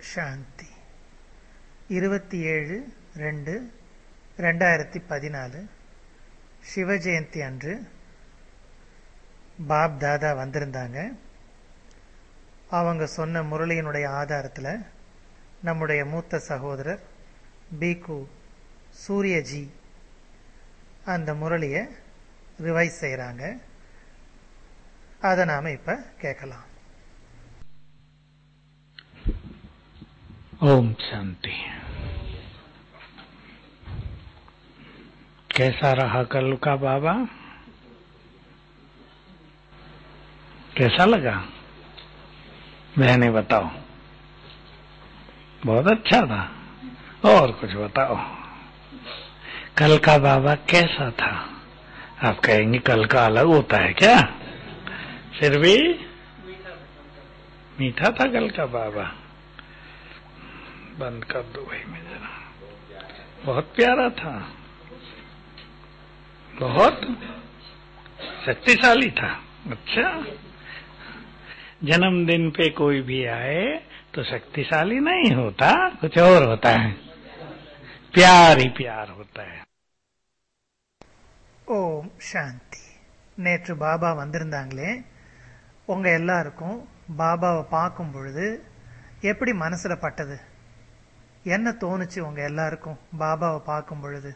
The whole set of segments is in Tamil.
சாந்தி இருபத்தி ஏழு ரெண்டு ரெண்டாயிரத்தி பதினாலு சிவ ஜெயந்தி அன்று பாப் தாதா வந்திருந்தாங்க அவங்க சொன்ன முரளியினுடைய ஆதாரத்தில் நம்முடைய மூத்த சகோதரர் பீகு சூரியஜி அந்த முரளியை ரிவைஸ் செய்கிறாங்க அதை நாம் இப்போ கேட்கலாம் ओम शांति कैसा रहा कल का बाबा कैसा लगा बहने बताओ बहुत अच्छा था और कुछ बताओ कल का बाबा कैसा था आप कहेंगे कल का अलग होता है क्या फिर भी मीठा था कल का बाबा बंद कर दो भाई में जरा बहुत प्यारा था बहुत शक्तिशाली था अच्छा जन्मदिन पे कोई भी आए तो शक्तिशाली नहीं होता कुछ और होता है प्यार ही प्यार होता है ஓம் சாந்தி நேற்று பாபா வந்திருந்தாங்களே உங்க எல்லாருக்கும் பாபாவை பார்க்கும் பொழுது எப்படி மனசுல பட்டது என்ன தோணுச்சு உங்க எல்லாருக்கும் பாபாவை பார்க்கும் பொழுது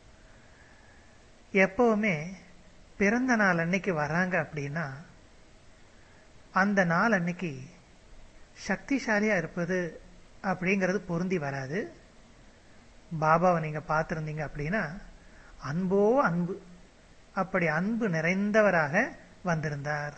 எப்பவுமே பிறந்த நாள் அன்னைக்கு வராங்க அப்படின்னா அந்த நாள் அன்னைக்கு சக்திசாலியா இருப்பது அப்படிங்கிறது பொருந்தி வராது பாபாவை நீங்க பார்த்திருந்தீங்க அப்படின்னா அன்போ அன்பு அப்படி அன்பு நிறைந்தவராக வந்திருந்தார்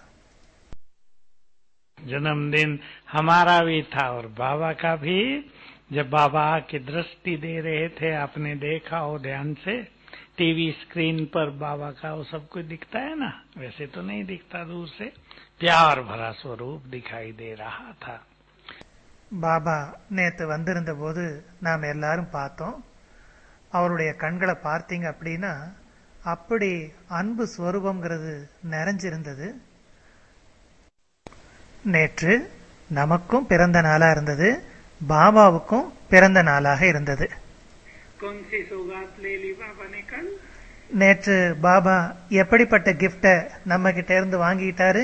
जन्मदिन हमारा भी था और बाबा का भी जब बाबा की दृष्टि दे रहे थे आपने देखा हो ध्यान से टीवी स्क्रीन पर बाबा का वो सब कुछ दिखता है ना वैसे तो नहीं दिखता दूर से प्यार भरा स्वरूप दिखाई दे रहा था பாபா நேத்து வந்திருந்த போது நாம் எல்லாரும் பார்த்தோம் அவருடைய கண்களை பார்த்தீங்க அப்படின்னா அப்படி அன்பு ஸ்வரூபம்ங்கிறது நிறைஞ்சிருந்தது நேற்று நமக்கும் பிறந்த நாளா இருந்தது பாபாவுக்கும் பிறந்த நாளாக இருந்தது कौन सी सौगात ले ली बाबा ने कल நேற்று பாபா எப்படிப்பட்ட கிஃப்ட நம்ம கிட்ட இருந்து வாங்கிட்டாரு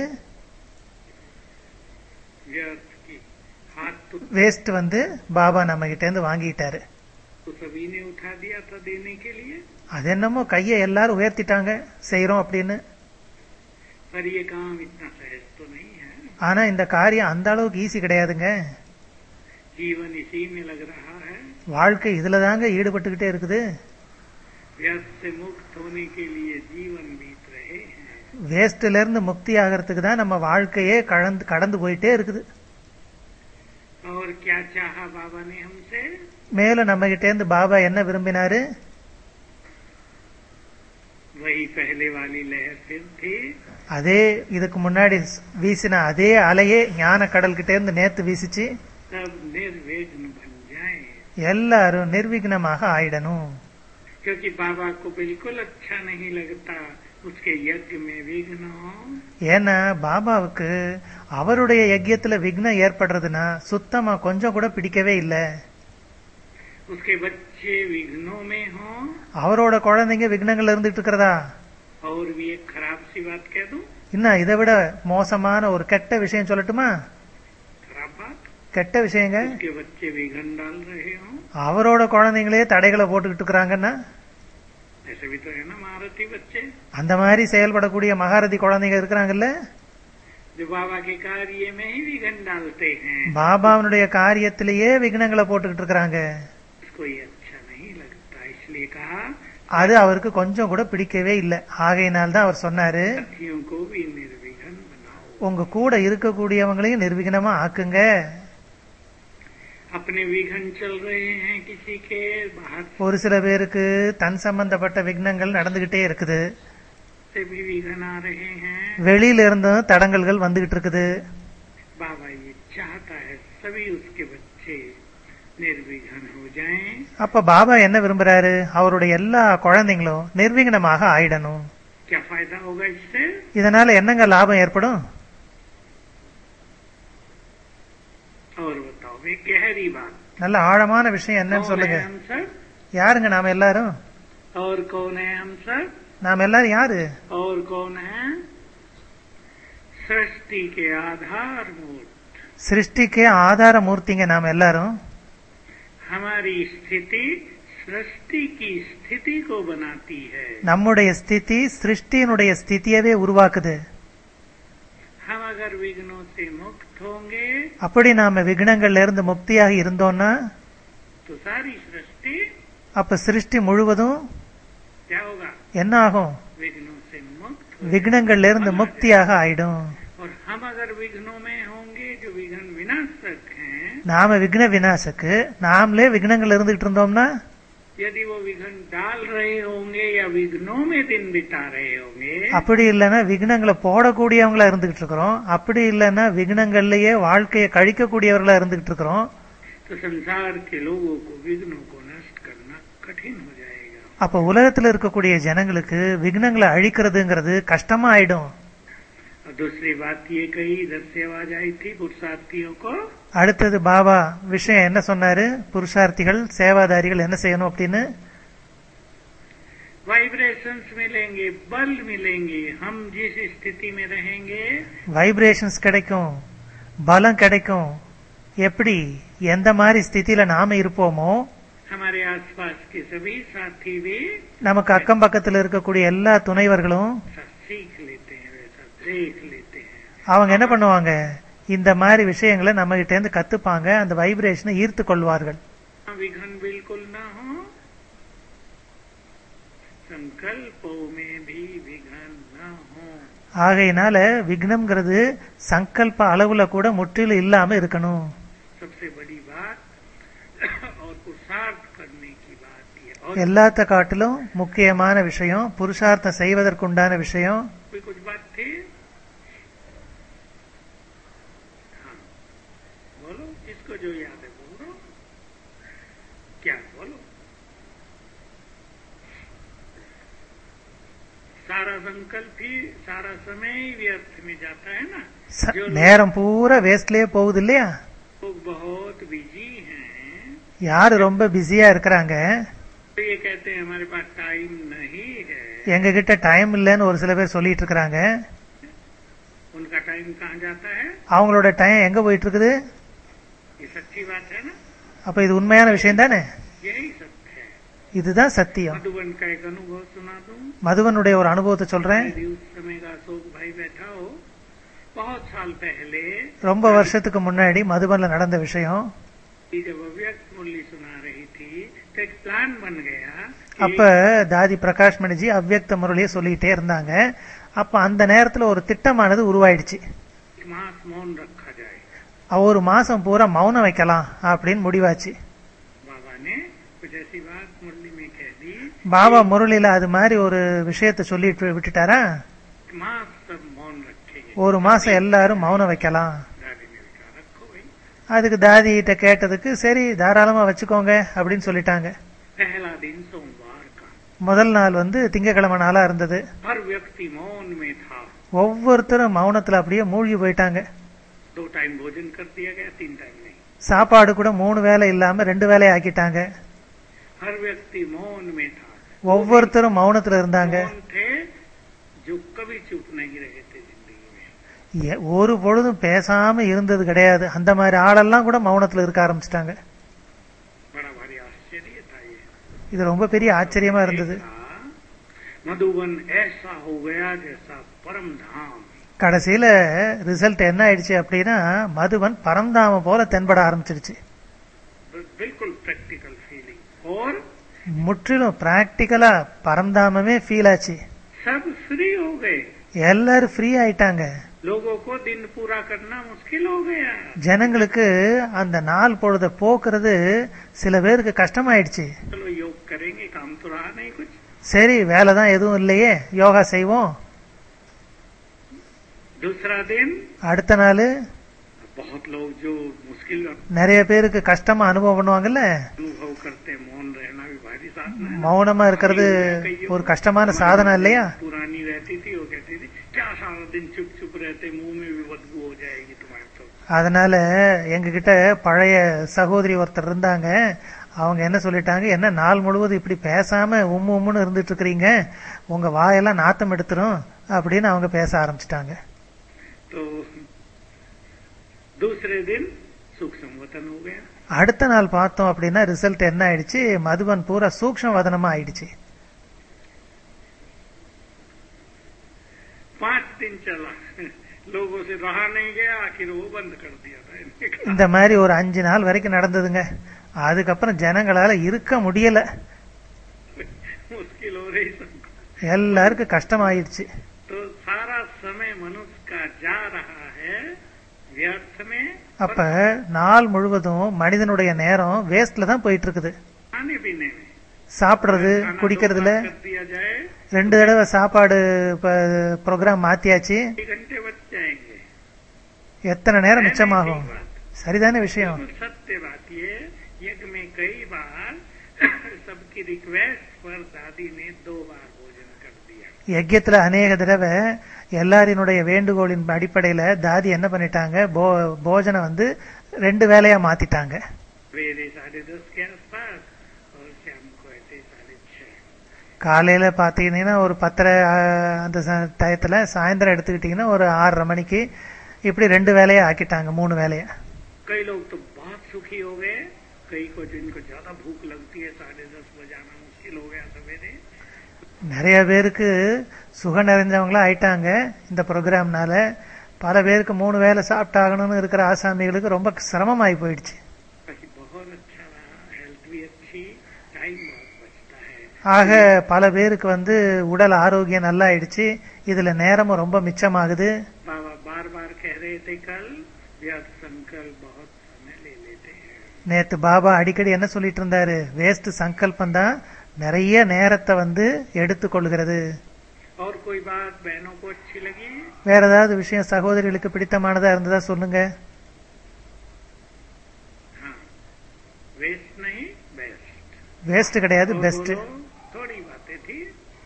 व्यर्थ की हाथ तो, வேஸ்ட் வந்து பாபா நம்ம கிட்ட இருந்து வாங்கிட்டாரு तो सभी ने उठा दिया था देने के लिए அது என்னமோ கையை எல்லாரும் உயர்த்திட்டாங்க செய்யறோம் அப்படின்னு पर ये काम इतना सहज तो नहीं है ஆனா இந்த காரியம் அந்த அளவுக்கு ஈஸி கிடையாதுங்க जीवन इसी में लग रहा है வாழ்க்கை இதுல தாங்க ஈடுபட்டுக்கிட்டே இருக்குது व्यर्थ से मुक्त होने के लिए जीवन बीत रहे हैं வேஸ்ட்ல இருந்து முக்தி ஆகிறதுக்கு தான் நம்ம வாழ்க்கையே கடந்து கடந்து போயிட்டே இருக்குது और क्या चाहा बाबा ने हमसे மேலும் நம்ம கிட்ட இருந்து பாபா என்ன விரும்பினாரு वही पहले वाली लहर फिर थी அதே இதுக்கு முன்னாடி வீசின அதே அலையே ஞான கடல் கிட்ட இருந்து நேத்து வீசிச்சு सब निर्विघ्न बन जाए எல்லாரும் நிர்விக்னமாக ஆயிடணும் क्योंकि बाबा को बिल्कुल अच्छा नहीं लगता उसके यज्ञ में विघ्न हो ஏன்னா பாபாவுக்கு அவருடைய யஜ்யத்துல விக்னம் ஏற்படுறதுன்னா சுத்தமா கொஞ்சம் கூட பிடிக்கவே இல்லை उसके बच्चे विघ्नों में हों அவரோட குழந்தைங்க விக்னங்கள்ல இருந்துட்டு இருக்கிறதா और भी एक खराब सी बात कह दूं இன்னும் இதை விட மோசமான ஒரு கெட்ட விஷயம் சொல்லட்டுமா खराब बात கெட்ட விஷயங்க उसके बच्चे विघ्न डाल रहे हों அவரோட குழந்தைங்களே தடைகளை போட்டுக்கிட்டு இருக்கிறாங்கன்னா ऐसे भी तो है ना महारथी बच्चे அந்த மாதிரி செயல்படக்கூடிய மகாரதி குழந்தைங்க இருக்கிறாங்கல்ல जो बाबा के कार्य में ही विघ्न डालते हैं பாபாவனுடைய காரியத்திலேயே விக்னங்களை போட்டுக்கிட்டு இருக்கிறாங்க उसको ये अच्छा नहीं लगता इसलिए कहा அது அவருக்கு கொஞ்சம் கூட பிடிக்கவே இல்லை ஆகையினால் தான் அவர் சொன்னாரு साथियों को भी निर्विघ्न बनाओ உங்க கூட இருக்கக்கூடியவங்களையும் நிர்விघ्னமா ஆக்குங்க अपने विघ्न चल रहे हैं किसी के बाहर ஒரு சில பேருக்கு தன் சம்பந்தப்பட்ட விக்னங்கள் நடந்துகிட்டே இருக்குது से भी विघ्न आ रहे हैं வெளியில இருந்தும் தடங்கல்கள் வந்துகிட்டு இருக்குது बाबा ये चाहता है सभी उसके बच्चे निर्विघ्न हो जाएं அப்ப பாபா என்ன விரும்புறாரு அவருடைய எல்லா குழந்தைங்களும் நிர்விঘ்னமாக ஆயிடணும் क्या फायदा होगा इससे இதனால என்னங்க லாபம் ஏற்படும் और बताओ भाव एक गहरी बात நல்ல ஆழமான விஷயம் என்னன்னு कौन சொல்லுங்க है हम सब யாருங்க நாம எல்லாரும் और कौन है हम सब நாம எல்லாரும் யாரு और कौन है सृष्टि के आधार मूल சிருஷ்டிக்கு ஆதார மூர்த்திங்க நாம எல்லாரும் हमारी स्थिति सृष्टि की स्थिति को बनाती है நம்முடைய ஸ்திதி சிருஷ்டியினுடைய ஸ்திதியவே உருவாக்குது हम अगर विघ्नों से मुक्त होंगे அப்படி நாம விக்னங்கள்ல இருந்து முக்தியாக இருந்தோம்னா तो सारी सृष्टि அப்ப சிருஷ்டி முழுவதும் क्या होगा என்ன ஆகும் विघ्नों से मुक्त हो விக்னங்கள்ல இருந்து முக்தியாக ஆயிடும் और हम अगर विघ्नों में होंगे जो विघ्न विनाशक हैं நாம விக்ன விநாசக்கு நாமளே விக்னங்கள் இருந்துகிட்டு இருந்தோம்னா यदि वो विघ्न डाल रहे होंगे या विघ्नों में दिन बिता रहे होंगे அப்படி இல்லைன்னா விக்னங்களை போடக்கூடியவங்களா இருந்துகிட்டு இருக்கிறோம் அப்படி இல்லைன்னா விக்னங்கள்லயே வாழ்க்கையை கழிக்கக்கூடியவர்களா இருந்துகிட்டு இருக்கிறோம் तो संसार के लोगों को विघ्नों को नष्ट करना कठिन हो जाएगा அப்ப உலகத்துல இருக்கக்கூடிய ஜனங்களுக்கு விக்னங்களை அழிக்கிறதுங்கிறது கஷ்டமா ஆயிடும் और दूसरी बात ये कही इधर से आवाज आई थी पुरुषार्थियों को அடுத்தது பாபா விஷயம் என்ன சொன்னாரு புருஷார்த்திகள் சேவாதாரிகள் என்ன செய்யணும் அப்படின்னு वाइब्रेशंस मिलेंगे बल मिलेंगे हम जिस स्थिति में रहेंगे வைப்ரேஷன்ஸ் கிடைக்கும் பலம் கிடைக்கும் எப்படி எந்த மாதிரி ஸ்திதியில நாம இருப்போமோ हमारे आसपास के सभी साथी भी நமக்கு அக்கம் பக்கத்துல இருக்கக்கூடிய எல்லா துணைவர்களும் सब सीख लेते हैं वैसा देख लेते हैं அவங்க என்ன பண்ணுவாங்க இந்த மாதிரி விஷயங்களை நம்ம கிட்ட இருந்து கத்துப்பாங்க அந்த வைப்ரேஷனை ஈர்த்து கொள்வார்கள் विघन बिल्कुल ना हो संकल्पों में भी विघन न हो ஆகையினால விக்னம்ங்கிறது சங்கல்ப அளவுல கூட முற்றிலும் இல்லாம இருக்கணும் सबसे बड़ी बात और पुरुषार्थ करने की बात ये और எல்லாத்த காட்டிலும் முக்கியமான விஷயம் புருஷார்த்தம் செய்வதற்குண்டான விஷயம் कोई कुछ बात थी हाँ बोलो जिसको जो याद है बोलो क्या बोलो सारा संकल्प ही सारा समय ही व्यर्थ में जाता है ना ச- जो நேரம் பூரா வேஸ்ட்லயே போகுது இல்லையா लोग बहुत बिजी हैं யாரு ரொம்ப பிஸியா இருக்கிறாங்க तो ये कहते हैं हमारे पास टाइम नहीं है எங்க கிட்ட டைம் இல்லைன்னு ஒரு சில பேர் சொல்லிட்டு இருக்கிறாங்க उनका टाइम कहाँ जाता है அவங்களோட டைம் எங்க போயிட்டு இருக்குது ये सच्ची बात है ना அப்ப இது உண்மையான விஷயம் தானே यही सत्य है இதுதான் சத்தியம் मधुबन का एक अनुभव सुना दूं மதுவனுடைய ஒரு அனுபவத்தை சொல்றேன் यदि उस समय का अशोक भाई बैठा हो बहुत साल पहले ரொம்ப வருஷத்துக்கு முன்னாடி மதுபன்ல நடந்த விஷயம் कि जब अव्यक्त मुरली सुना रही थी तो एक प्लान बन गया அப்ப தாதி பிரகாஷ் மணிஜி அவ்யக்த முரளியை சொல்லிட்டே இருந்தாங்க அப்ப அந்த நேரத்துல ஒரு திட்டமானது உருவாயிடுச்சு एक मास मौन रखा जाए ஒரு மாசம் பூரா மௌனம் வைக்கலாம் அப்படின்னு முடிவாச்சு बाबा ने कुछ ऐसी बात मुरली में कह दी பாபா முரளியில அது மாதிரி ஒரு விஷயத்த சொல்லிட்டு விட்டுட்டாரா एक मास सब मौन रखेंगे ஒரு மாசம் எல்லாரும் மௌனம் வைக்கலாம் दादी ने कहा रखो भाई அதுக்கு தாதி கிட்ட கேட்டதுக்கு சரி தாராளமா வச்சுக்கோங்க அப்படின்னு சொல்லிட்டாங்க पहला दिन सोमवार का முதல் நாள் வந்து திங்கக்கிழமை நாளா இருந்தது हर व्यक्ति मौन में था ஒவ்வொருத்தரும் மௌனத்துல அப்படியே மூழ்கி போயிட்டாங்க दो टाइम भोजन कर दिया गया तीन टाइम नहीं சாப்பாடு கூட மூணு வேளை இல்லாம ரெண்டு வேளை ஆக்கிட்டாங்க हर व्यक्ति मौन में था ஒவ்வொருத்தரும் மௌனத்துல இருந்தாங்க मौन थे जो कभी चुप नहीं रहे थे जिंदगी में எ- ஒரு பொழுதும் பேசாம இருந்தது கிடையாது அந்த மாதிரி ஆளெல்லாம் கூட மௌனத்துல இருக்க ஆரம்பிச்சிட்டாங்க बड़ा भारी आश्चर्य था ये இது ரொம்ப பெரிய ஆச்சரியமா இருந்தது देखा, मधुबन ऐसा हो गया जैसा परम धाम கடைசியில ரிசல்ட் என்ன ஆயிடுச்சு அப்படின்னா மதுவன் பரந்தாம போல தென்பட ஆரம்பிச்சிருச்சு बिल्कुल प्रैक्टिकल फीलिंग और முற்றிலும் பிராக்டிக்கலா பரந்தாமமே ஃபீல் ஆச்சு सब फ्री हो गए எல்லாரும் ஃப்ரீ ஆயிட்டாங்க लोगों को दिन पूरा करना मुश्किल हो गया ஜனங்களுக்கு அந்த நாள் பொழுத போக்குறது சில பேருக்கு கஷ்டமாயிடுச்சு चलो योग करेंगे काम तो रहा नहीं कुछ சரி வேலை தான் எதுவும் இல்லையே யோகா செய்வோம் दूसरा दिन அடுத்த நாள் बहुत लोग जो मुश्किल நிறைய பேருக்கு கஷ்டமா அனுபவம் பண்ணுவாங்கல்ல अनुभव करते हैं मौन रहना भी भारी साधना है மௌனமா இருக்கிறது ஒரு கஷ்டமான சாதனை இல்லையா पुरानी रहती थी वो कहती थी क्या सारा दिन चुप चुप रहते मुंह में भी बदबू हो जाएगी तुम्हारे तो அதனால எங்ககிட்ட பழைய சகோதரி ஒருத்தர் இருந்தாங்க அவங்க என்ன சொல்லிட்டாங்க என்ன நாள் முழுவதும் இப்படி பேசாம உம்மு உம்முன்னு இருந்துட்டு இருக்கிறீங்க உங்க வாயெல்லாம் நாத்தம் எடுத்துரும் அப்படின்னு அவங்க பேச ஆரம்பிச்சிட்டாங்க तो दूसरे दिन सुख संवतन हो गया அடுத்த நாள் பார்த்தோம் அப்படின்னா ரிசல்ட் என்ன ஆயிடுச்சு மதுபன் பூரா சூக்ஷ்ம வதனமா ஆயிடுச்சு पांच दिन चला लोगों से रहा नहीं गया आखिर वो बंद कर दिया था इनने कहा, இந்த மாதிரி ஒரு அஞ்சு நாள் வரைக்கும் நடந்ததுங்க அதுக்கப்புறம் ஜனங்களால இருக்க முடியல मुश्किल हो रही सबको எல்லாருக்கும் கஷ்டமாயிடுச்சு तो सारा समय मनुष्य का जा रहा है व्यर्थ में அப்ப நாள் முழுவதும் மனிதனுடைய நேரம் வேஸ்ட்ல தான் போயிட்டு இருக்குது खाने पीने में சாப்பிடுறது खाना दो குடிக்கிறதுல बार कर दिया जाए ரெண்டு தடவை சாப்பாடு ப்ரோக்ராம் மாத்தியாச்சு एक घंटे बच जाएंगे எத்தனை நேரம் है மிச்சமாகும் नहीं ठीक बात? சரிதானே விஷயம் बिल्कुल सत्य बात ये यज्ञ में कई बार सबकी रिक्वेस्ट पर दादी ने दो बार भोजन कर दिया யஜ்யத்துல அநேக தடவை எல்லாரினுடைய வேண்டுகோளின் அடிப்படையில தாதி என்ன பண்ணிட்டாங்க போ- போஜனம் வந்து ரெண்டு வேலையா மாத்திட்டாங்க सवेरे साढ़े दस के आसपास और शाम को ऐसे साढ़े छह காலையில பாத்தீங்கன்னா ஒரு பத்தரை ஆஹ், அந்த ச- டயத்துல சாயந்தரம் எடுத்துக்கிட்டீங்கன்னா ஒரு ஆறரை மணிக்கு இப்படி ரெண்டு வேலையா ஆக்கிட்டாங்க மூணு வேலையா कई लोग तो बहुत सुखी हो गए कई को जिनको ज्यादा भूख लगती है साढ़े दस बजाना मुश्किल हो गया सवेरे நிறைய பேருக்கு சுகம் நிறைஞ்சவங்களா ஆயிட்டாங்க இந்த ப்ரோக்ராம்னால பல பேருக்கு மூணு வேளை சாப்பிட்டாகணும்னு இருக்கிற ஆசாமிகளுக்கு ரொம்ப சிரமமாயி போயிடுச்சு बाकी बहुत अच्छा रहा हेल्थ भी अच्छी टाइम बहुत बचता है ஆக பல பேருக்கு வந்து உடல் ஆரோக்கியம் நல்லா ஆயிடுச்சு இதுல நேரமும் ரொம்ப மிச்சமாகுது बाबा बार बार कह रहे थे कल व्यर्थ संकल्प बहुत समय ले लेते हैं நேத்து பாபா அடிக்கடி என்ன சொல்லிட்டு இருந்தாரு வேஸ்ட் சங்கல்பம் தான் நிறைய நேரத்தை வந்து எடுத்துக்கொள்கிறது और कोई बात बहनों को अच्छी लगी வேற ஏதாவது விஷயம் சகோதரிகளுக்கு பிடித்தமானதா இருந்ததா சொல்லுங்க हाँ वेस्ट नहीं बेस्ट வேஸ்ட் கிடையாது और பெஸ்ட் बोलो, थोड़ी बातें थी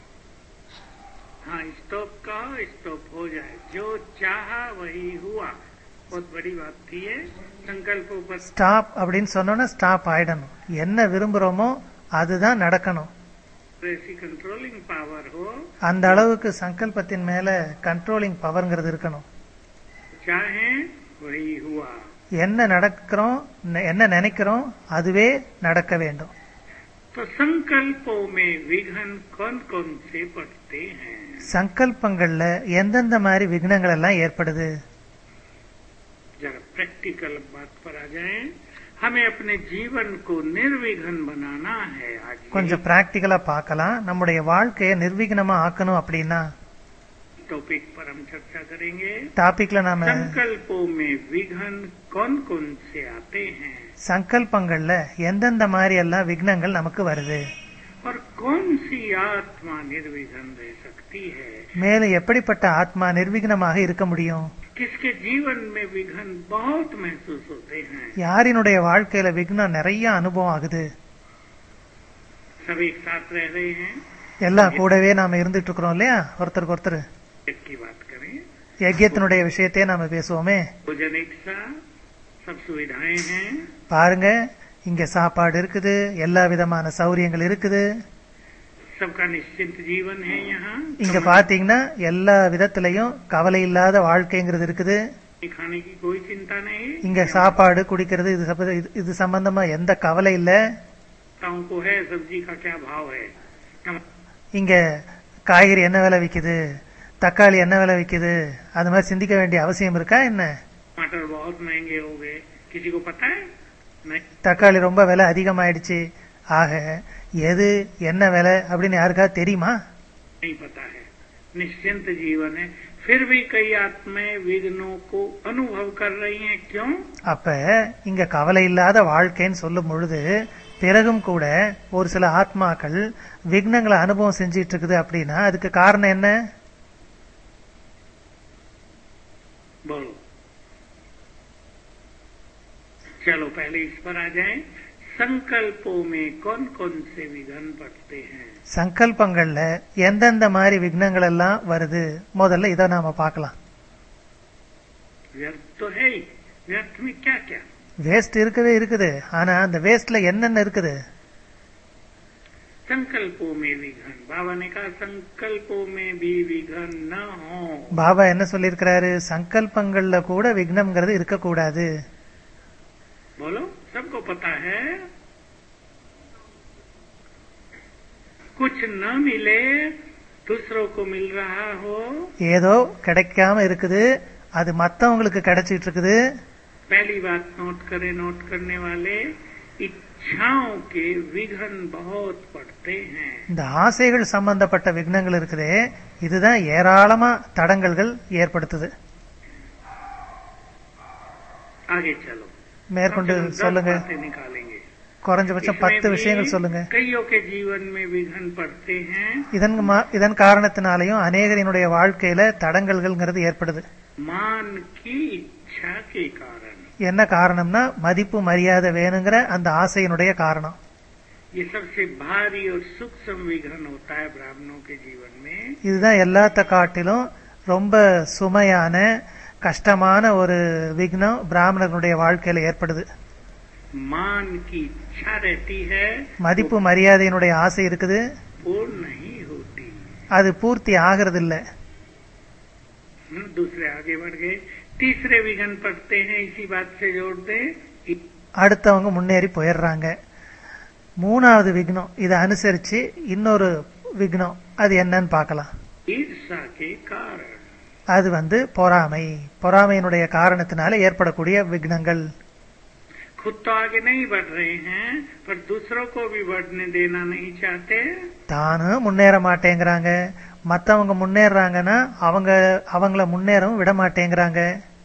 हाँ स्टॉप का स्टॉप हो जाए जो चाहा वही हुआ बहुत बड़ी बात थी ये संकल्पों पर ஸ்டாப் அப்படின்னு சொன்னோன்னா ஸ்டாப் ஆயிடணும் என்ன விரும்புறோமோ அதுதான் நடக்கணும் ऐसी कंट्रोलिंग पावर हो அந்த அளவுக்கு சங்கல்பத்தின் மேல கண்ட்ரோலிங் பவர்ங்கிறது இருக்கணும் चाहे वही हुआ என்ன நடக்கிறோம் ந- என்ன நினைக்கிறோம் அதுவே நடக்க வேண்டும் तो संकल्पों में विघ्न कौन कौन से पड़ते हैं சங்கல்பங்கள்ல எந்தெந்த மாதிரி விக்னங்கள் எல்லாம் ஏற்படுது जरा प्रैक्टिकल बात पर आ जाए हमें अपने जीवन को निर्विघ्न बनाना है आज கொஞ்சம் பிராக்டிக்கலா பார்க்கலாம் நம்முடைய வாழ்க்கையை நிர்விঘ்னமா ஆக்கணும் அப்படின்னா टॉपिक पर हम चर्चा करेंगे டாபிக்ல நாம संकल्पों में विघ्न कौन कौन से आते हैं சங்கல்பங்கள்ல எந்தெந்த மாதிரி எல்லாம் விக்னங்கள் நமக்கு வருது और कौन सी आत्मा निर्विघ्न रह सकती है மேலும் எப்படிப்பட்ட ஆத்மா நிர்விঘ்னமாக இருக்க முடியும் किसके जीवन में विघ्न बहुत महसूस होते हैं யாரினுடைய வாழ்க்கையில விக்னம் நிறைய அனுபவம் ஆகுது सब एक साथ रह रहे हैं எல்லாம் கூடவே நாம இருந்துட்டு இருக்கிறோம் இல்லையா ஒருத்தருக்கு ஒருத்தர் एक की बात करें யஜ்யத்தினுடைய விஷயத்தையே நாம பேசுவோமே भोजन एक सा सब सुविधाएं हैं பாருங்க இங்க சாப்பாடு இருக்குது எல்லா விதமான சௌரியங்கள் இருக்குது सबका निश्चिंत जीवन है यहाँ இங்க பாத்தீங்கன்னா எல்லா விதத்திலையும் கவலை இல்லாத வாழ்க்கைங்கிறது இருக்குது खाने- खाने की कोई चिंता नहीं இங்க சாப்பாடு குடிக்கிறது இது சம்ப- இது- இது சம்பந்தமா எந்த கவலை இல்ல माताओं को है सब्जी का क्या भाव है टमाटर இங்க காய்கறி என்ன விலை விக்குது தக்காளி என்ன விலை விக்குது அது மாதிரி சிந்திக்க வேண்டிய அவசியம் இருக்கா என்ன बहुत महंगे हो गए किसी को पता है नहीं தக்காளி ரொம்ப விலை அதிகமாயிடுச்சு ஆக எது என்ன விலை அப்படின்னு யாருக்காவது தெரியுமா नहीं पता है निश्चिंत जीवन है फिर भी कई आत्माएं विघ्नों को अनुभव कर रही हैं क्यों அப்ப இங்க கவலை இல்லாத வாழ்க்கைன்னு சொல்லும் பொழுது பிறகும் கூட ஒரு சில ஆத்மாக்கள் விக்னங்களை அனுபவம் செஞ்சிட்டு இருக்குது அப்படின்னா அதுக்கு காரணம் என்ன बोलो चलो पहले इस पर आ जाए संकल्पों में कौन कौन से विघ्न पड़ते हैं சங்கல்பங்கள்ல எந்தெந்த மாதிரி விக்னங்கள் எல்லாம் வருது முதல்ல இதை நாம பார்க்கலாம் व्यर्थ तो है ही व्यर्थ में क्या क्या வேஸ்ட் இருக்கவே இருக்குது ஆனா அந்த வேஸ்ட்ல என்னென்ன இருக்குது संकल्पों में विघन बाबा ने कहा संकल्पों में भी विघन न हो பாபா என்ன சொல்லியிருக்கிறாரு சங்கல்பங்கள்ல கூட விக்னம்ங்கிறது இருக்கக்கூடாது बोलो सबको पता है कुछ न मिले दूसरों को मिल रहा हो ஏதோ கிடைக்காம இருக்குது அது மத்தவங்களுக்கு கிடைச்சிட்டு இருக்குது पहली बात नोट करें नोट करने वाले इच्छाओं के विघन बहुत पड़ते हैं இந்த ஆசைகள் சம்பந்தப்பட்ட விக்னங்கள் இருக்குதே இதுதான் ஏராளமா தடங்கல்கள் ஏற்படுத்துது आगे चलो மேற்கொண்டு कम से कम दस சொல்லுங்க बातें निकालेंगे குறைஞ்சபட்சம் इसमें பத்து भी விஷயங்கள் சொல்லுங்க कईयों के जीवन में विघन पड़ते हैं இதன் மா- இதன் காரணத்தினாலையும் அநேகரினுடைய வாழ்க்கையில தடங்கல்கள்ங்கிறது ஏற்படுது मान की इच्छा के कारण என்ன காரணம்னா மதிப்பு மரியாதை வேணுங்கிற அந்த ஆசையினுடைய காரணம் ये सबसे भारी और सूक्ष्म विघन होता है ब्राह्मणों के जीवन में இதுதான் எல்லாத்த காட்டிலும் ரொம்ப சுமையான கஷ்டமான ஒரு விக்னம் பிராமணர்களுடைய வாழ்க்கையில ஏற்படுது मान की इच्छा रहती है மதிப்பு மரியாதையினுடைய ஆசை இருக்குது पूर्ण नहीं होती அது பூர்த்தி ஆகிறது இல்ல हम्म, दूसरे आगे बढ़ गए तीसरे विघन पड़ते हैं इसी बात से जोड़ दे அடுத்தவங்க முன்னேறி போயிடுறாங்க மூணாவது விக்னம் இதை அனுசரிச்சு இன்னொரு விக்னம் அது என்னன்னு பார்க்கலாம் ईर्षा के कारण அது வந்து பொறாமை பொறாமையினுடைய காரணத்தினால ஏற்படக்கூடிய விக்னங்கள் खुद तो आगे नहीं बढ़ रहे हैं पर दूसरों को भी बढ़ने देना नहीं चाहते தானும் முன்னேற மாட்டேங்கிறாங்க மத்தவங்க முன்னேறாங்கன்னா அவங்க அவங்கள முன்னேறவும் விட மாட்டேங்கிறாங்க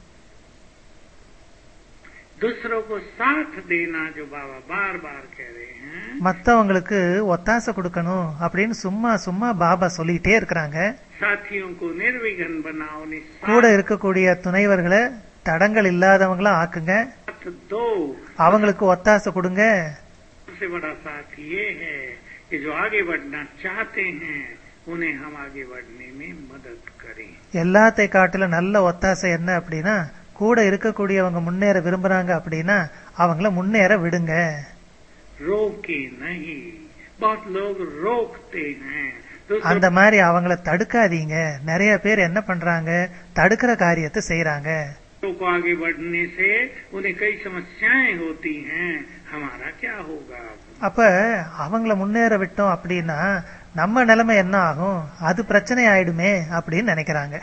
दूसरों को साथ देना जो बाबा बार बार कह रहे हैं மத்தவங்களுக்கு ஒத்தாசை கொடுக்கணும் அப்படின்னு சும்மா சும்மா பாபா சொல்லிட்டே இருக்கிறாங்க साथियों को निर्विघन बनाओ கூட निस्वार्थ இருக்கக்கூடிய துணைவர்களை தடங்கள் இல்லாதவங்களா ஆக்குங்க दो அவங்களுக்கு ஒத்தாசை கொடுங்க सबसे बड़ा साथ ये है कि जो आगे बढ़ना चाहते हैं उन्हें हम आगे बढ़ने में मदद करें எல்லாத்தை காட்டிலும் நல்ல ஒத்தாசை என்ன அப்படின்னா கூட இருக்கக்கூடியவங்க முன்னேற விரும்புறாங்க அப்படின்னா அவங்கள முன்னேற விடுங்க रोके नहीं बहुत लोग रोकते हैं दूसरों அந்த மாதிரி அவங்கள தடுக்காதீங்க நிறைய பேர் என்ன பண்றாங்க தடுக்கிற காரியத்தை செய்யறாங்க को आगे बढ़ने से उन्हें कई समस्याएं होती हैं हमारा क्या होगा அப்ப அவங்கள முன்னேற விட்டோம் அப்படின்னா நம்ம நிலைமை என்ன ஆகும் அது பிரச்சனை ஆயிடுமே அப்படின்னு நினைக்கிறாங்க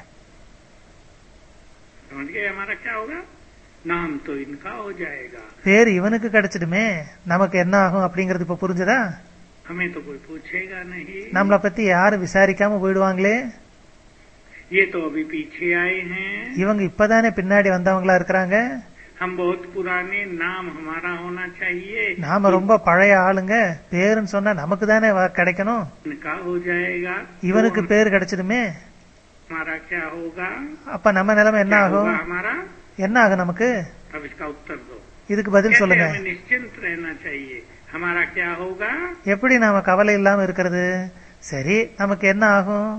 समझ गए हमारा क्या होगा नाम तो इनका हो जाएगा பேர் இவனுக்கு கிடைச்சிடுமே நமக்கு என்ன ஆகும் அப்படிங்கறது இப்ப புரிஞ்சுதா हमें तो कोई पूछेगा नहीं நம்மள பத்தி யாரும் விசாரிக்காம போயிடுவாங்களே ये तो अभी पीछे आए हैं இவங்க இப்பதானே பின்னாடி வந்தவங்களா இருக்கிறாங்க हम बहुत पुराने नाम हमारा होना चाहिए நாம ரொம்ப பழைய ஆளுங்க பேருன்னு சொன்னா நமக்கு தானே வ- கிடைக்கணும் इनका हो जाएगा இவனுக்கு तो பேர் கிடைச்சிடுமே हमारा क्या होगा அப்ப நம்ம நிலைமை என்ன क्या ஆகும் होगा हमारा என்ன ஆகும் நமக்கு अब इसका उत्तर दो இதுக்கு பதில் कैसे சொல்லுங்க हमें निश्चिंत रहना चाहिए हमारा क्या होगा எப்படி நாம கவலை இல்லாம இருக்கிறது சரி நமக்கு என்ன ஆகும்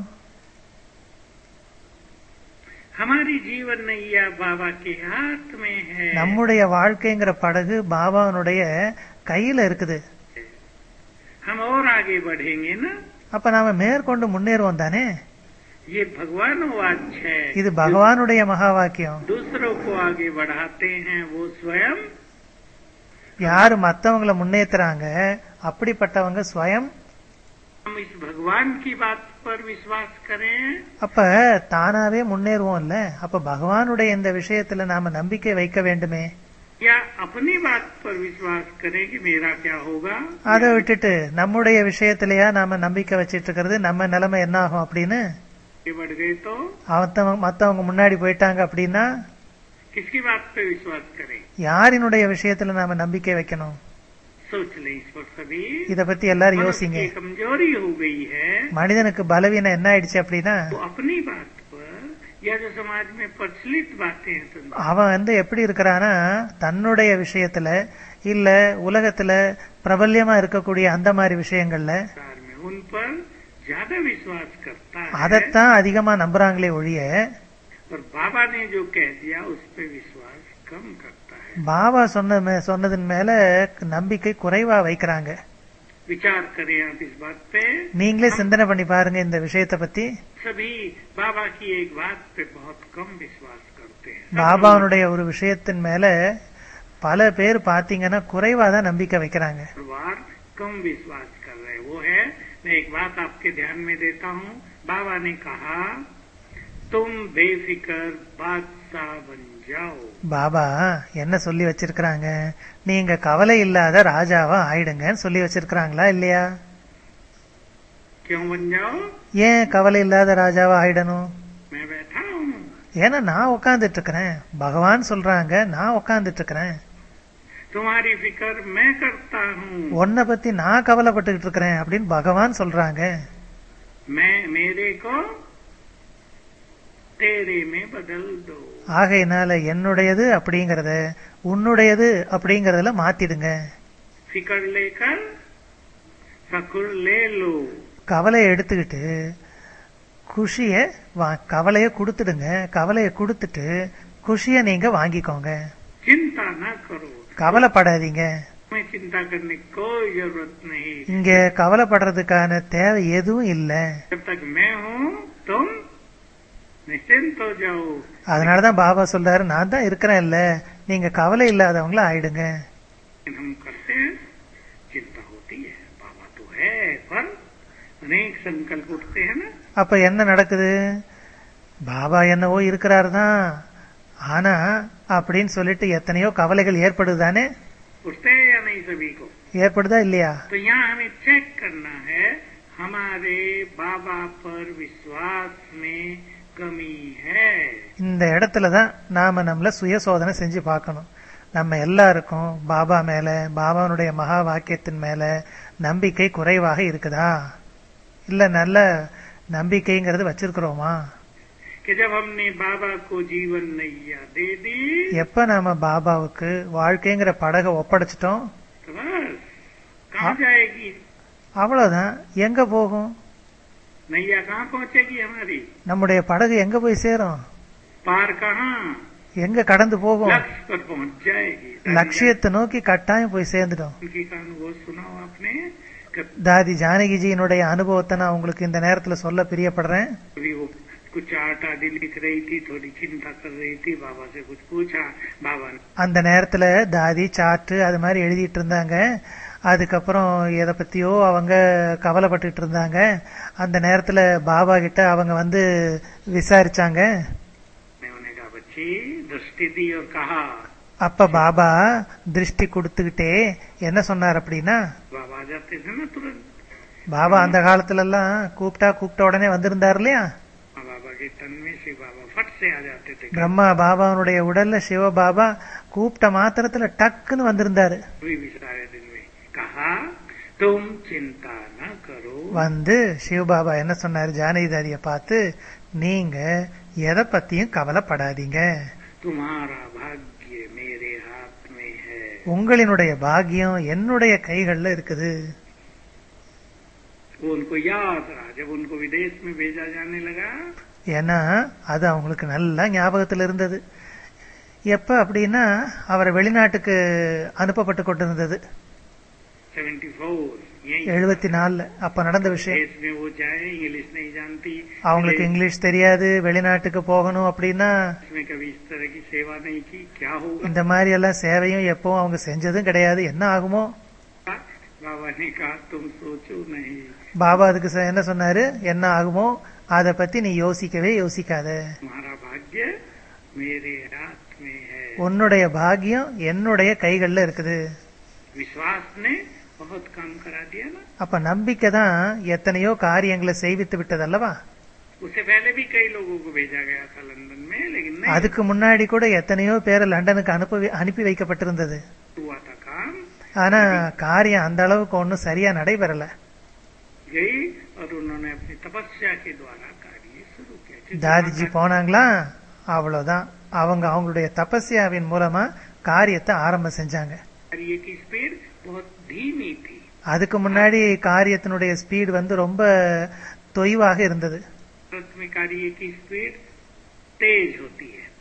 हमारी जीवन नैया बाबा के हाथ में है நம்முடைய வாழ்க்கைங்கிற படகு பாபாவனுடைய கையில இருக்குது हम और आगे बढ़ेंगे ना அப்ப நாம மேற்கொண்டு முன்னேறுவோம் தானே ये भगवान वाच है இது பகவானுடைய மகா வாக்கியம் दूसरों को आगे बढ़ाते हैं वो स्वयं யாரு மத்தவங்கள முன்னேத்துறாங்க அப்படிப்பட்டவங்க ஸ்வயம் हम इस भगवान की बात पर विश्वास करें அப்ப தானாவே முன்னேறுவோம்ல அப்ப பகவானுடைய இந்த விஷயத்துல நாம நம்பிக்கை வைக்க வேண்டுமே या अपनी बात पर विश्वास करें कि मेरा क्या होगा அதை விட்டுட்டு நம்முடைய விஷயத்திலயா நாம நம்பிக்கை வச்சிட்டு இருக்கிறது நம்ம நிலைமை என்ன ஆகும் அப்படின்னு आगे बढ़ गए तो அவத்தவங்க மத்தவங்க முன்னாடி போயிட்டாங்க அப்படின்னா किसकी बात पे विश्वास करें யாரினுடைய விஷயத்துல நாம நம்பிக்கை வைக்கணும் सोच लें इस पर सभी இத பத்தி எல்லாரும் मनुष्य யோசிங்க की कमजोरी हो गई है மனிதனுக்கு பலவீனம் என்ன ஆயிடுச்சு அப்படின்னா तो अपनी बात पर या जो समाज में प्रचलित बातें हैं तो அவன் வந்து எப்படி இருக்கிறானா தன்னுடைய விஷயத்துல இல்ல உலகத்துல பிரபல்யமா இருக்கக்கூடிய அந்த மாதிரி விஷயங்கள்ல संसार में उन पर ज्यादा विश्वास करता है அதைத்தான் அதிகமா நம்புறாங்களே ஒழிய और बाबा ने जो कह दिया उस पर विश्वास विश्वास कम करता है பாபா சொன்ன மே- சொன்னதன் மேல நம்பிக்கை குறைவா வைக்கிறாங்க विचार करें आप इस बात पे நீங்களே சிந்தனை பண்ணி பாருங்க இந்த விஷயத்தை பத்தி सभी बाबा की एक बात पे बहुत कम विश्वास करते हैं सब பாபாவுடைய ஒரு விஷயத்தின் மேல பல பேர் பாத்தீங்கன்னா குறைவா தான் நம்பிக்கை வைக்கிறாங்க हर बार कम विश्वास कर रहे हैं वो है मैं एक बात आपके ध्यान में देता हूँ बाबा ने कहा तुम बेफिक्र बादशाह बन जाओ பாபா என்ன சொல்லி வச்சிருக்கிறாங்க நீங்க கவலை இல்லாத ராஜாவா ஆயிடுங்கன்னு சொல்லி வச்சிருக்கிறாங்களா இல்லையா क्यों बन जाओ ஏன் கவலை இல்லாத ராஜாவா ஆயிடணும் मैं बैठा हूँ ஏன்னா நான் உட்கார்ந்துட்டு இருக்கிறேன் பகவான் சொல்றாங்க நான் உட்கார்ந்துட்டு இருக்கிறேன் तुम्हारी फिक्र मैं करता हूँ உன்னை பத்தி நான் கவலைப்பட்டுக்கிட்டு இருக்கிறேன் அப்படின்னு பகவான் சொல்றாங்க मैं मेरे को तेरे में बदल दो ஆகையினால என்னுடையது அப்படிங்கறத உன்னுடையது அப்படிங்கறதுல மாத்திடுங்க फिक्र लेकर फकुर ले लो கவலையை எடுத்துக்கிட்டு குஷிய வா- கவலைய கொடுத்துடுங்க கவலைய கொடுத்துட்டு குஷிய நீங்க வாங்கிக்கோங்க चिंता न करो கவலைப்படாதீங்க हमें चिंता करने की कोई जरूरत नहीं இங்க கவலைப்படுறதுக்கான தேவை எதுவும் இல்ல जब तक मैं हूँ तुम निश्चिंत हो जाओ அதனாலதான் பாபா சொல்றாரு நான் தான் இருக்கிறேன் இல்ல நீங்க கவலை இல்லாதவங்கள ஆயிடுங்க लेकिन हम करते हैं चिंता होती है बाबा तो है पर अनेक संकल्प उठते हैं ना அப்ப என்ன நடக்குது பாபா என்னவோ இருக்கிறாரு தான் ஆனா அப்படின்னு சொல்லிட்டு எத்தனையோ கவலைகள் ஏற்படுதானே उठते हैं या नहीं सभी को ஏற்படுதா இல்லையா तो यहाँ हमें चेक करना है हमारे बाबा पर विश्वास में कमी है இந்த இடத்துல தான் நாம நம்மள சுய சோதனை செஞ்சு பார்க்கணும் நம்ம எல்லாருக்கும் பாபா மேல பாபாவுடைய மகா வாக்கியத்தின் மேல நம்பிக்கை குறைவாக இருக்குதா இல்ல நல்ல நம்பிக்கைங்கிறது வச்சிருக்கிறோமா कि जब हमने बाबा को जीवन नैया दे दी எப்ப நாம பாபாவுக்கு வாழ்க்கைங்கிற படகை ஒப்படைச்சிட்டோம் तो बस कहाँ हाँ। जाएगी அவ்வளவுதான் எங்க போகும் नैया कहाँ पहुँचेगी हमारी நம்முடைய படகு எங்க போய் சேரும் पार कहाँ எங்க கடந்து போகும் लक्ष्य पर पहुँच जाएगी லட்சியத்தை நோக்கி கட்டாயம் போய் சேர்ந்துடும் उनकी का अनुभव सुनाओ आपने कभी தாதி ஜானகிஜியினுடைய அனுபவத்தை நான் உங்களுக்கு இந்த நேரத்துல சொல்ல பிரியப்படுறேன் वो कुछ आठ आदि लिख रही थी थोड़ी चिंता कर रही थी बाबा से कुछ पूछा बाबा ने அந்த நேரத்துல தாதி சாட்டு அது மாதிரி எழுதிட்டு இருந்தாங்க அதுக்கப்புறம் எதை பத்தியோ அவங்க கவலைப்பட்டுட்டு இருந்தாங்க அந்த நேரத்துல பாபா கிட்ட அவங்க வந்து விசாரிச்சாங்க उन्हें कहा बच्ची दृष्टि दी और कहा அப்ப பாபா திருஷ்டி கொடுத்துக்கிட்டே என்ன சொன்னார் அப்படின்னா बाबा आ जाते थे ना तुरंत பாபா அந்த காலத்துல எல்லாம் கூப்பிட்டா கூப்பிட்ட உடனே வந்திருந்தார் இல்லையா और बाबा के तन में शिव बाबा फट से आ जाते थे பிரம்மா பாபாவுடைய உடல்ல சிவ பாபா கூப்பிட்ட மாத்திரத்துல டக்குன்னு வந்திருந்தாரு कभी भी सारे दिन में कहा तुम चिंता न करो வந்து சிவபாபா என்ன சொன்னாரு ஜானகி தாதிய பார்த்து நீங்க எதை பத்தியும் கவலைப்படாதீங்க तुम्हारा भाग्य मेरे हाथ में है உங்களினுடைய பாக்கியம் என்னுடைய கைகள்ல இருக்குது वो उनको याद रहा जब उनको विदेश में भेजा जाने लगा ஏன்னா அது அவங்களுக்கு நல்லா ஞாபகத்துல இருந்தது எப்ப அப்படின்னா அவரை வெளிநாட்டுக்கு அனுப்பப்பட்டு கொண்டிருந்தது सेवेंटी फोर यही எழுபத்தி நாலுல அப்ப நடந்த விஷயம் देश में वो जाए इंग्लिश नहीं जानती அவங்களுக்கு இங்கிலீஷ் தெரியாது வெளிநாட்டுக்கு போகணும் அப்படின்னா इसमें कभी इस तरह की सेवा नहीं की क्या होगा இந்த மாதிரி எல்லாம் சேவையும் எப்பவும் அவங்க செஞ்சதும் கிடையாது என்ன ஆகுமோ बाबा ने कहा तुम सोचो नहीं பாபா அதுக்கு ச- என்ன சொன்னாரு என்ன ஆகுமோ அத பத்தி நீ யோசிக்கவே யோசிக்காத तुम्हारा भाग्य मेरे हाथ में है உன்னுடைய பாக்கியம் என்னுடைய கைகள்ல இருக்குது विश्वास ने बहुत काम करा दिया ना அப்ப நம்பிக்கை தான் எத்தனையோ காரியங்களை செய்வித்து விட்டது அல்லவா उससे पहले भी कई लोगों को भेजा गया था लंदन में लेकिन नहीं அதுக்கு முன்னாடி கூட எத்தனையோ பேரை லண்டனுக்கு அனுப்பி அனுப்பி வைக்கப்பட்டிருந்தது हुआ था काम ஆனா காரியம் அந்த அளவுக்கு ஒன்னும் சரியா நடைபெறல गई और उन्होंने अपनी तपस्या के द्वारा कार्य शुरू किया क्योंकि தாதிஜி போனாங்களா அவ்வளவுதான் அவங்க அவங்களுடைய தபஸ்யாவின் மூலமா காரியத்தை ஆரம்பம் செஞ்சாங்க कार्य की स्पीड बहुत धीमी थी அதுக்கு முன்னாடி காரியத்தினுடைய ஸ்பீடு வந்து ரொம்ப தொய்வாக இருந்தது भारत में कार्य की स्पीड तेज होती है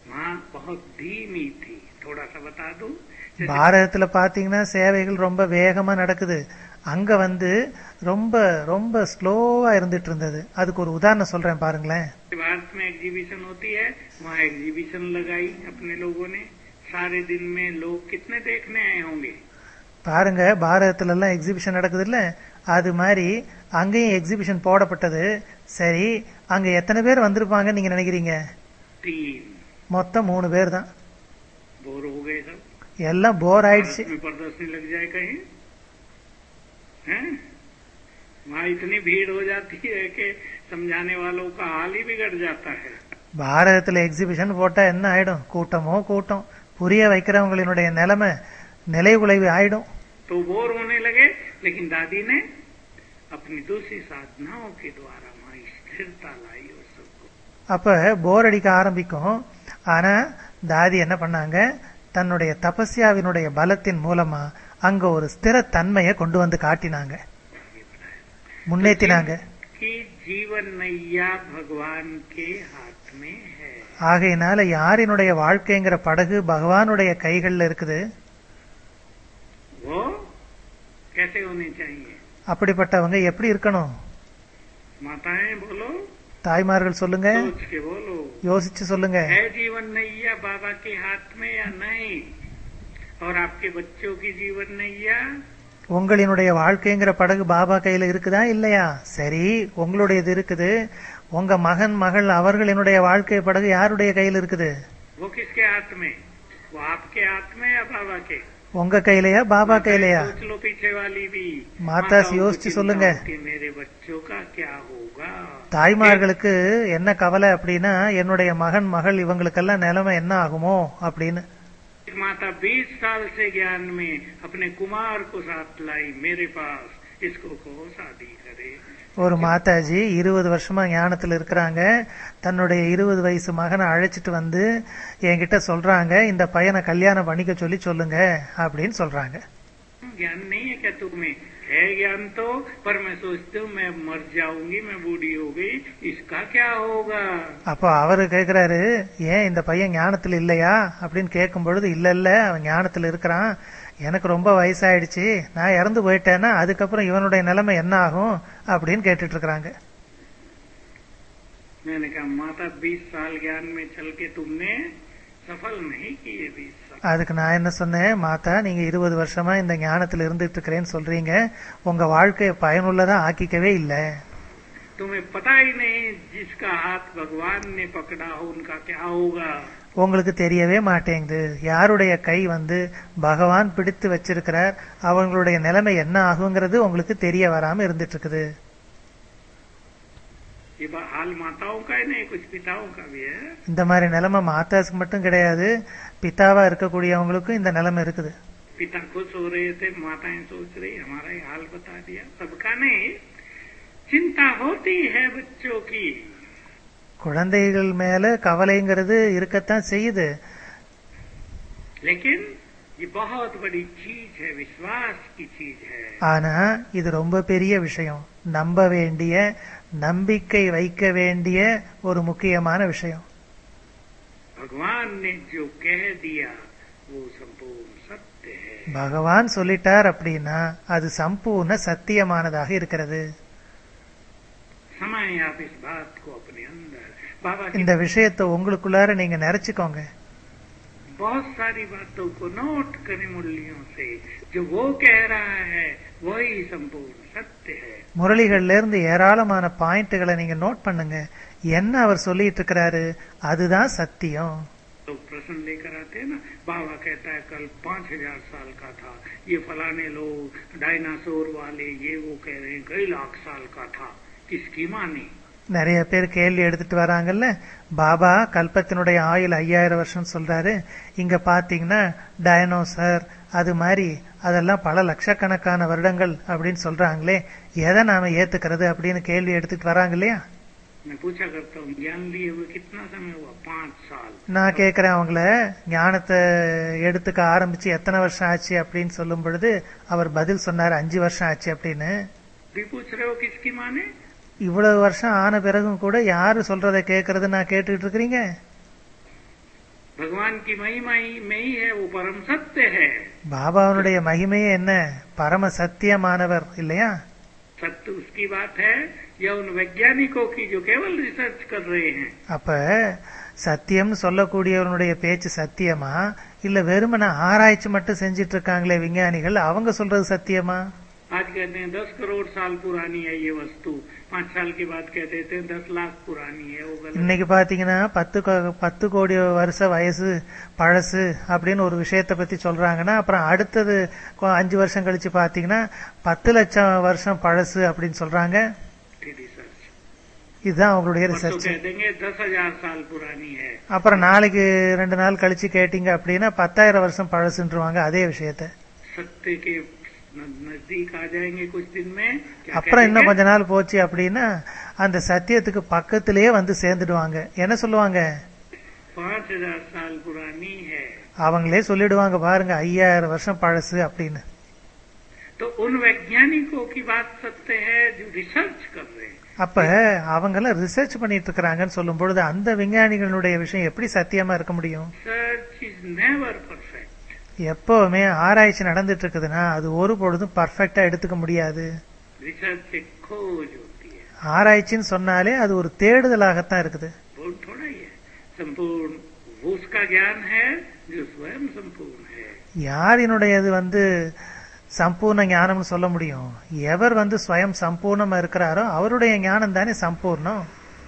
वहाँ बहुत धीमी थी थोड़ा सा बता दूं जैसे பாரதத்துல பாத்தீங்கன்னா சேவைகள் ரொம்ப வேகமா நடக்குது அங்க வந்து ரொம்ப ரொம்ப ஸ்லோவா இருந்துட்டு இருந்தது அதுக்கு ஒரு உதாரணம் சொல்றேன் பாருங்களேன் भारत में एग्जीबिशन होती है वहाँ एग्जीबिशन लगाई अपने लोगों ने सारे दिन में लोग कितने देखने आए होंगे பாருங்க பாரதத்துல எல்லாம் எக்ஸிபிஷன் நடக்குது இல்ல அது மாதிரி அங்கேயும் எக்ஸிபிஷன் போடப்பட்டது சரி அங்க எத்தனை பேர் வந்திருப்பாங்கன்னு நீங்க நினைக்கிறீங்க तीन மொத்தம் மூணு பேர் தான் बोर हो गए सब எல்லாம் போர் ஆயிடுச்சு भारत में प्रदर्शनी लग जाए कहीं हैं वहाँ इतनी भीड़ हो जाती है कि समझाने वालों का हाल ही बिगड़ जाता है பாரதத்துல எக்ஸிபிஷன் போட்டா என்ன ஆயிடும் கூட்டமோ கூட்டம் புரிய வைக்கிறவங்களினுடைய நிலைமை நிலைகுலைவு ஆயிடும் तो बोर होने लगे लेकिन दादी ने अपनी दूसरी साधनाओं के द्वारा वहाँ स्थिरता लाई और सबको அப்ப போர் அடிக்க ஆரம்பிக்கும் ஆனா தாதி என்ன பண்ணாங்க தன்னுடைய தபஸ்யாவினுடைய பலத்தின் மூலமா அங்க ஒரு ஸ்திரத்தன்மையை கொண்டு வந்து காட்டினாங்க முன்னேத்தினாங்க कि जीवन नैया भगवान के हाथ में है ஆகையினால யாரினுடைய வாழ்க்கைங்கிற படகு பகவானுடைய கைகள்ல இருக்குது वो कैसे होने चाहिए அப்படிப்பட்டவங்க எப்படி இருக்கணும் माताएं बोलो தாய்மார்கள் சொல்லுங்க सोच के बोलो யோசிச்சு சொல்லுங்க है जीवन नैया बाबा के हाथ में या नहीं और आपके बच्चों की जीवन नैया உங்களினுடைய வாழ்க்கைங்கிற படகு பாபா கையில இருக்குதா இல்லையா சரி உங்களுடையது இருக்குது உங்க மகன் மகள் அவர்களினுடைய வாழ்க்கை படகு யாருடைய கையில் இருக்குது वो किसके हाथ में वो आपके हाथ में या बाबा के உங்க கையிலயா பாபா கையிலயா सोच लो पीछे वाली भी माता माताओं को योசிச்சு चिंता சொல்லுங்க. होती है, मेरे बच्चों का क्या होगा தாய்மார்களுக்கு என்ன கவலை அப்படின்னா என்னுடைய மகன் மகள் இவங்களுக்கெல்லாம் நிலைமை என்ன ஆகுமோ அப்படின்னு एक माता 20 साल से ज्ञान में अपने कुमार को साथ लाई मेरे पास इसको कहो शादी करे ஒரு மாதாஜி இருபது வருஷமா ஞானத்துல இருக்கிறாங்க தன்னுடைய இருபது வயசு மகனை அழைச்சிட்டு வந்து என்கிட்ட சொல்றாங்க இந்த பையனை கல்யாணம் பண்ணிக்க சொல்லி சொல்லுங்க அப்படின்னு சொல்றாங்க ज्ञान नहीं है क्या तुम्हें है ज्ञान तो पर मैं सोचती हूँ मैं मर जाऊंगी मैं बूढ़ी हो गई इसका क्या होगा அப்போ அவரு கேக்குறாரு ஏன் இந்த பையன் ஞானத்துல இல்லையா அப்படின்னு கேட்கும் பொழுது இல்ல இல்ல அவன் ஞானத்துல இருக்கிறான் எனக்கு ரொம்ப வயசாயிடுச்சு நான் இறந்து போயிட்டேன்னா அதுக்கப்புறம் இவனுடைய நிலைமை என்ன ஆகும் அப்படின்னு கேட்டுட்டு இருக்கிறாங்க मैंने कहा माता 20 साल ज्ञान में चल के तुमने सफल नहीं किए 20 साल அதுக்கு நான் என்ன சொன்னேன் மாதா நீங்க இருபது வருஷமா இந்த ஞானத்துல இருந்துட்டு இருக்கிறேன்னு சொல்றீங்க உங்க வாழ்க்கையை பயனுள்ளதா ஆக்கிக்கவே இல்லை तुम्हें पता ही नहीं जिसका हाथ भगवान ने पकड़ा हो उनका क्या होगा உங்களுக்கு தெரியவே மாட்டேங்குது யாருடைய கை வந்து பகவான் பிடித்து வச்சிருக்கிறார் அவங்களுடைய நிலைமை என்ன ஆகுங்கிறது உங்களுக்கு தெரிய வராம இருந்துட்டு இருக்குது ये बा- हाल माताओं का ही नहीं कुछ पिताओं का भी है இந்த மாதிரி நிலைமை மாதாஸ்க்கு மட்டும் கிடையாது பிதாவா இருக்கக்கூடியவங்களுக்கும் இந்த நிலைமை இருக்குது पिता खुश हो रहे थे माताएं सोच रही हमारा ही हाल बता दिया सबका नहीं चिंता होती है बच्चों की குழந்தைகள் மேல கவலைங்கிறது இருக்கத்தான் செய்யுது लेकिन ये बहुत बड़ी चीज है विश्वास की चीज है ஆனா இது ரொம்ப பெரிய விஷயம் நம்ப வேண்டிய நம்பிக்கை வைக்க வேண்டிய ஒரு முக்கியமான விஷயம் भगवान ने जो कह दिया वो संपूर्ण सत्य है பகவான் சொல்லிட்டார் அப்படின்னா அது சம்பூர்ண சத்தியமானதாக இருக்கிறது समय आप इस बात को अपने अंदर बाबा की இந்த விஷயத்தை உங்களுக்குள்ளார நீங்க நிறைச்சுக்கோங்க बहुत सारी बातों को नोट करें मूल्यों से जो वो कह रहा है वही संपूर्ण सत्य है முரளிகள்ல இருந்து ஏராளமான பாயிண்ட்டுகளை நீங்க நோட் பண்ணுங்க என்ன அவர் சொல்லிட்டு இருக்கிறாரு அதுதான் சத்தியம் लोग प्रश्न लेकर आते हैं ना बाबा कहता है कल पांच हजार साल का था ये फलाने लोग डायनासोर वाले ये वो कह रहे हैं कई लाख साल का था किसकी माने நிறைய பேர் கேள்வி எடுத்துட்டு வராங்கல்ல பாபா கல்பத்தினுடைய ஆயுள் ஐயாயிரம் வருஷம் சொல்றாரு இங்க பாத்தீங்கன்னா டயனோசர் அது மாதிரி அதெல்லாம் பல லட்சக்கணக்கான வருடங்கள் அப்படின்னு சொல்றாங்களே எதை நாம ஏத்துக்கிறது அப்படின்னு கேள்வி எடுத்துட்டு வராங்க இல்லையா मैं पूछा करता हूँ ज्ञान लिए हुए कितना समय हुआ पांच साल நான் கேக்குறேன் அவங்கள ஞானத்தை எடுத்துக்க ஆரம்பிச்சு எத்தனை வருஷம் ஆச்சு அப்படின்னு சொல்லும் பொழுது அவர் பதில் சொன்னார் அஞ்சு வருஷம் ஆச்சு அப்படின்னு भी पूछ रहे हो किसकी माने இவ்வளவு வருஷம் ஆன பிறகும் கூட யாரு சொல்றதை கேக்குறது நான் கேட்டுக்கிட்டு இருக்கிறீங்க भगवान की महिमा ही में ही है वो परम सत्य है பாபாவுடைய மகிமையே என்ன பரம சத்தியமானவர் இல்லையா सत्य उसकी बात है या उन वैज्ञानिकों की जो केवल रिसर्च कर रहे हैं அப்ப சத்தியம்னு சொல்லக்கூடியவனுடைய பேச்சு சத்தியமா இல்ல வெறுமன ஆராய்ச்சி மட்டும் செஞ்சிட்டு இருக்காங்களே விஞ்ஞானிகள் அவங்க சொல்றது சத்தியமா आज कहते हैं दस करोड़ साल पुरानी है ये वस्तु पाँच साल के बाद कह देते हैं दस लाख पुरानी है वो गलत இன்னைக்கு பாத்தீங்கன்னா பத்து கோ- பத்து கோடி வருஷ வயசு பழசு அப்படின்னு ஒரு விஷயத்த பத்தி சொல்றாங்கன்னா அப்புறம் அடுத்தது கொ- அஞ்சு வருஷம் கழிச்சு பாத்தீங்கன்னா பத்து லட்சம் வருஷம் பழசு அப்படின்னு சொல்றாங்க रिसर्च இதுதான் அவங்களுடைய और तो ரிசர்ச் कह देंगे दस हजार साल पुरानी है அப்புறம் நாளைக்கு ரெண்டு நாள் கழிச்சு கேட்டீங்க அப்படின்னா பத்தாயிரம் வருஷம் பழசுன்றுவாங்க அதே விஷயத்த सत्य के न- नजदीक आ जाएंगे कुछ दिन में क्या அப்புறம் இன்னும் कहेंगे? கொஞ்ச நாள் போச்சு அப்படின்னா அந்த சத்தியத்துக்கு பக்கத்திலேயே வந்து சேர்ந்துடுவாங்க என்ன சொல்லுவாங்க पाँच हजार साल पुरानी है அவங்களே சொல்லிடுவாங்க பாருங்க ஐயாயிரம் வருஷம் பழசு அப்படின்னு तो उन वैज्ञानिकों की बात सत्य है जो रिसर्च कर रहे हैं அப்ப அவங்க எல்லாம் ரிசர்ச் பண்ணிட்டு இருக்கிறாங்கன்னு சொல்லும் பொழுது அந்த விஞ்ஞானிகளுடைய விஷயம் எப்படி சத்தியமா இருக்க முடியும் रिसर्च इज नेवर परफेक्ट எப்பவுமே ஆராய்ச்சி நடந்துட்டு இருக்குதுன்னா அது ஒரு பொழுதும் பர்ஃபெக்டா எடுத்துக்க முடியாது रिसर्च एक खोज होती है ஆராய்ச்சின்னு சொன்னாலே அது ஒரு தேடுதலாகத்தான் இருக்குது वो थोड़ा ही है संपूर्ण वो उसका ज्ञान है जो स्वयं संपूर्ण है யாரினுடையது வந்து சம்பூர்ண ஞானம்னு சொல்ல முடியும் எவர் வந்து ஸ்வயம் சம்பூர்ணமா இருக்கிறாரோ அவருடைய ஞானம் தானே சம்பூர்ணம்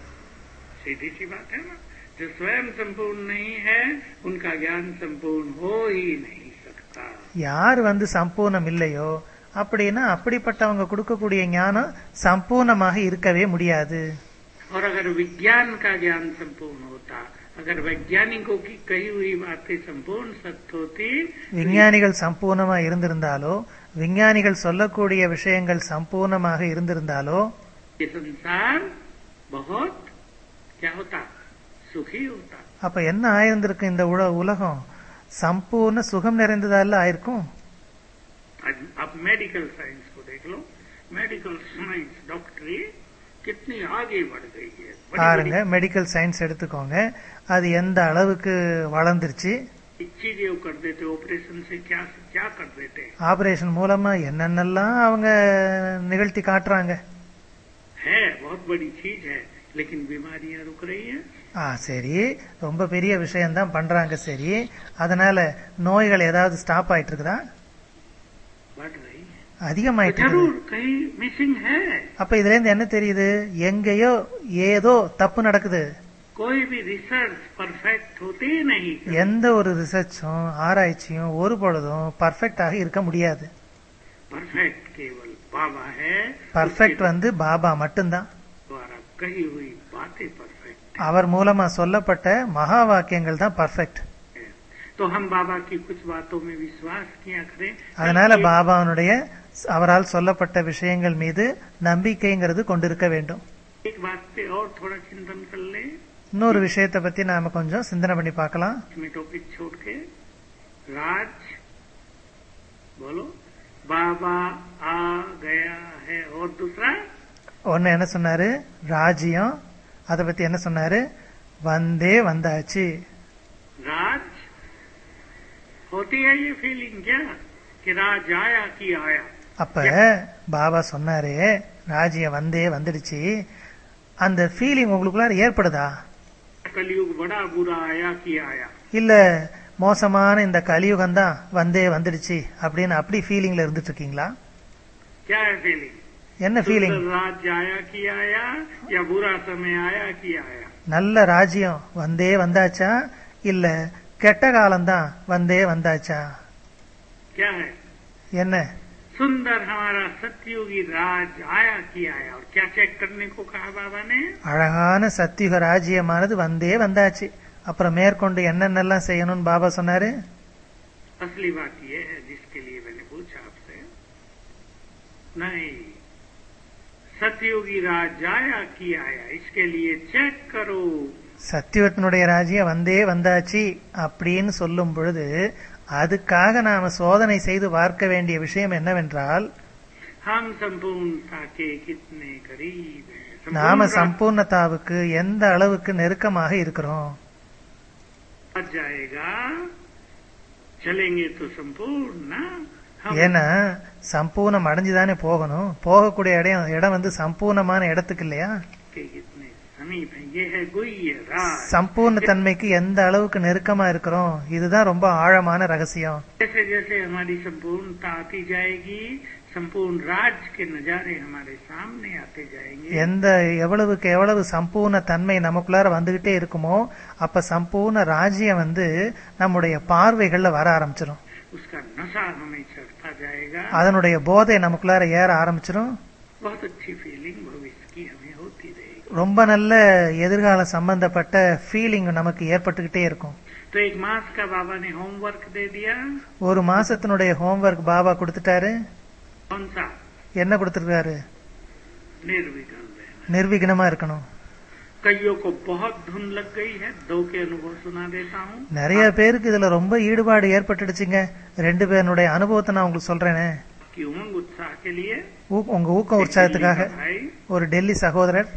सीधी सी बात है ना जो स्वयं संपूर्ण नहीं है उनका ज्ञान संपूर्ण हो ही नहीं सकता யார் வந்து சம்பூர்ணம் இல்லையோ அப்படின்னா அப்படிப்பட்டவங்க கொடுக்கக்கூடிய ஞானம் சம்பூர்ணமாக இருக்கவே முடியாது और अगर विज्ञान का ज्ञान संपूर्ण होता अगर वैज्ञानिकों की कही हुई बातें संपूर्ण सत्य होती விஞ்ஞானிகள் சம்பூர்ணமா இருந்திருந்தாலோ விஞ்ஞானிகள் சொல்லக்கூடிய விஷயங்கள் சம்பூர்ணமாக இருந்திருந்தாலோ ये संसार बहुत क्या होता सुखी होता அப்ப என்ன ஆயிருந்திருக்கு இந்த உல- உலகம் சம்பூர்ண சுகம் நிறைந்ததால ஆயிருக்கும் आज आप मेडिकल साइंस को देख लो मेडिकल साइंस डॉक्टरी कितनी आगे बढ़ गई है बड़ी பாருங்க மெடிக்கல் சயின்ஸ் எடுத்துக்கோங்க அது எந்த அளவுக்கு வளர்ந்துருச்சு बड़ी चीजें वो कर देते ऑपरेशन से क्या से क्या कर देते हैं ஆபரேஷன் மூலமா என்னென்னலாம் அவங்க நிகழ்த்தி காட்டுறாங்க है बहुत बड़ी चीज है लेकिन बीमारियां रुक रही हैं ஆ சரி ரொம்ப பெரிய விஷயம்தான் பண்றாங்க சரி அதனால நோய்கள் ஏதாவது ஸ்டாப் ஆயிட்டு இருக்குதா बढ़ रही है तो அதிகமாயிட்டு இருக்குது जरूर कहीं मिसिंग है அப்ப இதுல இருந்து என்ன தெரியுது எங்கேயோ ஏதோ தப்பு நடக்குது कोई भी रिसर्च परफेक्ट होते ही नहीं எந்த ஒரு ரிசர்ச்சும் ஆராய்ச்சியும் ஒரு பொழுதும் பர்ஃபெக்டாக இருக்க முடியாது परफेक्ट केवल बाबा है பர்ஃபெக்ட் उसके வந்து பாபா மட்டும்தான் द्वारा कही हुई बातें परफेक्ट அவர் மூலமா சொல்லப்பட்ட மகா வாக்கியங்கள் தான் பர்ஃபெக்ட் है तो हम बाबा की कुछ बातों में विश्वास किया करें அதனால एक- பாபாவனுடைய அவரால் சொல்லப்பட்ட விஷயங்கள் மீது நம்பிக்கைங்கிறது கொண்டிருக்க வேண்டும் एक बात पे और थोड़ा चिंतन कर ले இன்னொரு விஷயத்தை பத்தி நாம கொஞ்சம் சிந்தனை பண்ணி பார்க்கலாம் इसमें टॉपिक छोड़ के राज बोलो बाबा आ गया है और दूसरा ஒன்னு என்ன சொன்னாரு ராஜ்யம் அதை பத்தி என்ன சொன்னாரு வந்தே வந்தாச்சு राज होती है ये फीलिंग क्या कि राज आया कि आया அப்ப பாபா சொன்னாரு ராஜ்யம் வந்தே வந்துடுச்சு அந்த ஃபீலிங் உங்களுக்குள்ளார ஏற்படுதா कलयुग बड़ा बुरा आया कि आया இல்ல மோசமான இந்த கலியுகம் தான் வந்தே வந்துடுச்சு அப்படின்னு அப்படி ஃபீலிங்ல இருந்துட்டு இருக்கீங்களா क्या है फीलिंग என்ன ஃபீலிங் राज आया कि आया या बुरा समय आया कि आया நல்ல ராஜ்யம் வந்தே வந்தாச்சா இல்ல கெட்ட காலம்தான் வந்தே வந்தாச்சா क्या है என்ன सुंदर हमारा सतयुगी राज आया कि आया और क्या चेक करने को कहा बाबा ने அழகான சத்தியுக ராஜ்யமானது வந்தே வந்தாச்சு அப்புறம் மேற்கொண்டு என்னென்னலாம் செய்யணும்னு பாபா சொன்னாரு असली बात यह है जिसके लिए मैंने पूछा आपसे नहीं सतयुगी राज आया कि आया इसके लिए चेक करो சத்தியுகத்தினுடைய ராஜ்யம் வந்தே வந்தாச்சு அப்படின்னு சொல்லும் பொழுது அதுக்காக நாம சோதனை செய்து பார்க்க வேண்டிய விஷயம் என்னவென்றால் हम संपूर्णता के कितने करीब हैं நாம संपूर्ण சம்பூர்ணதாவுக்கு எந்த அளவுக்கு நெருக்கமாக இருக்கிறோம் जाएगा चलेंगे तो संपूर्ण ना हम ஏன்னா சம்பூர்ணம் அடைஞ்சுதானே போகணும் போகக்கூடிய இடம் இடம் வந்து சம்பூர்ணமான இடத்துக்கு இல்லையா के कितने समीप है ये है गुह्य राज சம்பூர்ண தன்மைக்கு எந்த அளவுக்கு நெருக்கமா இருக்கிறோம் இதுதான் ரொம்ப ஆழமான ரகசியம் जैसे जैसे हमारी संपूर्णता आती जाएगी संपूर्ण राज के नजारे हमारे सामने आते जाएंगे எந்த எவ்வளவுக்கு எவ்வளவு சம்பூர்ண தன்மை நமக்குள்ளார வந்துகிட்டே இருக்குமோ அப்ப சம்பூர்ண ராஜ்யம் வந்து நம்முடைய பார்வைகள்ல வர ஆரம்பிச்சிடும் उसका नशा हमें चढ़ता जाएगा அதனுடைய போதை நமக்குள்ளார ஏற ஆரம்பிச்சிடும் बहुत अच्छी फीलिंग भविष्य की हमें होती रहेगी ரொம்ப நல்ல எதிர்கால சம்பந்தப்பட்ட ஃபீலிங் நமக்கு ஏற்பட்டுக்கிட்டே இருக்கும் तो एक मास का बाबा ने होमवर्क दे दिया ஒரு மாசத்தினுடைய ஹோம்ஒர்க் பாபா கொடுத்துட்டாரு कौन सा என்ன கொடுத்துருக்காரு निर्विघ्न रहना நிர்விঘ்னமா இருக்கணும் कईयों को बहुत धुन लग गई है दो के अनुभव सुना देता हूँ நிறைய பேருக்கு இதுல ரொம்ப ஈடுபாடு ஏற்பட்டுடுச்சுங்க ரெண்டு பேருடைய அனுபவத்தை நான் உங்களுக்கு சொல்றேனே कि उमंग उत्साह के लिए ஊ- உங்க ஊக்கம் உற்சாகத்துக்காக एक भाई ஒரு டெல்லி சகோதரர்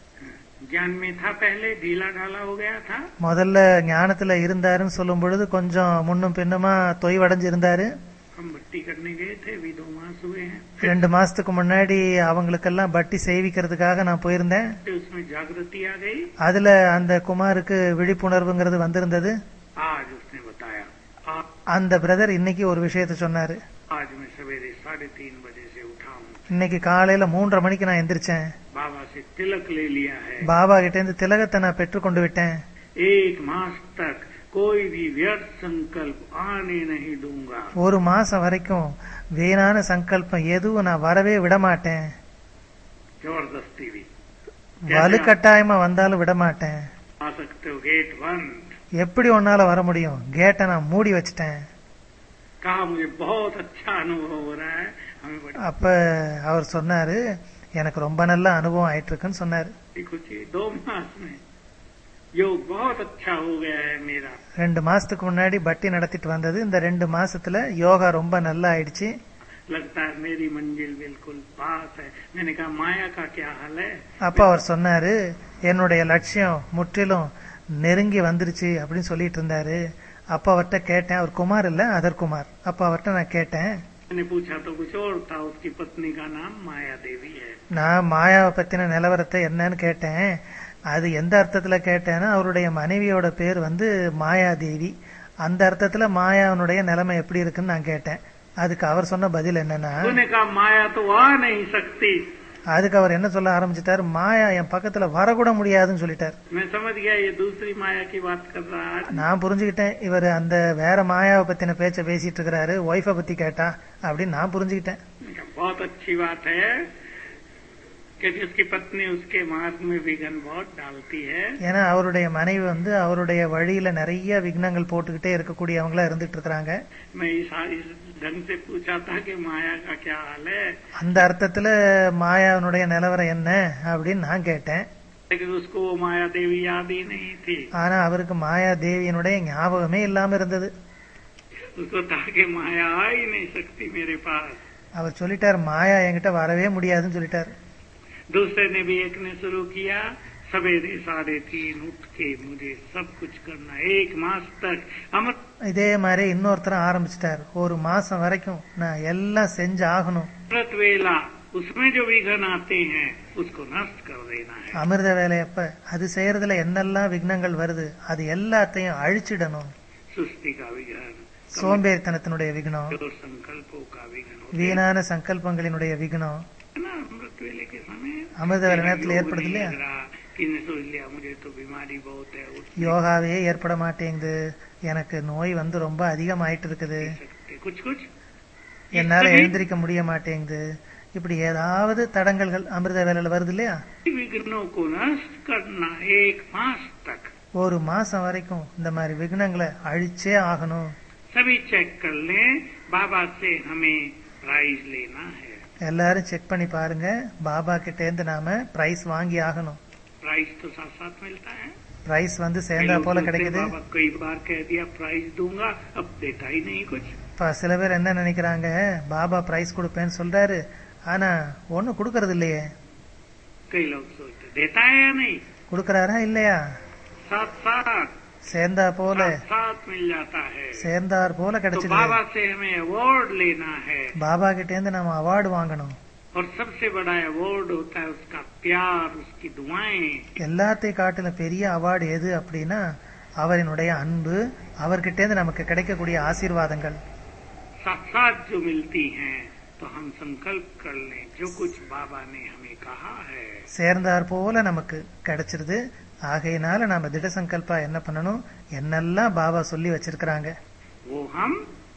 ज्ञान में था पहले ढीला ढाला हो गया था முதல்ல ஞானத்துல இருந்தாருன்னு சொல்லும் பொழுது கொஞ்சம் முன்னும் பின்னுமா தொய்வடைஞ்சு இருந்தாரு हम भट्टी करने गए थे अभी दो मास हुए हैं ரெண்டு மாசத்துக்கு முன்னாடி அவங்களுக்கெல்லாம் பட்டி செய்விக்கிறதுக்காக நான் போயிருந்தேன் फिर उसमें जागृति आ गई அதுல அந்த குமாருக்கு விழிப்புணர்வுங்கிறது வந்திருந்தது आज उसने बताया आज அந்த பிரதர் இன்னைக்கு ஒரு விஷயத்த சொன்னாரு आज मैं सवेरे साढ़े तीन बजे से उठा हूँ இன்னைக்கு காலையில மூன்றரை மணிக்கு நான் எந்திரிச்சேன் बाबा से तिलक ले लिया है பாபா கிட்ட இருந்து திலகத்தை நான் பெற்றுக்கொண்டு விட்டேன் एक मास तक कोई भी व्यर्थ संकल्प आने नहीं दूंगा ஒரு மாசம் வரைக்கும் வீணான சங்கல்பம் எதுவும் நான் வரவே விட மாட்டேன் जबरदस्ती भी வலுக்கட்டாயமா வந்தாலும் விட மாட்டேன் आ सकते हो गेट बंद எப்படி உன்னால வர முடியும் கேட்டை நான் மூடி வச்சிட்டேன் कहा मुझे बहुत अच्छा अनुभव हो रहा है हमें बड़ी அப்ப அவர் சொன்னாரு எனக்கு ரொம்ப நல்ல அனுபவம் ஆயிட்டு இருக்குன்னு சொன்னாரு खुशी दो मास में योग बहुत अच्छा हो गया है मेरा ரெண்டு மாசத்துக்கு முன்னாடி பட்டி நடத்திட்டு வந்தது இந்த ரெண்டு மாசத்துல யோகா ரொம்ப நல்லா ஆயிடுச்சு लगता है मेरी मंजिल बिल्कुल पास है मैंने कहा माया का क्या हाल है அப்ப அவர் சொன்னாரு என்னுடைய லட்சியம் முற்றிலும் நெருங்கி வந்துருச்சு அப்படின்னு சொல்லிட்டு இருந்தாரு அப்ப அவர்கிட்ட கேட்டேன் அவர் குமார் இல்ல அதர் குமார் அப்ப அவர்கிட்ட நான் கேட்டேன் मैंने पूछा तो कुछ और था उसकी पत्नी का नाम माया देवी है நான் மாயாவை பத்தின நிலவரத்தை என்னன்னு கேட்டேன் அது எந்த அர்த்தத்துல கேட்டேன்னா அவருடைய மனைவியோட பேர் வந்து மாயாதேவி அந்த அர்த்தத்துல மாயாவனுடைய நிலைமை எப்படி இருக்குன்னு நான் கேட்டேன் அதுக்கு அவர் சொன்ன பதில் என்னன்னா तूने कहा माया तो आ नहीं सकती அதுக்கு அவர் என்ன சொல்ல ஆரம்பிச்சிட்டாரு மாயா என் பக்கத்துல வரக்கூட முடியாதுன்னு சொல்லிட்டார் मैं समझ गया ये दूसरी माया की बात कर रहा है நான் புரிஞ்சுக்கிட்டேன் இவர் அந்த வேற மாயாவை பத்தின பேச்ச பேசிட்டு இருக்கிறாரு ஒய்ஃபை பத்தி கேட்டா அப்படின்னு நான் புரிஞ்சுக்கிட்டேன் मैंने कहा, बहुत अच्छी बात है क्योंकि उसकी पत्नी उसके मार्ग में विघन बहुत डालती है ஏன்னா அவருடைய மனைவி வந்து அவருடைய வழியில நிறைய விக்னங்கள் போட்டுக்கிட்டே இருக்கக்கூடியவங்களா இருந்துட்டு இருக்கிறாங்க मैं इस, इस ढंग से पूछा था कि माया का क्या हाल है அந்த அர்த்தத்துல மாயாவனுடைய நிலவரம் என்ன அப்படின்னு நான் கேட்டேன் लेकिन उसको वो माया देवी याद ही नहीं थी ஆனா அவருக்கு மாயா தேவியினுடைய ஞாபகமே இல்லாம இருந்தது उसको था कि माया आ ही नहीं सकती मेरे पास அவர் சொல்லிட்டார் மாயா என்கிட்ட வரவே முடியாதுன்னு சொல்லிட்டார் दूसरे ने भी एक ने शुरू किया सवेरे साढ़े तीन उठ के मुझे सब कुछ करना एक मास तक अमृत இதே மாதிரி இன்னொருத்தரும் ஆரம்பிச்சிட்டார் ஒரு மாசம் வரைக்கும் நான் எல்லாம் செஞ்சு ஆகணும் वेला उसमें जो विघन आते हैं उसको नष्ट कर देना है அமிர்த வேலையப்ப அது செய்யறதுல என்னெல்லாம் விக்னங்கள் வருது அது எல்லாத்தையும் அழிச்சிடணும் सुस्ती का विघन சோம்பேறித்தனத்தினுடைய விக்னம் जो संकल्पों का विघन होते हैं வீணான சங்கல்பங்களினுடைய விக்னம் ना अमृत वेले के समय அமிர்த வேலை நேரத்தில் योग ஏற்படுது नहीं இல்லையா लग रहा, किसने सोच लिया मुझे तो बीमारी बहुत है उठ யோகாவே ஏற்பட மாட்டேங்குது எனக்கு நோய் வந்து ரொம்ப அதிகமாயிட்டு இருக்குது नहीं सकते कुछ कुछ என்னால सभी எழுந்திருக்க முடிய மாட்டேங்குது இப்படி ஏதாவது தடங்கல்கள் அமிர்த வேலையில வருது இல்லையா विघ्नों को नष्ट करना एक मास तक ஒரு மாசம் வரைக்கும் இந்த மாதிரி விக்னங்களை அழிச்சே ஆகணும் सभी चेक कर लें बाबा से हमें प्राइज लेना है எல்லாரும் செக் பண்ணி பாருங்க பாபா கிட்ட இருந்து நாம பிரைஸ் வாங்கி ஆகணும் प्राइज तो साथ साथ मिलता है பிரைஸ் வந்து कई சேர்ந்தா लोग போல बोलते हैं, கிடைக்குது बाबा कई बार कह दिया प्राइज दूंगा अब देता ही नहीं कुछ இப்ப சில பேர் என்ன நினைக்கிறாங்க பாபா பிரைஸ் கொடுப்பேன்னு சொல்றாரு ஆனா ஒண்ணும் கொடுக்கறது இல்லையே कई लोग सोचते देता है या नहीं கொடுக்கறாரா இல்லையா साथ साथ சேர்ந்தா போல साथ मिल जाता है சேர்ந்தார் போல तो கிடைச்சிடுது बाबा से हमें अवार्ड लेना है பாபா கிட்ட இருந்து நம்ம அவார்டு வாங்கணும் और सबसे बड़ा अवार्ड होता है उसका प्यार उसकी दुआएं எல்லாத்தை காட்டிலும் பெரிய அவார்டு எது அப்படின்னா அவரினுடைய அன்பு அவர்கிட்ட இருந்து நமக்கு கிடைக்கக்கூடிய ஆசீர்வாதங்கள் साथ साथ जो मिलती हैं तो हम संकल्प कर लें जो कुछ बाबा ने हमें कहा है சேர்ந்தார் போல நமக்கு கிடைச்சிருது ஆகையினால நாம திட சங்கல்பா என்ன பண்ணணும் என்னெல்லாம் பாபா சொல்லி வச்சிருக்கிறாங்க वो हम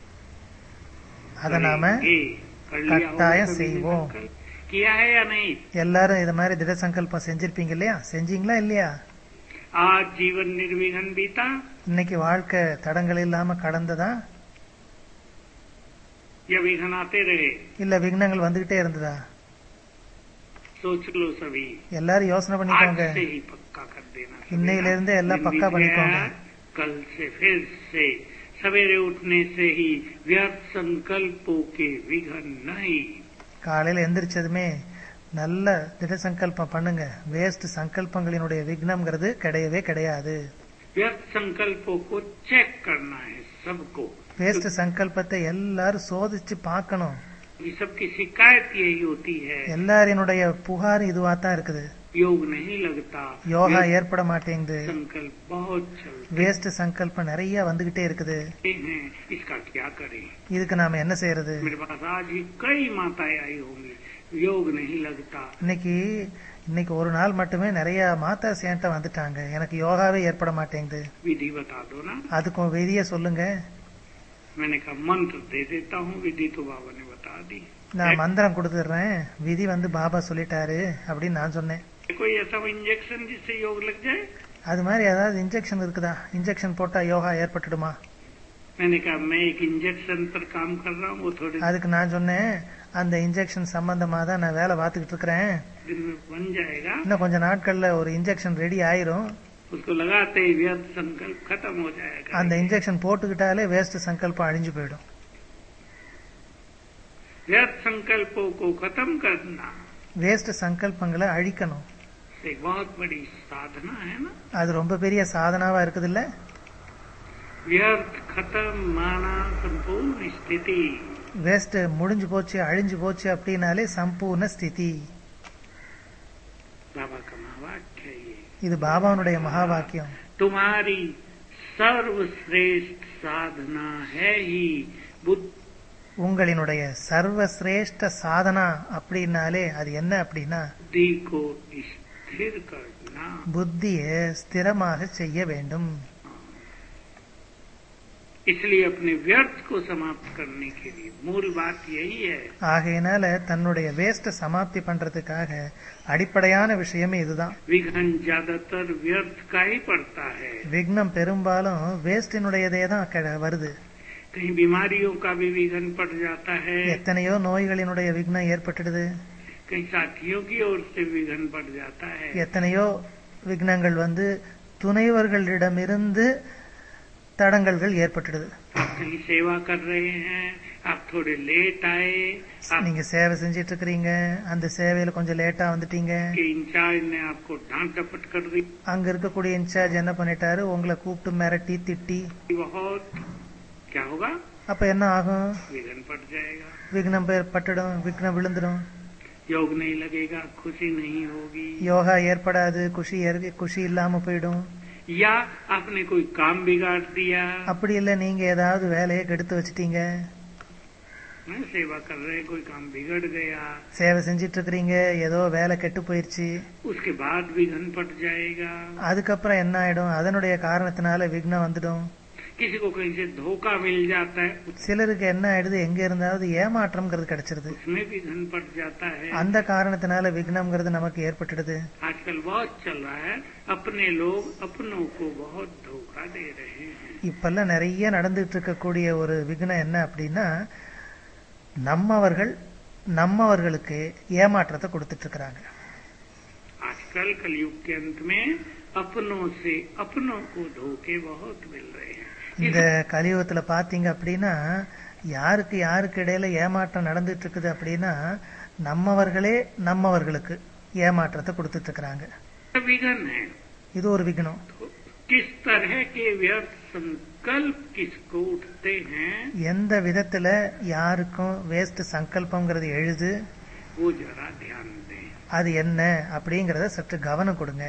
அத நாம करेंगे। कर लिया होगा कट्टाय सभी ने सेवो। संकल्प? किया है या नहीं எல்லாரும் இது மாதிரி திட சங்கல்பம் செஞ்சிருப்பீங்க இல்லையா செஞ்சீங்களா இல்லையா आज जीवन निर्विघ्न बीता இன்னைக்கு வாழ்க்கை தடங்கள் இல்லாம கடந்ததா या विघ्न आते रहे இல்ல விக்னங்கள் வந்துகிட்டே இருந்ததா सोच लो सभी எல்லாரும் யோசனை आज பண்ணிக்கோங்க से ही पक्का कर देना सभी இன்னையில ना। இருந்தே எல்லாம் दिन पक्का बीत गया, பண்ணிக்கோங்க। कल से फिर से सवेरे उठने से ही व्यर्थ संकल्पों के विघ्न नहीं காலையில எந்திரிச்சதுமே நல்ல திட சங்கல்பம் பண்ணுங்க வேஸ்ட் சங்கல்பங்களினுடைய விக்னம்ங்கிறது கிடையவே கிடையாது व्यर्थ संकल्पों को चेक करना है सबको வேஸ்ட் சங்கல்பத்தை எல்லாரும் சோதிச்சு பார்க்கணும் ये सबकी शिकायत यही होती है எல்லாரினுடைய புகார் இதுவா தான் இருக்குது योग नहीं लगता யோகா व्यर्थ ஏற்பட மாட்டேங்குது संकल्प बहुत चलते வேஸ்ட் சங்கல்பம் நிறைய வந்துகிட்டே இருக்குது हैं इसका क्या करें இதுக்கு நாம என்ன செய்யறது मेरे पास आज ही कई माताएं आई होंगी योग नहीं लगता இன்னைக்கு இன்னைக்கு ஒரு நாள் மட்டுமே நிறைய மாத்தா சேன்ட்ட வந்துட்டாங்க எனக்கு யோகாவே ஏற்பட மாட்டேங்குது विधि बता दो ना அதுக்கும் விதிய சொல்லுங்க मैंने कहा मंत्र दे देता हूँ विधि तो बाबा ने बता दी நான் மந்திரம் கொடுத்துடுறேன் விதி வந்து பாபா சொல்லிட்டாரு அப்படின்னு நான் சொன்னேன் कोई ऐसा इंजेक्शन जिससे योग लग जाए அது மாதிரி ஏதாவது இன்ஜெக்ஷன் இருக்குதா இன்ஜெக்ஷன் போட்டா யோகா ஏற்பட்டுடுமா मैंने कहा मैं एक इंजेक्शन पर काम कर रहा हूँ वो थोड़े அதுக்கு நான் சொன்னேன் அந்த இன்ஜெக்ஷன் சம்பந்தமா தான் நான் வேலை பார்த்துக்கிட்டு இருக்கிறேன் दिन में बन जाएगा இன்னும் கொஞ்ச நாட்கள்ல ஒரு இன்ஜெக்ஷன் ரெடி ஆயிரும் उसको लगाते ही व्यर्थ संकल्प खत्म हो जाएगा அந்த இன்ஜெக்ஷன் போட்டுக்கிட்டாலே வேஸ்ட் சங்கல்பம் அழிஞ்சு போயிடும் व्यर्थ संकल्पों को खत्म करना வேஸ்ட் சங்கல்பங்களை அழிக்கணும் एक बहुत बड़ी साधना है ना அது ரொம்ப பெரிய சாதனாவா இருக்குது இல்ல व्यर्थ खत्म माना संपूर्ण स्थिति வேஸ்ட் முடிஞ்சு போச்சு அழிஞ்சு போச்சு அப்படின்னாலே சம்பூர்ண ஸ்திதி बाबा का महावाक्य है ये இது பாபாவுடைய மகா வாக்கியம் तुम्हारी सर्वश्रेष्ठ साधना है ही बुद्धि உங்களினுடைய சர்வசிரேஷ்ட சாதனா அப்படின்னாலே அது என்ன அப்படின்னா को स्थिर करना புத்தியை ஸ்திரமாக செய்ய வேண்டும் इसलिए अपने व्यर्थ को समाप्त करने के लिए मूल बात यही है ஆகையினால தன்னுடைய வேஸ்ட சமாப்தி பண்றதுக்காக அடிப்படையான விஷயமே இதுதான் विघन ज्यादातर व्यर्थ का ही पड़ता है விக்னம் பெரும்பாலும் வேஸ்டினுடையதே தான் க- வருது कहीं बीमारियों का भी विघन पड़ जाता है எத்தனையோ நோய்களினுடைய விக்னம் ஏற்பட்டுடுது कहीं साथियों की ओर से विघन पड़ जाता है எத்தனையோ விக்னங்கள் வந்து துணைவர்களிடமிருந்து தடங்கல்கள் ஏற்பட்டுடுது आप कहीं सेवा कर रहे हैं आप थोड़े लेट आए आपके நீங்க சேவை செஞ்சிட்டு இருக்கிறீங்க அந்த சேவையில கொஞ்சம் லேட்டா வந்துட்டீங்க इंचार्ज ने आपको डांट डपट कर दी அங்க இருக்கக்கூடிய இன்சார்ஜ் என்ன பண்ணிட்டாரு உங்களை கூப்பிட்டு மிரட்டி திட்டி बहुत क्या होगा அப்ப என்ன ஆகும் विघन पड़ जाएगा விக்னம் பே- பட்டுடும் விக்னம் விழுந்துடும் योग नहीं लगेगा खुशी नहीं होगी யோகா ஏற்படாது குஷி ஏற்- குஷி இல்லாம போயிடும் या आपने कोई काम बिगाड़ दिया அப்படி இல்ல நீங்க ஏதாவது வேலையை கெடுத்து வச்சிட்டீங்க हैं, सेवा कर रहे हैं, कोई काम बिगड़ गया சேவை செஞ்சிட்டு இருக்கிறீங்க ஏதோ வேலை கெட்டு போயிருச்சு उसके बाद विघन पड़ जाएगा அதுக்கப்புறம் என்ன ஆயிடும் அதனுடைய காரணத்தினால விக்னம் வந்துடும் किसी को कहीं से धोखा मिल जाता है சிலருக்கு என்ன ஆயிடுது எங்க இருந்தாவது ஏமாற்றம்ங்கிறது கிடைச்சிருது उसमें विघन पड़ जाता है அந்த காரணத்தினால விக்னம்ங்கிறது நமக்கு ஏற்பட்டுடுது आजकल बहुत चल रहा है अपने लोग अपनों को बहुत धोखा दे रहे हैं இப்பெல்லாம் நிறைய நடந்துட்டு இருக்கக்கூடிய ஒரு விக்னம் என்ன அப்படின்னா நம்மவர்கள் நம்மவர்களுக்கு ஏமாற்றத்தை கொடுத்துட்டு இருக்கிறாங்க आजकल कलयुग के अंत में अपनों से अपनों को धोखे बहुत मिल रहे हैं இந்த கலியுகத்துல பாத்தீங்க அப்படின்னா யாருக்கு யாருக்கு இடையில ஏமாற்றம் நடந்துட்டு இருக்குது அப்படின்னா நம்மவர்களே நம்மவர்களுக்கு ஏமாற்றத்தை கொடுத்துட்டு இருக்கிறாங்க विघन है இது ஒரு விக்னம் किस तरह के व्यर्थ संकल्प किसको उठते हैं எந்த விதத்துல யாருக்கும் வேஸ்ட் சங்கல்பம்ங்கிறது எழுது वो जरा ध्यान दें அது என்ன அப்படிங்கறத சற்று கவனம் கொடுங்க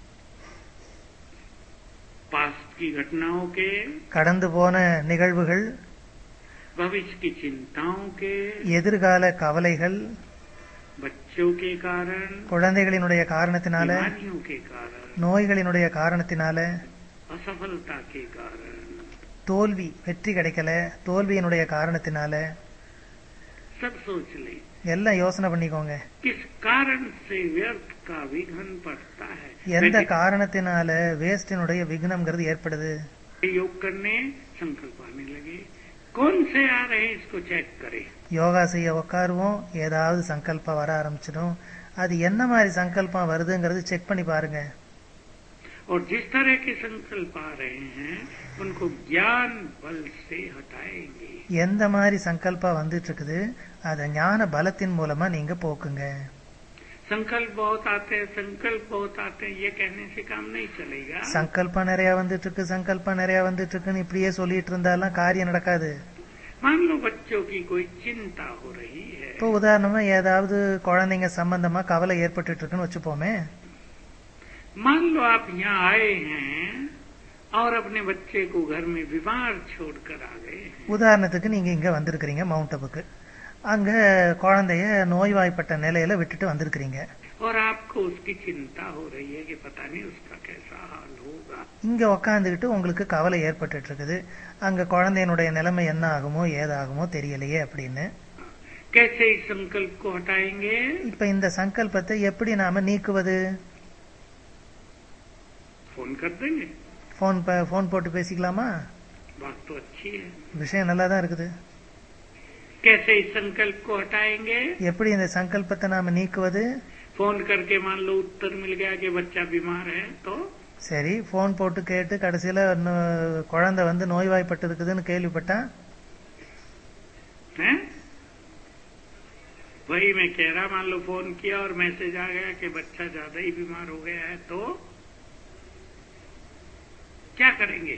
पास्ट की घटनाओं के கடந்து போன நிகழ்வுகள் भविष्य की चिंताओं के எதிர்கால கவலைகள் बच्चों के कारण குழந்தைகளினுடைய காரணத்தினால बीमारियों के कारण நோய்களினுடைய காரணத்தினால असफलता के कारण தோல்வி வெற்றி கிடைக்கல தோல்வியினுடைய காரணத்தினால सब सोच ले எல்லாம் யோசனை பண்ணிக்கோங்க किस कारण से व्यर्थ का विघन पड़ता है எந்த वैसे காரணத்தினால வேஸ்டினுடைய விக்னம்ங்கிறது ஏற்படுது योग करने संकल्प आने लगे कौन से आ रहे हैं इसको चेक करें யோகா செய்ய உட்காருவோம் ஏதாவது சங்கல்பம் வர ஆரம்பிச்சிடும் அது என்ன மாதிரி சங்கல்பம் வருதுங்கிறது செக் பண்ணி பாருங்க और जिस तरह के संकल्प आ रहे हैं उनको ज्ञान बल से हटाएंगे எந்த மாதிரி சங்கல்பம் வந்துட்டு இருக்குது அதை ஞான பலத்தின் மூலமா நீங்க போக்குங்க संकल्प बहुत आते हैं संकल्प बहुत आते हैं ये कहने से काम नहीं चलेगा சங்கல்பம் நிறைய வந்துட்டு இருக்கு சங்கல்பம் நிறைய வந்துட்டு இருக்குன்னு இப்படியே சொல்லிட்டு இருந்தாலாம் காரியம் நடக்காது मान लो बच्चों की कोई चिंता हो रही है இப்போ உதாரணமா ஏதாவது குழந்தைங்க சம்பந்தமா கவலை ஏற்பட்டுட்டு இருக்குன்னு வச்சுப்போமே मान लो आप यहाँ आए हैं और अपने बच्चे को घर में बीमार छोड़कर आ गए हैं உதாரணத்துக்கு நீங்க இங்க வந்திருக்கிறீங்க மவுண்ட் அபுக்கு அங்க குழந்தைய நோய்வாய்ப்பட்ட நிலையில விட்டுட்டு வந்திருக்கிறீங்க और आपको उसकी चिंता हो रही है कि पता नहीं उसका कैसा हाल होगा இங்க உக்காந்துக்கிட்டு உங்களுக்கு கவலை ஏற்பட்டுட்டு இருக்குது அங்க குழந்தையினுடைய நிலைமை என்ன ஆகுமோ ஏதாகுமோ தெரியலையே அப்படின்னு कैसे इस संकल्प को हटाएंगे இப்ப இந்த சங்கல்பத்தை எப்படி நாம நீக்குவது फोन कर देंगे போன் போன் போட்டு பேசிக்கலாமா बात तो अच्छी है விஷயம் நல்லா தான் இருக்குது कैसे इस संकल्प को हटाएंगे எப்படி இந்த சங்கல்பத்தை நாம நீக்குவது फोन करके मान लो उत्तर मिल गया कि बच्चा बीमार है तो சரி போன் போட்டு கேட்டு கடைசியில இன்னும் குழந்தை வந்து நோய்வாய்ப்பட்டு இருக்குதுன்னு கேள்விப்பட்டா है वही मैं कह रहा मान लो फोन किया और मैसेज आ गया कि बच्चा ज्यादा ही बीमार हो गया है तो क्या करेंगे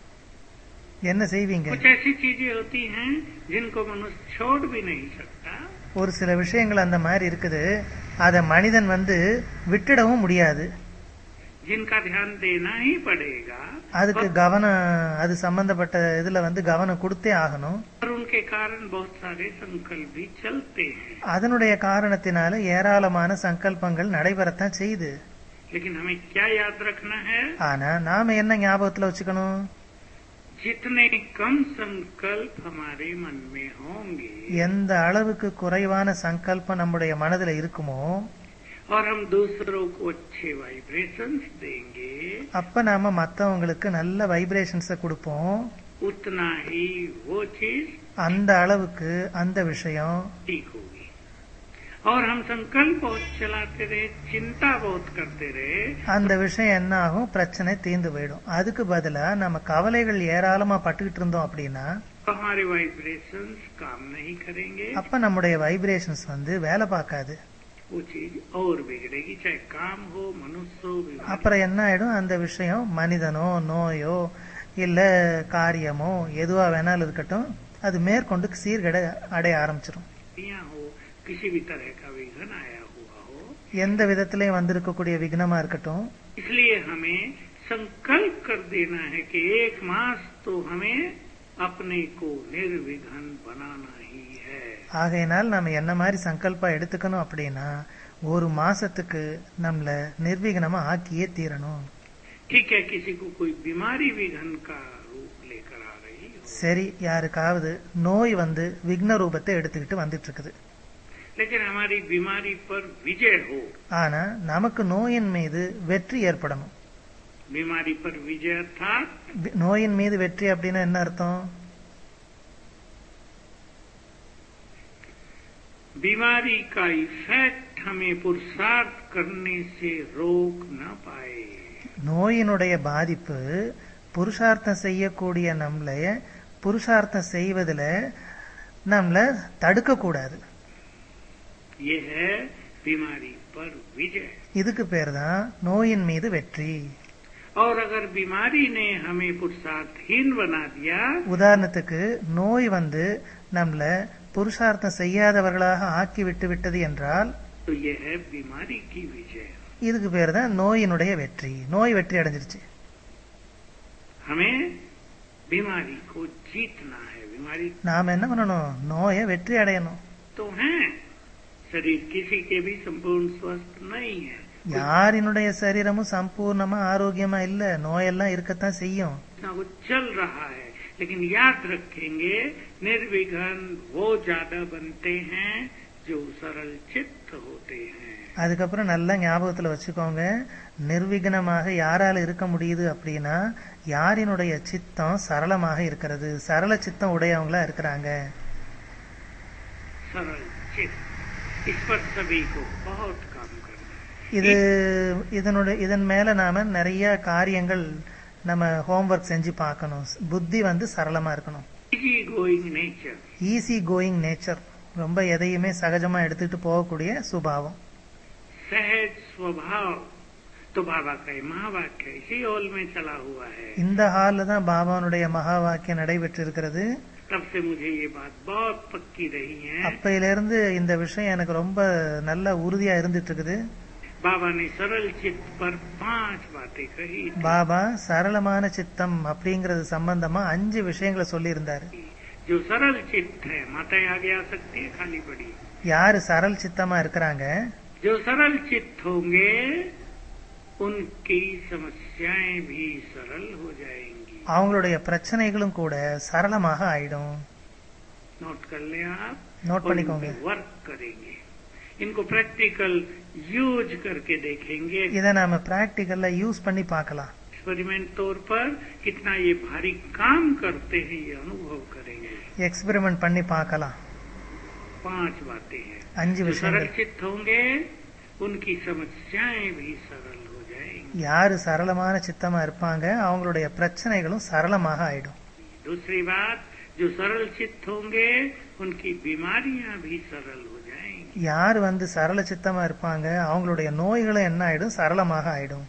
என்ன செய்வீங்க कुछ ऐसी चीजें होती हैं जिनको मनुष्य छोड़ भी नहीं सकता ஒரு சில விஷயங்கள் அந்த மாதிரி இருக்குது அத மனிதன் வந்து விட்டுடவும் முடியாது जिनका ध्यान देना ही पड़ेगा அதுக்கு கவனம் அது சம்பந்தப்பட்ட இதுல வந்து கவனம் கொடுத்தே ஆகணும் और उनके कारण बहुत सारे संकल्प भी चलते हैं அதனுடைய காரணத்தினால ஏராளமான சங்கல்பங்கள் நடைபெறத்தான் செய்யுது लेकिन हमें क्या याद रखना है ஆனா நாம என்ன ஞாபகத்துல வச்சுக்கணும் जितने कम संकल्प हमारे मन में होंगे எந்த அளவுக்கு குறைவான சங்கல்பம் நம்முடைய மனதுல இருக்குமோ और हम दूसरों को अच्छे वाइब्रेशंस देंगे அப்ப நாம மத்தவங்களுக்கு நல்ல வைப்ரேஷன்ஸ கொடுப்போம் उतना ही वो चीज அந்த அளவுக்கு அந்த விஷயம் ठीक होगी और हम संकल्प बहुत चलाते रहे चिंता बहुत करते रहे அந்த விஷயம் என்ன ஆகும் பிரச்சனை தீர்ந்து போயிடும் அதுக்கு பதிலா நம்ம கவலைகள் ஏராளமா பட்டுக்கிட்டு இருந்தோம் அப்படின்னா तो हमारे वाइब्रेशंस काम नहीं करेंगे அப்ப நம்முடைய வைப்ரேஷன்ஸ் வந்து வேலை பார்க்காது वो चीज और बिगड़ेगी चाहे काम हो मनुष्य हो बीमारी அப்புறம் என்ன ஆயிடும் அந்த விஷயம் மனிதனோ நோயோ இல்ல காரியமோ எதுவா வேணாலும் இருக்கட்டும் அது மேற்கொண்டு சீர்கடை அடைய ஆரம்பிச்சிடும் या हो किसी भी तरह का विघ्न आया हुआ हो எந்த விதத்திலயும் வந்திருக்கக்கூடிய விக்னமா இருக்கட்டும் इसलिए हमें संकल्प कर देना है कि एक मास तो हमें अपने को निर्विघ्न बनाना ही है ஆகையினால் நம்ம என்ன மாதிரி சங்கல்பம் எடுத்துக்கணும் அப்படின்னா ஒரு மாசத்துக்கு நம்மள நிர்விঘ்னமா ஆக்கியே தீரணும் ठीक है किसी को कोई बीमारी विघ्न का रूप लेकर आ रही हो சரி யாருக்காவது நோய் வந்து விக்ன ரூபத்தை எடுத்துக்கிட்டு வந்துட்டு இருக்குது लेकिन हमारी बीमारी पर विजय हो ஆனா நமக்கு நோயின் மீது வெற்றி ஏற்படணும் बीमारी पर विजय अर्थात வி- நோயின் மீது வெற்றி அப்படின்னா என்ன அர்த்தம் बीमारी का इफेक्ट हमें पुरुषार्थ करने से रोक न पाए நோயினுடைய பாதிப்பு புருஷார்த்தம் செய்யக்கூடிய நம்மள புருஷார்த்தம் செய்வதில் நம்மள தடுக்க கூடாது ये है बीमारी पर विजय இதுக்கு பேர் தான் நோயின் மீது வெற்றி और अगर बीमारी ने हमें पुरुषार्थहीन बना दिया உதாரணத்துக்கு நோய் வந்து நம்மள புருஷார்த்தம் செய்யாதவர்களாக ஆக்கி விட்டு விட்டது என்றால் तो यह है बीमारी की विजय இதுக்கு பேர் தான் நோயினுடைய வெற்றி நோய் வெற்றி அடைஞ்சிருச்சு हमें बीमारी को जीतना है बीमारी நாம என்ன பண்ணணும் நோயை வெற்றி அடையணும் तो है शरीर किसी के भी संपूर्ण स्वस्थ नहीं है யாரினுடைய சரீரமும் சம்பூர்ணமா ஆரோக்கியமா இல்ல நோயெல்லாம் இருக்கத்தான் செய்யும் इतना वो चल रहा है लेकिन याद रखेंगे निर्विघ्न वो ज्यादा बनते हैं जो सरल चित्त होते हैं அதுக்கப்புறம் நல்லா ஞாபகத்துல வச்சுக்கோங்க நிர்விঘ்னமாக யாரால இருக்க முடியுது அப்படின்னா யாரினுடைய சித்தம் சரளமாக இருக்கிறது சரள சித்தம் உடையவங்களா இருக்கிறாங்க सरल चित्त इस पर सभी को बहुत काम करना है இது இதனுடைய இதன் மேல நாம நிறைய காரியங்கள் நம்ம ஹோம்ஒர்க் செஞ்சு பார்க்கணும் புத்தி வந்து சரளமா இருக்கணும் easy going nature easy going nature ரொம்ப எதையுமே சகஜமா எடுத்துட்டு போகக்கூடிய சுபாவம் सहज स्वभाव तो बाबा का ये महावाक्य इसी हॉल में चला हुआ है இந்த ஹால்ல தான் பாபானுடைய மகா வாக்கியம் நடைபெற்று இருக்கிறது तब से मुझे ये बात बहुत पक्की रही है அப்பையிலிருந்து இந்த விஷயம் எனக்கு ரொம்ப நல்ல உறுதியா இருந்துட்டு இருக்குது बाबा ने सरल चित्त पर पांच बातें कही थी। பாபா சரளமான சித்தம் அப்படிங்கறது சம்பந்தமா அஞ்சு விஷயங்களை சொல்லி இருந்தாரு जो सरल चित्त है माताएं आगे आ सकती है खाली पड़ी யாரு சரள் சித்தமா இருக்கிறாங்க जो सरल चित्त होंगे उनकी समस्याएं भी सरल हो जाएंगी அவங்களுடைய பிரச்சனைகளும் கூட சரளமாக ஆயிடும் नोट कर लें आप நோட் और பண்ணிக்கோங்க इन पे वर्क करेंगे इनको प्रैक्टिकल यूज करके देखेंगे இதை நாம பிராக்டிக்கல்ல யூஸ் பண்ணி பார்க்கலாம் एक्सपेरिमेंट तौर पर कितना ये भारी काम करते हैं ये अनुभव करेंगे எக்ஸ்பெரிமெண்ட் பண்ணி பார்க்கலாம் पांच बातें हैं அஞ்சு जो सरल விஷயங்கள் चित्त होंगे उनकी समस्याएं भी सरल हो जाएंगी யாரு சரளமான சித்தமா இருப்பாங்க அவங்களுடைய பிரச்சனைகளும் சரளமாக ஆயிடும் दूसरी बात जो सरल चित्त होंगे उनकी बीमारियां भी सरल हो जाएंगी யார் வந்து சரள சித்தமா இருப்பாங்க அவங்களுடைய நோய்களும் என்ன ஆயிடும் சரளமாக ஆயிடும்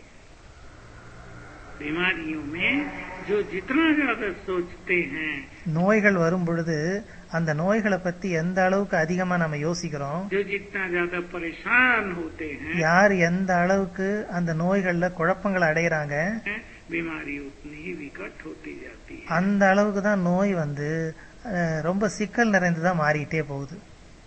बीमारियों में जो जितना ज्यादा सोचते हैं நோய்கள் வரும் பொழுது அந்த நோய்களை பத்தி எந்த அளவுக்கு அதிகமா நம்ம யோசிக்கிறோம் जो जितना ज्यादा परेशान होते हैं யார் எந்த அளவுக்கு அந்த நோய்கள்ல குழப்பங்கள் அடைகிறாங்க बीमारी उतनी ही विकट होती जाती है அந்த அளவுக்கு தான் நோய் வந்து அஹ், ரொம்ப சிக்கல் நிறைந்ததா மாறிட்டே போகுது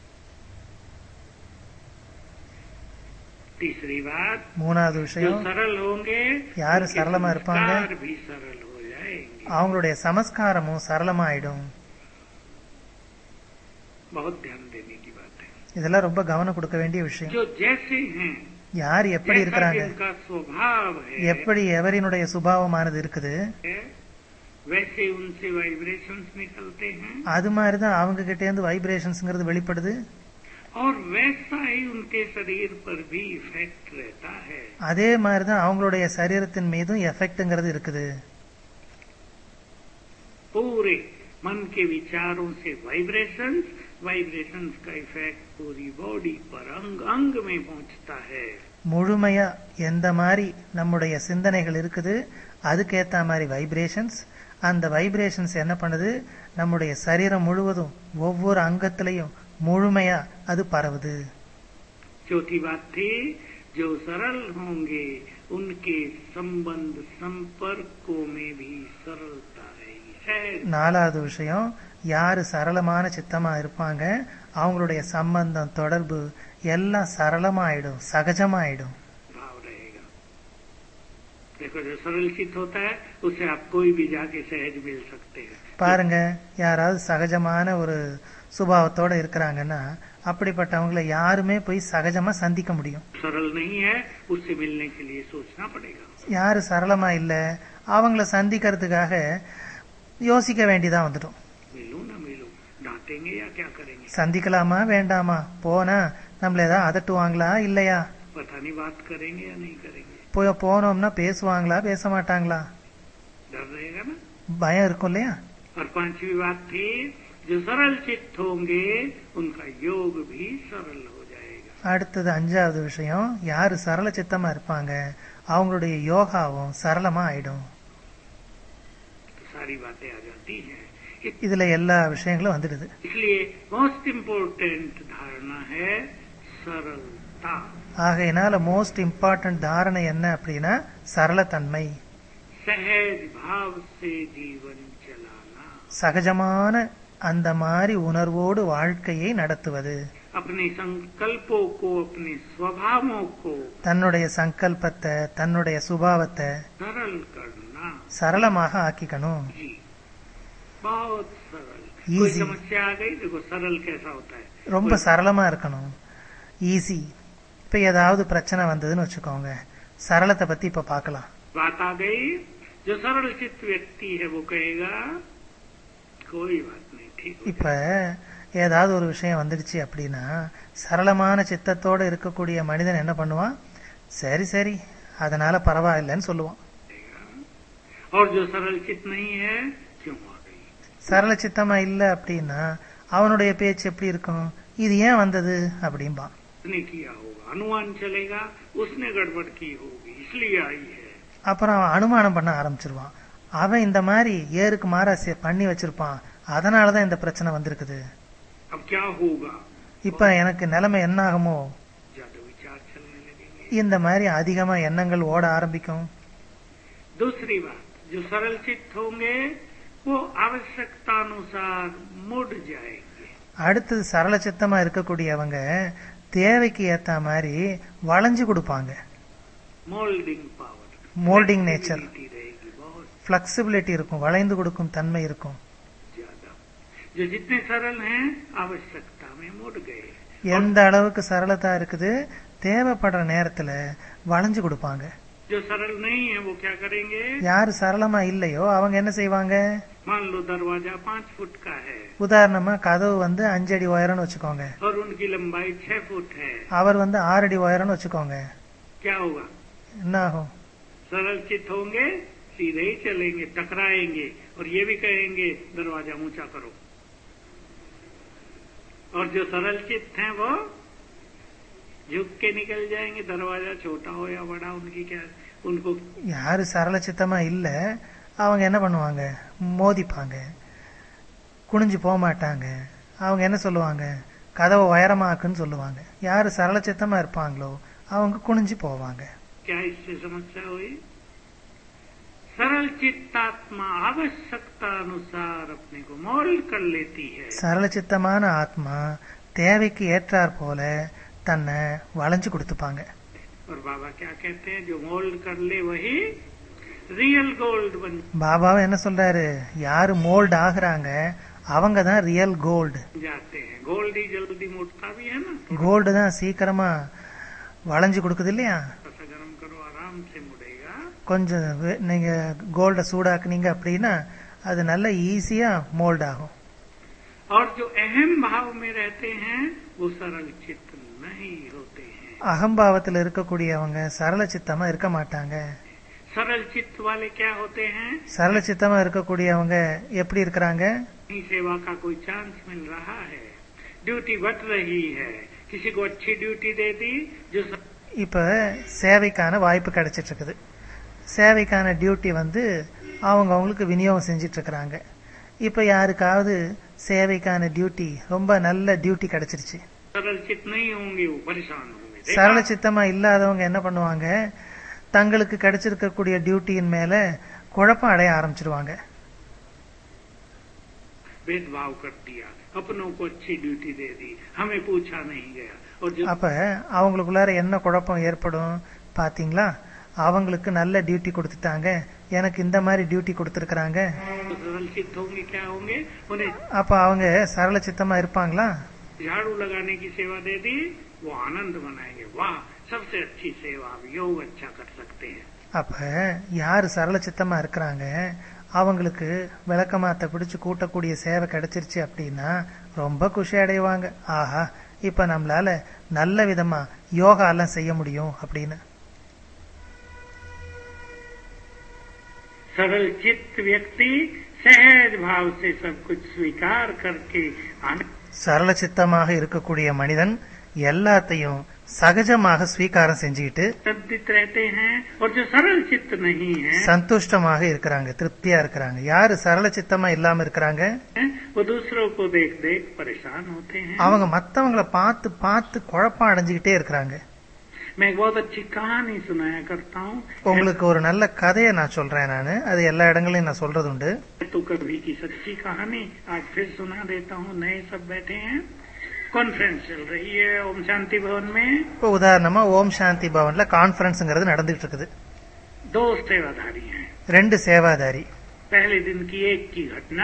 तीसरी बात மூணாவது जो விஷயம் सरल होंगे யாரு उनके சரளமா இருப்பாங்க? संस्कार भी सरल हो जाएंगे அவங்களுடைய சமஸ்காரமும் சரளமாயிடும் बहुत ध्यान देने की बात है இதெல்லாம் ரொம்ப கவனம் கொடுக்க வேண்டிய விஷயம் जो जैसे हैं யார் எப்படி जैसा இருக்கிறாங்க जिनका स्वभाव है எப்படி எவரினுடைய சுபாவமானது இருக்குது वैसे उनसे वाइब्रेशंस निकलते हैं அது மாதிரிதான் அவங்க கிட்ட இருந்து வைப்ரேஷன்ஸ்ங்கிறது வெளிப்படுது और वैसा ही उनके शरीर पर भी इफेक्ट रहता है அதே மாதிரிதான் அவங்களுடைய சரீரத்தின் மீதும் எஃபெக்ட்ங்கிறது இருக்குது पूरे मन के विचारों से वाइब्रेशंस वाइब्रेशंस का इफेक्ट पूरी बॉडी पर अंग अंग में पहुंचता है முழுமையா எந்த மாதிரி நம்முடைய சிந்தனைகள் இருக்குது அதுக்கேத்த மாதிரி வைப்ரேஷன்ஸ் அந்த வைப்ரேஷன்ஸ் என்ன பண்ணுது நம்முடைய சரீரம் முழுவதும் ஒவ்வொரு அங்கத்திலையும் முழுமையா அது பரவுது चौथी बात थी जो सरल होंगे उनके संबंध संपर्कों में भी सरलता रहेगी है நாலாவது விஷயம் யாரு சரளமான சித்தமா இருப்பாங்க அவங்களுடைய சம்பந்தம் தொடர்பு எல்லாம் சரளமாயிடும் சகஜமாயிடும் भाव रहेगा देखो जो सरल चित्त होता है उससे आप कोई भी जाके सहज मिल सकते हैं பாருங்க யாராவது சகஜமான ஒரு சுபாவத்தோட இருக்கிறாங்கன்னா அப்படிப்பட்டவங்களை யாருமே போய் சகஜமா சந்திக்க முடியும் सरल नहीं है उससे मिलने के लिए सोचना पड़ेगा யாரு சரளமா இல்ல அவங்கள சந்திக்கிறதுக்காக யோசிக்க வேண்டியதா வந்துடும் मिलूं ना मिलूं डांटेंगे या क्या करेंगे சந்திக்கலாமா வேண்டாமா போனா நம்மள ஏதாவது அதட்டுவாங்களா இல்லையா पता नहीं बात करेंगे या नहीं करेंगे போய் போனோம்னா பேசுவாங்களா பேச மாட்டாங்களா डर रहेगा ना பயம் இருக்கும் இல்லையா और पांचवी बात थी जो सरल चित्त होंगे उनका योग भी सरल हो जाएगा அடுத்தது அஞ்சாவது விஷயம் யாரு சரள சித்தமா இருப்பாங்க அவங்களுடைய யோகாவும் சரளமா ஆயிடும் तो सारी बातें आ जाती हैं इस- இதுல எல்லா விஷயங்களும் வந்துடுது इसलिए मोस्ट इम्पोर्टेंट धारणा है सरलता ஆகையினால மோஸ்ட் இம்பார்ட்டன்ட் தாரணை என்ன அப்படின்னா சரளத்தன்மை सहज भाव से जीवन चलाना சகஜமான அந்த மாதிரி உணர்வோடு வாழ்க்கையை நடத்துவது अपने संकल्पों को अपने स्वभावों को தன்னுடைய சங்கல்பத்தை தன்னுடைய சுபாவத்தை सरल करना சரளமாக ஆக்கிக்கணும் जी बहुत सरल कोई Easy. समस्या आ गई देखो सरल कैसा होता है ரொம்ப कोई- சரளமா இருக்கணும் ஈஸி இப்ப ஏதாவது பிரச்சனை வந்ததுன்னு வச்சுக்கோங்க சரளத்தை பத்தி இப்ப பார்க்கலாம் बात आ गई जो सरल चित्त व्यक्ति है वो कहेगा कोई बात नहीं ठीक हो இப்ப ஏதாவது ஒரு விஷயம் வந்துடுச்சு அப்படின்னா சரளமான சித்தத்தோட இருக்கக்கூடிய மனிதன் என்ன பண்ணுவான் சரி சரி அதனால பரவாயில்லைன்னு சொல்லுவான் जाएगा और जो सरल चित्त नहीं है क्यों आ गई சரள சித்தமா இல்ல அப்படின்னா அவனுடைய பேச்சு எப்படி இருக்கும் இது ஏன் வந்தது அப்படிம்பான் उसने किया होगा अनुमान चलेगा उसने गड़बड़ की होगी इसलिए आई है அப்புறம் அவன் அனுமானம் பண்ண ஆரம்பிச்சிருவான் அவன் இந்த மாதிரி ஏருக்கு மாறா செ- பண்ணி வச்சிருப்பான் அதனாலதான் இந்த பிரச்சனை வந்திருக்குது अब क्या होगा இப்ப எனக்கு நிலைமை என்ன ஆகுமோ ज्यादा विचार चलने लगेंगे இந்த மாதிரி அதிகமா எண்ணங்கள் ஓட ஆரம்பிக்கும் दूसरी बात जो सरल चित्त होंगे वो आवश्यकता अनुसार मुड़ जाएंगे அடுத்தது சரள சித்தமா இருக்கக்கூடியவங்க தேவைக்கு ஏத்த மாதிரி வளைஞ்சு கொடுப்பாங்க मोल्डिंग पावर Molding nature. रहेगी बहुत பிளெக்சிபிலிட்டி இருக்கும் வளைந்து கொடுக்கும் தன்மை இருக்கும் ज्यादा जो जितने सरल हैं आवश्यकता में मुड़ गए எந்த அளவுக்கு சரளதா இருக்குது தேவைப்படுற நேரத்துல வளைஞ்சு கொடுப்பாங்க जो सरल नहीं है वो क्या करेंगे யாரு சரளமா இல்லையோ அவங்க என்ன செய்வாங்க मान लो दरवाजा पांच फुट का है உதாரணமா கதவு வந்து அஞ்சு அடி உயரம்னு வச்சுக்கோங்க और उनकी लंबाई छह फुट है அவர் வந்து ஆறு அடி உயரம்னு வச்சுக்கோங்க क्या होगा என்ன ஆகும் सरल चित्त होंगे सीधे ही चलेंगे टकराएंगे और ये भी कहेंगे दरवाजा ऊंचा करो और जो सरल चित्त हैं वो झुक के निकल जाएंगे दरवाजा छोटा हो या बड़ा उनकी क्या उनको யாரு சரள சித்தமா இல்ல அவங்க என்ன பண்ணுவாங்க மோதிப்பாங்க குனிஞ்சு போக மாட்டாங்க அவங்க என்ன சொல்லுவாங்க கதவை உயரமாக்குன்னு சொல்லுவாங்க யாரு சரள சித்தமா இருப்பாங்களோ அவங்க குனிஞ்சு போவாங்க क्या इससे समस्या हुई सरल चित्तात्मा आवश्यकता अनुसार अपने को मोल्ड कर लेती है சரள சித்தமான ஆத்மா தேவைக்கு ஏற்றாற் போல தன்னை வளைஞ்சு கொடுத்துப்பாங்க और बाबा क्या कहते हैं जो मोल्ड कर ले वही रियल गोल्ड बन பாபாவும் என்ன சொல்றாரு யாரு மோல்ட் ஆகுறாங்க அவங்க தான் ரியல் கோல்டு जाते हैं गोल्ड ही जल्दी मोटता भी है ना கோல்டு தான் சீக்கிரமா வளைஞ்சு கொடுக்குது இல்லையா थोड़ा सा गर्म करो आराम से मुड़ेगा கொஞ்சம் வே- நீங்க கோல்ட சூடாக்குனீங்க அப்படின்னா அது நல்ல ஈஸியா மோல்ட் ஆகும் और जो अहम भाव में रहते हैं वो सरल चित्त नहीं होते हैं அகம்பாவத்தில் இருக்கக்கூடியவங்க சரள சித்தமா இருக்க மாட்டாங்க सरल चित्त वाले क्या होते हैं சரள சித்தமா இருக்கக்கூடியவங்க எப்படி இருக்கிறாங்க अपनी सेवा का कोई चांस मिल रहा है ड्यूटी बट रही है किसी को अच्छी ड्यूटी दे दी जो स- இப்ப சேவைக்கான வாய்ப்பு கிடைச்சிட்டு இருக்குது சேவைக்கான டியூட்டி வந்து அவங்க அவங்களுக்கு விநியோகம் செஞ்சிட்டு இருக்கிறாங்க இப்ப யாருக்காவது சேவைக்கான டியூட்டி ரொம்ப நல்ல டியூட்டி கிடைச்சிருச்சு सरल चित्त नहीं होंगे वो परेशान होंगे देखा? சரள சித்தமா இல்லாதவங்க என்ன பண்ணுவாங்க தங்களுக்கு கிடைச்சிருக்கக்கூடிய டியூட்டியின் மேல குழப்பம் அடைய ஆரம்பிச்சிருவாங்க भेदभाव कर दिया अपनों को अच्छी ड्यूटी दे दी हमें पूछा नहीं गया और जो அப்ப அவங்களுக்குள்ளார என்ன குழப்பம் ஏற்படும் பாத்தீங்களா அவங்களுக்கு நல்ல டியூட்டி கொடுத்துட்டாங்க எனக்கு இந்த மாதிரி டியூட்டி கொடுத்துருக்காங்க सरल चित्त होंगे क्या होंगे उन्हें அப்ப அவங்க சரள சித்தமா இருப்பாங்களா झाड़ू लगाने की सेवा दे दी वो आनंद मनाएंगे वाह सबसे अच्छी सेवा अब योग अच्छा कर सकते हैं அப்ப யாரு சரள சித்தமா இருக்கிறாங்க அவங்களுக்கு விளக்கமாத்த பிடிச்சு கூட்டக்கூடிய சேவை கிடைச்சிருச்சு அப்படின்னா ரொம்ப குஷி அடைவாங்க ஆஹா இப்ப நம்மளால நல்ல விதமா யோகா எல்லாம் செய்ய முடியும் அப்படின்னு सरल चित्त व्यक्ति सहज भाव से सब कुछ स्वीकार करके आनंद சரள சித்தமாக இருக்கக்கூடிய மனிதன் எல்லாத்தையும் சகஜமாக ஸ்வீகாரம் செஞ்சுக்கிட்டு सद्दित रहते हैं और जो सरल चित्त नहीं है சந்துஷ்டமாக இருக்கிறாங்க திருப்தியா இருக்கிறாங்க யாரு சரள சித்தமா இல்லாம இருக்கிறாங்க वो दूसरों को देख देख परेशान होते हैं அவங்க மத்தவங்கள பார்த்து பார்த்து குழப்பம் அடைஞ்சுக்கிட்டே இருக்கிறாங்க मैं एक बहुत अच्छी कहानी सुनाया करता हूँ உங்களுக்கு ஒரு நல்ல கதையை நான் சொல்றேன் நானு அது எல்லா இடங்களையும் நான் சொல்றது உண்டு तो कभी की सच्ची कहानी आज फिर सुना देता हूँ नए सब बैठे हैं कॉन्फ्रेंस चल रही है ओम शांति भवन में இப்போ உதாரணமா ஓம் சாந்தி பவன்ல கான்பரன்ஸ்ங்கிறது நடந்துட்டு இருக்குது दो सेवाधारी हैं ரெண்டு சேவாதாரி पहले दिन की एक की घटना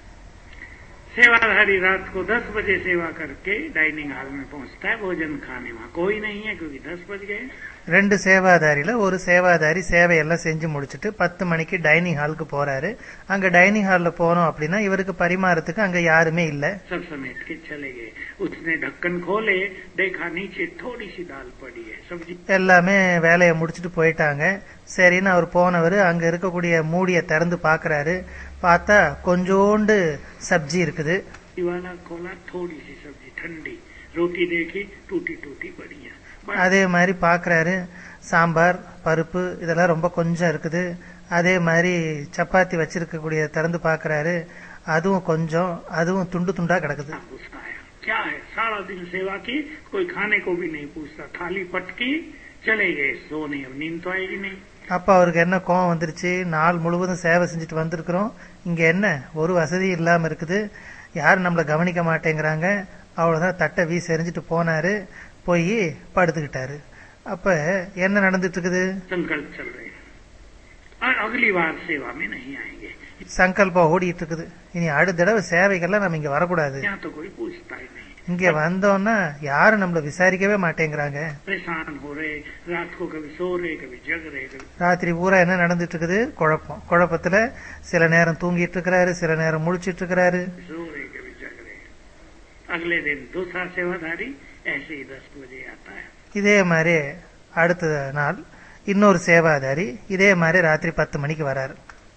सेवाधारी रात को 10 बजे सेवा करके डाइनिंग हॉल में पहुंचता है भोजन खाने वहां कोई नहीं है क्योंकि 10 बज गए ரெண்டு சேவாதாரியில ஒரு சேவாதாரி சேவையெல்லாம் செஞ்சு முடிச்சிட்டு பத்து மணிக்கு டைனிங் ஹாலுக்கு போறாரு அங்க டைனிங் ஹால்ல போனோம் அப்படின்னா இவருக்கு பரிமாறத்துக்கு அங்க யாருமே இல்ல सब समेट के चले गए उसने ढक्कन खोले देखा नीचे थोड़ी सी दाल पड़ी है सब्जी எல்லாமே வேலையை முடிச்சிட்டு போயிட்டாங்க சரின்னு அவர் போனவர் அங்க இருக்கக்கூடிய மூடிய திறந்து பாக்குறாரு பார்த்தா கொஞ்சோண்டு சப்ஜி இருக்குது वाला खोला थोड़ी सी सब्जी ठंडी रोटी देखी टूटी टूटी पड़ी है बस அதே மாதிரி பாக்குறாரு சாம்பார் பருப்பு இதெல்லாம் ரொம்ப கொஞ்சம் இருக்குது அதே மாதிரி சப்பாத்தி வச்சிருக்கக்கூடிய திறந்து பாக்குறாரு அதுவும் கொஞ்சம் அதுவும் துண்டு துண்டா கிடக்குது गुस्सा आया क्या है सारा दिन सेवा की कोई खाने को भी नहीं पूछता थाली पटकी चले गए सोने अब नींद तो आएगी नहीं அப்ப அவருக்கு என்ன கோவம் வந்துருச்சு நாள் முழுவதும் சேவை செஞ்சுட்டு வந்திருக்கிறோம் இங்க என்ன ஒரு வசதி இல்லாம இருக்குது யாரும் நம்மள கவனிக்க மாட்டேங்கிறாங்க அவ்வளவுதான் தட்டை வீசி எறிஞ்சிட்டு போனாரு போய் படுத்துக்கிட்டாரு அப்ப என்ன நடந்துட்டு இருக்குது संकल्प चल रहे हैं और अगली बार सेवा में नहीं आएंगे சங்கல்பம் ஓடிட்டு இருக்குது இனி அடுத்த தடவை சேவைகள்லாம் நம்ம இங்க வரக்கூடாது यहाँ तो कोई पूछता ही नहीं இங்க வந்தோம்னா யாரும் நம்மள விசாரிக்கவே மாட்டேங்கிறாங்க परेशान हो रहे रात को कभी सो रहे कभी जग रहे कभी ராத்திரி பூரா என்ன நடந்துட்டு இருக்குது குழப்பம் குழப்பத்துல சில நேரம் தூங்கிட்டு இருக்கிறாரு சில நேரம் முழிச்சிட்டு இருக்கிறாரு सो रहे कभी जग रहे अगले दिन दूसरा सेवाधारी ऐसे ही दस बजे आता है இதே மாதிரி அடுத்த நாள் இன்னொரு சேவாதாரி இதே மாதிரி ராத்திரி பத்து மணிக்கு வராரு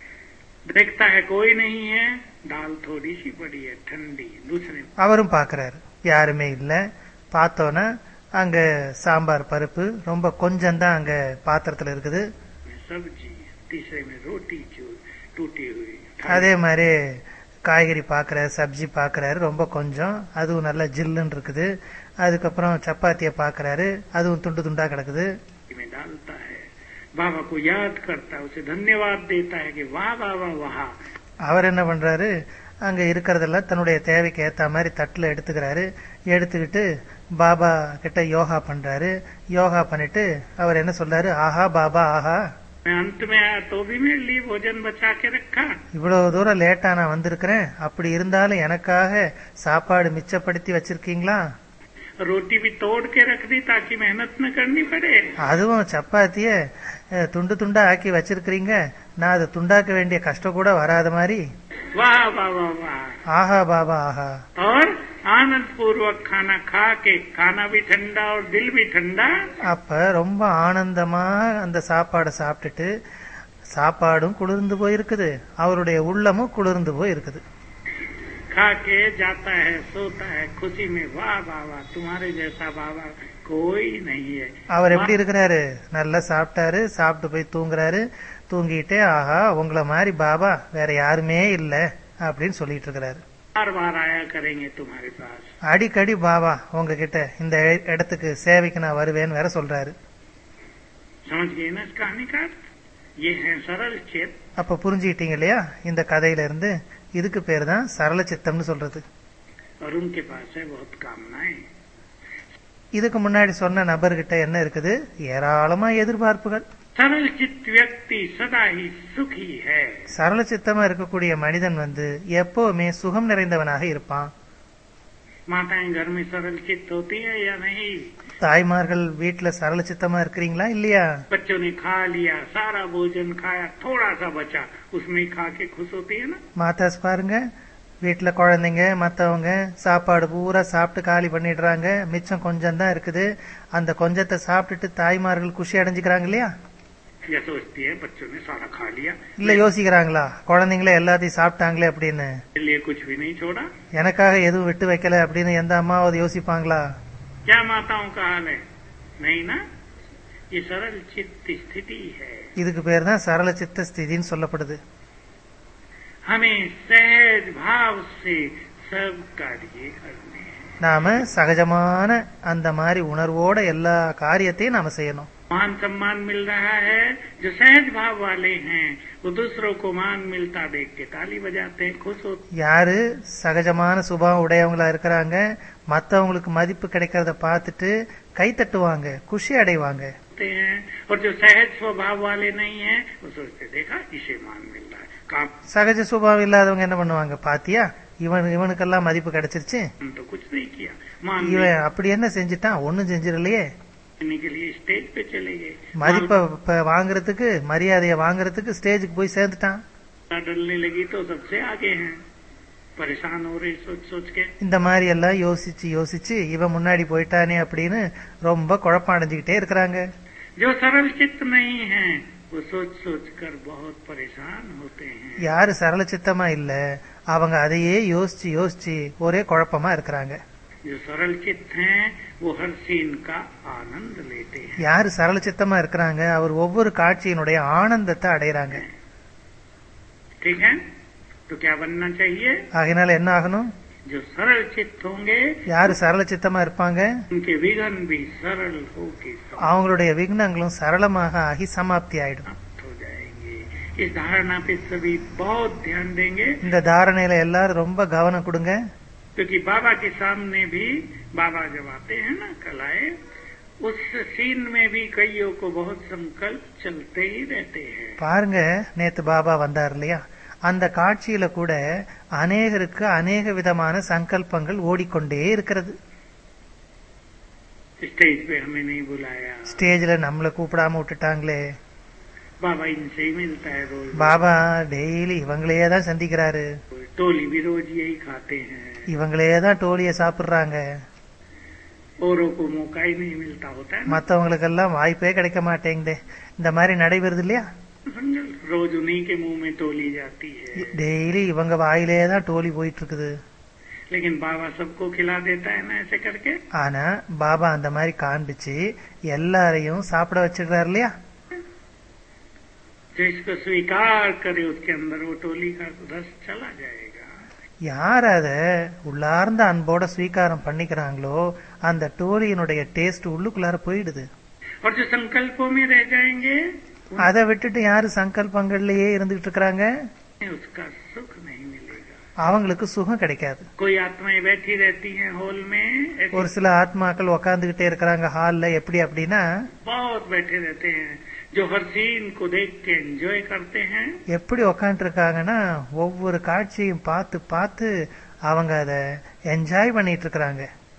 देखता है कोई नहीं है दाल थोड़ी सी पड़ी है ठंडी दूसरे அவரும் பாக்குறாரு யாருமே இல்ல பார்த்தோன்னா அங்க சாம்பார் பருப்பு ரொம்ப கொஞ்சம் தான் அங்க பாத்திரத்துல இருக்குது में सब्जी तीसरे में रोटी जो टूटी हुई அதே மாதிரி காய்கறி பாக்குறாரு சப்ஜி பாக்குறாரு ரொம்ப கொஞ்சம் அதுவும் நல்லா ஜில்லுன்னு இருக்குது அதுக்கப்புறம் சப்பாத்திய பாக்குறாரு அதுவும் துண்டு துண்டா கிடக்குது थाली में डालता है बाबा को याद करता है उसे धन्यवाद देता है कि वाह बाबा वाह அவர் என்ன பண்றாரு அங்க இருக்கிறதெல்லாம் தன்னுடைய தேவைக்கு ஏத்த மாதிரி தட்டுல எடுத்துக்கிறாரு எடுத்துக்கிட்டு பாபா கிட்ட யோகா பண்றாரு யோகா பண்ணிட்டு அவர் என்ன சொல்றாரு ஆஹா பாபா ஆஹா मैं अंत में आया तो भी मेरे लिए भोजन बचा के रखा இவ்வளவு தூரம் லேட்டா நான் வந்திருக்கிறேன் அப்படி இருந்தாலும் எனக்காக சாப்பாடு மிச்சப்படுத்தி வச்சிருக்கீங்களா रोटी भी तोड़ के रख दी ताकि मेहनत न करनी पड़े அதுவும் சப்பாத்திய அஹ், துண்டு துண்டா ஆக்கி வச்சிருக்கிறீங்க நான் அதை துண்டாக்க வேண்டிய கஷ்டம் கூட வராத மாதிரி वाह वाह वाह वाह ஆஹா பாபா ஆஹா और आनंद पूर्वक खाना खा के खाना भी ठंडा और दिल भी ठंडा அப்ப ரொம்ப ஆனந்தமா அந்த சாப்பாடை சாப்பிட்டுட்டு சாப்பாடும் குளிர்ந்து போயிருக்குது அவருடைய உள்ளமும் குளிர்ந்து போயிருக்குது खा के जाता है सोता है खुशी में वाह वाह वाह तुम्हारे जैसा बाबा कोई नहीं है அவர் எப்படி இருக்கிறாரு நல்லா சாப்பிட்டாரு சாப்பிட்டு போய் தூங்குறாரு தூங்கிட்டே ஆஹா உங்களை மாதிரி பாபா வேற யாருமே இல்ல அப்படின்னு சொல்லிட்டு இருக்கிறாரு बार बार आया करेंगे तुम्हारे पास அடிக்கடி பாபா உங்ககிட்ட இந்த இடத்துக்கு சேவைக்கு நான் வருவேன்னு வேற சொல்றாரு समझ गए ना इस कहानी का अर्थ? ये है सरल चेत அப்ப புரிஞ்சுக்கிட்டீங்க இல்லையா இந்த கதையில இருந்து இதுக்கு பேர் தான் சரள சித்தம்னு சொல்றது और उनके पास है बहुत कामनाएं இதுக்கு முன்னாடி சொன்ன நபர்கிட்ட என்ன இருக்குது ஏராளமா எதிர்பார்ப்புகள் सरल चित्त व्यक्ति सदा ही सुखी है சரள சித்தமா இருக்கக்கூடிய மனிதன் வந்து எப்பவுமே சுகம் நிறைந்தவனாக இருப்பான் माताएं घर में सरल चित्त होती है या नहीं தாய்மார்கள் வீட்டுல சரள சித்தமா இருக்கிறீங்களா இல்லையா बच्चों ने खा लिया सारा भोजन खाया थोड़ा सा बचा उसमें ही खा के खुश होती है ना மாதாஸ் பாருங்க வீட்டுல குழந்தைங்க மத்தவங்க சாப்பாடு பூரா சாப்பிட்டு காலி பண்ணிடுறாங்க மிச்சம் கொஞ்சம் தான் இருக்குது அந்த கொஞ்சத்தை சாப்பிட்டுட்டு தாய்மார்கள் குஷி அடைஞ்சுக்கிறாங்க இல்லையா या सोचती है बच्चों ने सारा खा लिया இல்ல யோசிக்கிறாங்களா குழந்தைங்களே எல்லாத்தையும் சாப்பிட்டாங்களே அப்படின்னு मेरे लिए कुछ भी नहीं छोड़ा எனக்காக எதுவும் விட்டு வைக்கல அப்படின்னு எந்த அம்மாவது யோசிப்பாங்களா क्या माताओं का हाल है नहीं ना ये सरल चित्त स्थिति है இதுக்கு பேர் தான் சரள சித்த ஸ்திதின்னு சொல்லப்படுது हमें सहज भाव से सब कार्य करने हैं நாம சகஜமான அந்த மாதிரி உணர்வோட எல்லா காரியத்தையும் நாம செய்யணும் मान सम्मान मिल रहा है जो सहज भाव वाले हैं वो दूसरों को मान मिलता देख के ताली बजाते हैं खुश होते யாரு சகஜமான சுபாவம் உடையவங்களா இருக்கிறாங்க மத்தவங்களுக்கு மதிப்பு கிடைக்கிறத பார்த்துட்டு கை தட்டுவாங்க குஷி அடைவாங்க हैं और जो सहज स्वभाव वाले नहीं हैं वो सोचते देखा इसे मान मिल रहा है काम சகஜ சுபாவம் இல்லாதவங்க என்ன பண்ணுவாங்க பாத்தியா இவன் இவனுக்கெல்லாம் மதிப்பு கிடைச்சிருச்சு तो कुछ नहीं किया मान இவன் அப்படி என்ன செஞ்சுட்டான் ஒன்னும் செஞ்சிடலையே लेने के लिए स्टेज पे चले गए மதிப்பை இப்ப வாங்குறதுக்கு மரியாதையை வாங்குறதுக்கு ஸ்டேஜுக்கு போய் சேர்ந்துட்டான் माल डलने लगी तो सबसे आगे हैं परेशान हो रहे सोच सोच के இந்த மாதிரி எல்லாம் யோசிச்சு யோசிச்சு இவன் முன்னாடி போயிட்டானே அப்படின்னு ரொம்ப குழப்பம் அடைஞ்சுக்கிட்டே இருக்கிறாங்க जो सरल चित्त नहीं है वो सोच सोच कर बहुत परेशान होते हैं யாரு சரள சித்தமா இல்ல அவங்க அதையே யோசிச்சு யோசிச்சு ஒரே குழப்பமா இருக்கிறாங்க जो सरल चित्त हैं वो हर सीन का आनंद लेते हैं யாரு சரள சித்தமா இருக்கிறாங்க அவர் ஒவ்வொரு காட்சியினுடைய ஆனந்தத்தை அடையறாங்க ठीक है तो क्या बनना चाहिए அதனால என்ன ஆகணும் जो सरल चित्त होंगे யாரு சரள சித்தமா இருப்பாங்க उनके विघन भी सरल होके அவங்களுடைய விக்னங்களும் சரளமாக ஆகி சமாப்தி ஆயிடும் समाप्त हो जाएंगे इस धारणा पे सभी बहुत ध्यान देंगे இந்த தாரணையில எல்லாரும் ரொம்ப கவனம் கொடுங்க क्योंकि बाबा के सामने भी बाबा जब आते हैं ना कलाए उस सीन में भी कईयों को बहुत संकल्प चलते ही रहते हैं பாருங்க நேத்து பாபா வந்தார் இல்லையா அந்த காட்சியில கூட அநேகருக்கு அநேக விதமான சங்கல்பங்கள் ஓடிக்கொண்டே இருக்கிறது स्टेज पे हमें नहीं बुलाया ஸ்டேஜ்ல நம்மள கூப்பிடாம விட்டுட்டாங்களே बाबा इनसे ही मिलता है रोज பாபா டெய்லி இவங்களையே தான் சந்திக்கிறாரு टोली भी रोज यही खाते हैं இவங்களையே தான் டோலிய சாப்பிடுறாங்க औरों को मौका ही नहीं मिलता होता है ना மத்தவங்களுக்கெல்லாம் வாய்ப்பே கிடைக்க மாட்டேங்குதே இந்த மாதிரி நடைபெறுது இல்லையா समझो रोज उन्हीं के मुंह में टोली जाती है டெய்லி இவங்க வாயிலே தான் டோலி போயிட்டு இருக்குது लेकिन बाबा सबको खिला देता है ना ऐसे करके ஆனா பாபா அந்த மாதிரி காண்பிச்சு எல்லாரையும் சாப்பிட வச்சிடுறாரு இல்லையா जो इसको स्वीकार करे उसके अंदर वो टोली का रस चला जाएगा யார் அத உள்ளார்ந்த அன்போட ஸ்வீகாரம் பண்ணிக்கிறாங்களோ அந்த டோலியினுடைய டேஸ்ட் உள்ளுக்குள்ளார போயிடுது और जो संकल्पों में रह जाएंगे அதை விட்டுட்டு யாரு சங்கல்பங்கள்லயே இருந்துகிட்டு இருக்கிறாங்க उन्हें उसका सुख नहीं मिलेगा அவங்களுக்கு சுகம் கிடைக்காது कोई आत्माएं बैठी रहती हैं हॉल में ऐसी ஒரு சில ஆத்மாக்கள் உக்காந்துகிட்டே இருக்கிறாங்க ஹால்ல எப்படி அப்படின்னா बहुत बैठे रहते हैं जो हर सीन को देख के एंजॉय करते हैं எப்படி உக்காந்துட்டு இருக்காங்கன்னா ஒவ்வொரு காட்சியும் பார்த்து பார்த்து அவங்க அதை என்ஜாய் பண்ணிட்டு இருக்கிறாங்க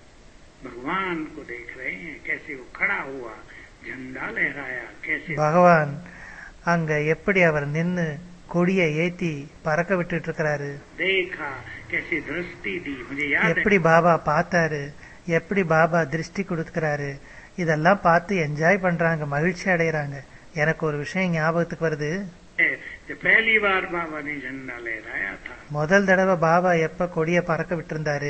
भगवान को देख रहे हैं कैसे वो खड़ा हुआ झंडा लहराया कैसे பகவான் அங்க எப்படி அவர் நின்னு கொடியை ஏத்தி பறக்க விட்டுட்டு இருக்கிறாரு देखा कैसे दृष्टि दी मुझे याद எப்படி பாபா பார்த்தாரு எப்படி பாபா திருஷ்டி கொடுக்கறாரு இதெல்லாம் பார்த்து என்ஜாய் பண்றாங்க மகிழ்ச்சி அடையறாங்க எனக்கு ஒரு விஷயம் ஞாபகத்துக்கு வருது है जब पहली बार बाबा ने झंडा लहराया था முதல் தடவை பாபா எப்ப கொடியை பறக்க விட்டிருந்தாரு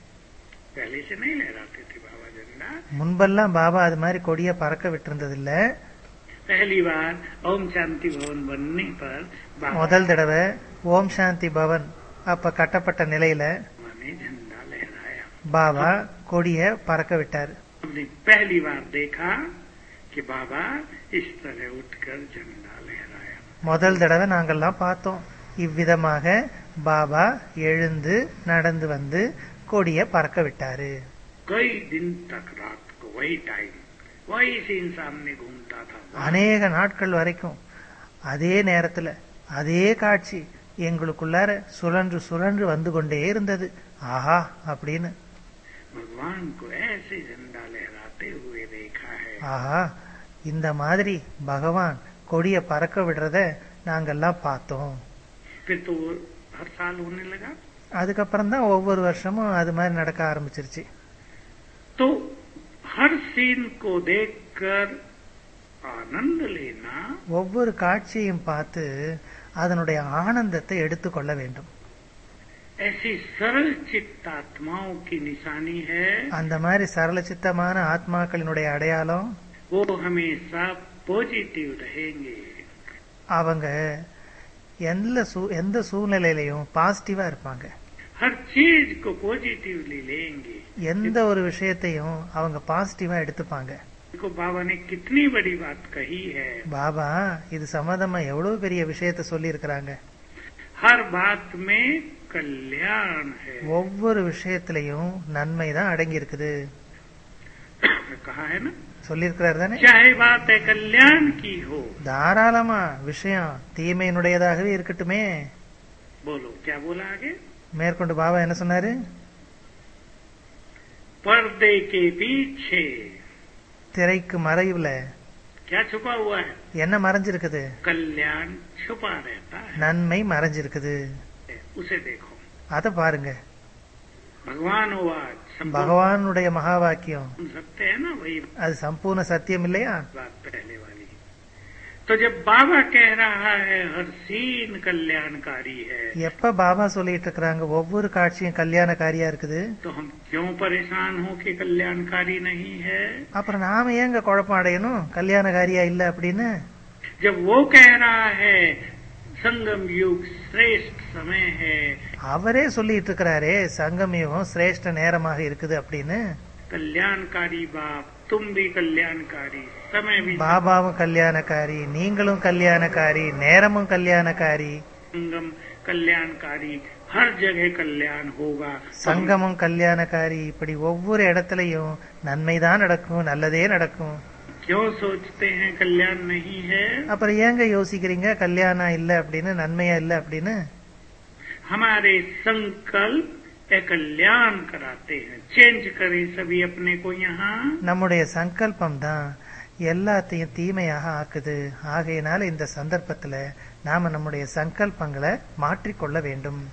पहले से नहीं लहराते थे बाबा झंडा முன்பெல்லாம் பாபா அது மாதிரி கொடியை பறக்க விட்டிருந்தது இல்ல पहली बार ओम शांति भवन बनने पर बाबा முதல் தடவை ஓம் சாந்தி பவன் அப்ப கட்டப்பட்ட நிலையில ने झंडा लहराया பாபா கொடியை பறக்க விட்டாரு हमने पहली बार देखा कि बाबा इस तरह उठकर झंडा लहराया முதல் தடவை நாங்கெல்லாம் பார்த்தோம் இவ்விதமாக பாபா எழுந்து நடந்து வந்து கொடியை பறக்க விட்டாரு कई दिन तक रात को वही टाइम वही सीन सामने घूमता था அநேக நாட்கள் வரைக்கும் அதே நேரத்துல அதே காட்சி எங்களுக்குள்ளார சுழன்று சுழன்று வந்து கொண்டே இருந்தது ஆஹா அப்படின்னு भगवान को ऐसे झंडा लहराते हुए देखा है ஆஹா இந்த மாதிரி பகவான் கொடியை பறக்க விடுறத நாங்கெல்லாம் பார்த்தோம் फिर तो वो हर साल होने लगा அதுக்கப்புறம் தான் ஒவ்வொரு வருஷமும் அது மாதிரி நடக்க ஆரம்பிச்சிருச்சு तो हर सीन को देखकर आनंद लेना ஒவ்வொரு காட்சியையும் பார்த்து அதனுடைய ஆனந்தத்தை எடுத்துக்கொள்ள வேண்டும் ऐसी सरल चित्त आत्माओं की निशानी है அந்த மாதிரி சரள சித்தமான ஆத்மாக்களினுடைய அடையாளம் वो हमेशा पॉजिटिव रहेंगे அவங்க எந்த சூ- எந்த சூழ்நிலையிலையும் பாசிட்டிவா இருப்பாங்க हर चीज को पॉजिटिवली लेंगे எந்த ஒரு விஷயத்தையும் அவங்க பாசிட்டிவா எடுத்துப்பாங்க देखो बाबा ने कितनी बड़ी बात कही है பாபா இது சம்பந்தமா எவ்வளவு பெரிய விஷயத்த சொல்லி இருக்கிறாங்க हर बात में कल्याण है ஒவ்வொரு விஷயத்திலையும் நன்மை தான் அடங்கி இருக்குது कहा है ना சொல்லியிருக்கிறார் தானே चाहे बात है कल्याण की हो தாராளமா விஷயம் தீமையினுடையதாகவே இருக்கட்டுமே बोलो क्या बोला आगे மேற்கொண்டு பாபா என்ன சொன்னாரு पर्दे के पीछे திரைக்கு மறைவுல क्या छुपा हुआ है என்ன மறைஞ்சிருக்குது कल्याण छुपा रहता है நன்மை மறைஞ்சிருக்குது उसे देखो அத பாருங்க भगवान वाच संपूर्ण பகவானுடைய மகா வாக்கியம் सत्य है ना वही அது சம்பூர்ண சத்தியம் இல்லையா बात पहले वाली तो जब बाबा कह रहा है हर सीन कल्याणकारी है எப்ப பாபா சொல்லிட்டு இருக்கிறாங்க ஒவ்வொரு காட்சியும் கல்யாணக்காரியா இருக்குது तो हम क्यों परेशान हो कि कल्याणकारी नहीं है அப்புறம் நாம ஏங்க குழப்பம் அடையணும் கல்யாணக்காரியா இல்ல அப்படின்னு जब वो कह रहा है संगम युग श्रेष्ठ समय है அவரே சொல்லிட்டு இருக்கிறாரே சங்கமயுகம் சிரேஷ்ட நேரமாக இருக்குது அப்படின்னு कल्याणकारी बाप तुम भी कल्याणकारी समय भी பாபாவும் கல்யாணக்காரி நீங்களும் கல்யாணக்காரி நேரமும் கல்யாணக்காரி संगम कल्याणकारी हर जगह कल्याण होगा तो हम சங்கமும் கல்யாணக்காரி இப்படி ஒவ்வொரு இடத்துலயும் நன்மைதான் நடக்கும் நல்லதே நடக்கும் क्यों सोचते हैं कल्याण नहीं है அப்புறம் ஏங்க யோசிக்கிறீங்க கல்யாணம் இல்ல அப்படின்னு நன்மையா இல்ல அப்படின்னு हमारे संकल्प ये कल्याण कराते हैं चेंज करें सभी अपने को यहाँ நம்முடைய சங்கல்பம் தான் எல்லாத்தையும் தீமையாக ஆக்குது ஆகையினால இந்த சந்தர்ப்பத்துல நாம நம்முடைய சங்கல்பங்களை மாற்றிக்கொள்ள வேண்டும்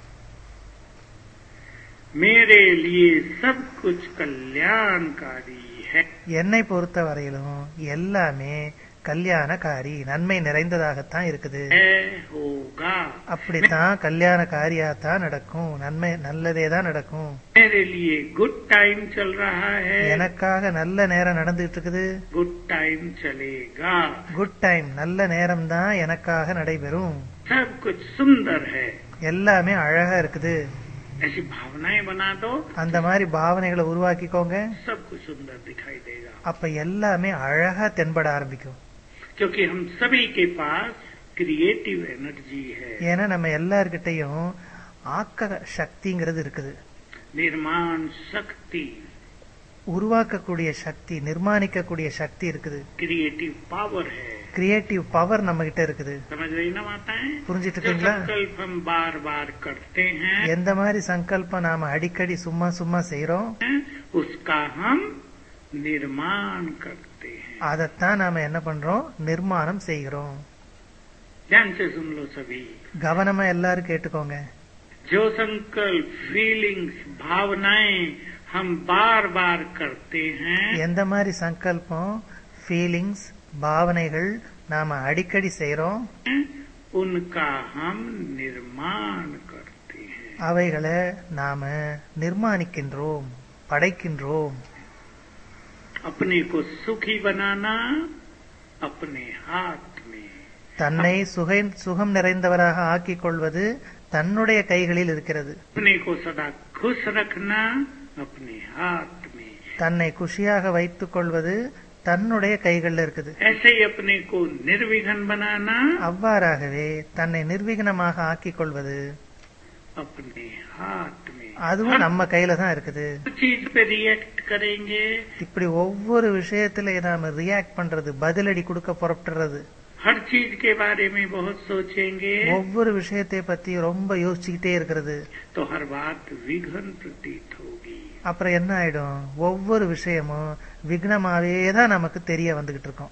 मेरे लिए सब कुछ कल्याणकारी है என்னை பொறுத்த வரையிலும் எல்லாமே கல்யாணக்காரி நன்மை நிறைந்ததாகத்தான் இருக்குது है होगा அப்படித்தான் கல்யாணக்காரியா தான் நடக்கும் நன்மை நல்லதே தான் நடக்கும் मेरे लिए गुड टाइम चल रहा है எனக்காக நல்ல நேரம் நடந்துட்டு இருக்குது गुड टाइम चलेगा குட் டைம் நல்ல நேரம் தான் எனக்காக நடைபெறும் सब कुछ सुंदर है எல்லாமே அழகா இருக்குது ऐसी भावनाएं बना दो அந்த மாதிரி பாவனைகளை உருவாக்கிக்கோங்க सब कुछ सुंदर दिखाई देगा அப்ப எல்லாமே அழகா தென்பட ஆரம்பிக்கும் क्योंकि हम सभी के पास क्रिएटिव एनर्जी है ஏன்னா நம்ம எல்லார்கிட்டயும் ஆக்க சக்திங்கிறது இருக்குது निर्माण शक्ति உருவாக்கக்கூடிய சக்தி நிர்மாணிக்கக்கூடிய சக்தி இருக்குது क्रिएटिव पावर है கிரியேட்டிவ் பவர் நம்ம கிட்ட இருக்குது समझ रही ना माताएं புரிஞ்சிட்டு जो இருக்கீங்களா संकल्प हम बार बार करते हैं எந்த மாதிரி சங்கல்பம் நாம அடிக்கடி சும்மா சும்மா செய்யறோம் उसका हम निर्माण करते हैं அதைத்தான் நாம என்ன பண்றோம் நிர்மாணம் செய்கிறோம் ध्यान से सुन लो सभी கவனமா எல்லாரும் கேட்டுக்கோங்க जो संकल्प फीलिंग्स भावनाएं हम बार बार करते हैं எந்த மாதிரி சங்கல்பம் ஃபீலிங்ஸ் பாவனைகள் நாம அடிக்கடி செய்யறோம் उनका हम निर्माण करते हैं அவைகளை நாம நிர்மாணிக்கின்றோம் படைக்கின்றோம் अपने को सुखी बनाना अपने हाथ में தன்னை சுகை சுகம் நிறைந்தவராக ஆக்கிக் கொள்வது தன்னுடைய கைகளில் இருக்கிறது अपने को सदा खुश रखना अपने हाथ में தன்னை குஷியாக வைத்துக் கொள்வது தன்னுடைய கைகளில் இருக்குது ऐसे ही अपने को निर्विघ्न बनाना அவ்வாறாகவே தன்னை நிர்விঘ்னமாக ஆக்கிக் கொள்வது अपने हाथ में அதுவும் நம்ம கையில தான் இருக்குது हर चीज पे रिएक्ट करेंगे இப்படி ஒவ்வொரு விஷயத்துல நாம ரியாக்ட் பண்றது பதிலடி கொடுக்க புறப்படுறது हर चीज के बारे में बहुत सोचेंगे ஒவ்வொரு விஷயத்தை பத்தி ரொம்ப யோசிச்சுக்கிட்டே இருக்கிறது तो हर बात विघ्न प्रतीत होगी அப்புறம் என்ன ஆயிடும் ஒவ்வொரு விஷயமும் விக்னமாவே தான் நமக்கு தெரிய வந்துகிட்டு இருக்கோம்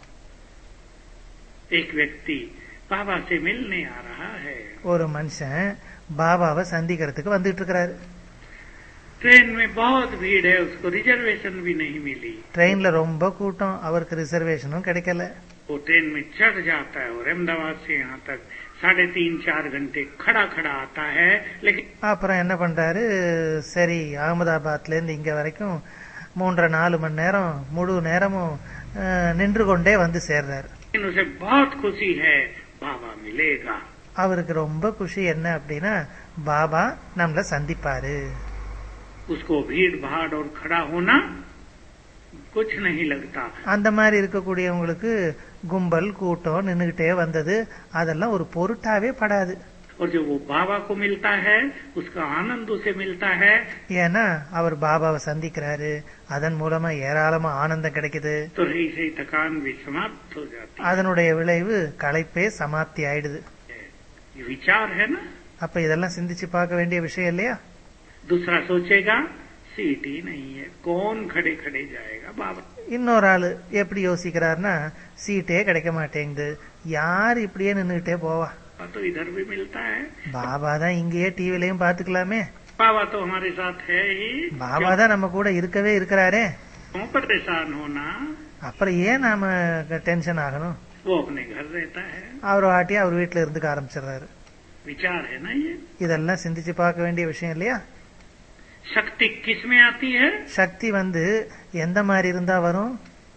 एक व्यक्ति बाबा से मिलने आ रहा है ஒரு மனுஷன் பாபாவை சந்திக்கிறதுக்கு வந்துட்டு இருக்கிறாரு ट्रेन में बहुत भीड़ है उसको रिजर्वेशन भी नहीं मिली ட்ரெயின்ல ரொம்ப கூட்டம் அவருக்கு ரிசர்வேஷனும் கிடைக்கல वो ट्रेन में चढ़ जाता है और अहमदाबाद से यहाँ तक साढ़े तीन चार घंटे खड़ा खड़ा आता है लेकिन அப்புறம் என்ன பண்றாரு சரி அகமதாபாத்ல இருந்து இங்க வரைக்கும் மூன்றரை நாலு மணி நேரம் முழு நேரமும் அஹ், நின்று கொண்டே வந்து சேர்றாரு उसे बहुत खुशी है बाबा मिलेगा அவருக்கு ரொம்ப குஷி என்ன அப்படின்னா பாபா நம்மள சந்திப்பாரு उसको भीड़ भाड़ और खड़ा होना कुछ नहीं लगता அந்த மாதிரி இருக்கக்கூடியவங்களுக்கு கும்பல் கூட்டம் நின்னுகிட்டே வந்தது அதெல்லாம் ஒரு பொருட்டாவே படாது और जो वो बाबा को मिलता है उसका आनंद उसे मिलता है ஏன்னா அவர் பாபாவை சந்திக்கிறாரு அதன் மூலமா ஏராளமா ஆனந்தம் கிடைக்குது तो रही सही थकान भी समाप्त हो जाती அதனுடைய விளைவு களைப்பே சமாப்தி ஆயிடுது है ये विचार है ना அப்ப இதெல்லாம் சிந்திச்சு பார்க்க வேண்டிய விஷயம் இல்லையா दूसरा सोचेगा सीट ही नहीं है कौन खड़े खड़े जाएगा बाबा இன்னொரு ஆளு எப்படி யோசிக்கிறாருன்னா சீட்டே கிடைக்க மாட்டேங்குது யார் இப்படியே நின்னுகிட்டே போவா तो इधर भी मिलता है பாபா தான் இங்கேயே டிவிலையும் பாத்துக்கலாமே बाबा तो हमारे साथ है ही பாபா தான் நம்ம கூட இருக்கவே இருக்கிறாரே क्यों परेशान होना அப்புறம் ஏன் நாம டென்ஷன் ஆகணும் वो अपने घर रहता है அவர் வாட்டி அவர் வீட்டுல இருந்துக்க ஆரம்பிச்சிடுறாரு विचार है ना ये இதெல்லாம் சிந்திச்சு பார்க்க வேண்டிய விஷயம் இல்லையா शक्ति किस में आती है சக்தி வந்து எந்த மாதிரி இருந்தா வரும்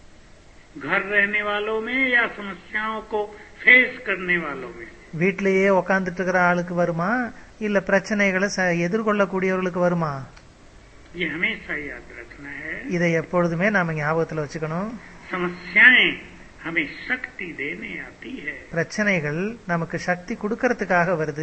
घर रहने वालों में या समस्याओं को फेस करने वालों में வீட்டிலேயே உக்காந்துட்டு இருக்கிற ஆளுக்கு வருமா இல்ல பிரச்சனைகளை ச- எதிர்கொள்ளக்கூடியவர்களுக்கு வருமா ये हमेशा याद रखना है இதை எப்பொழுதுமே நாம ஞாபகத்துல வச்சுக்கணும் समस्याएं हमें शक्ति देने आती है பிரச்சனைகள் நமக்கு சக்தி கொடுக்கறதுக்காக வருது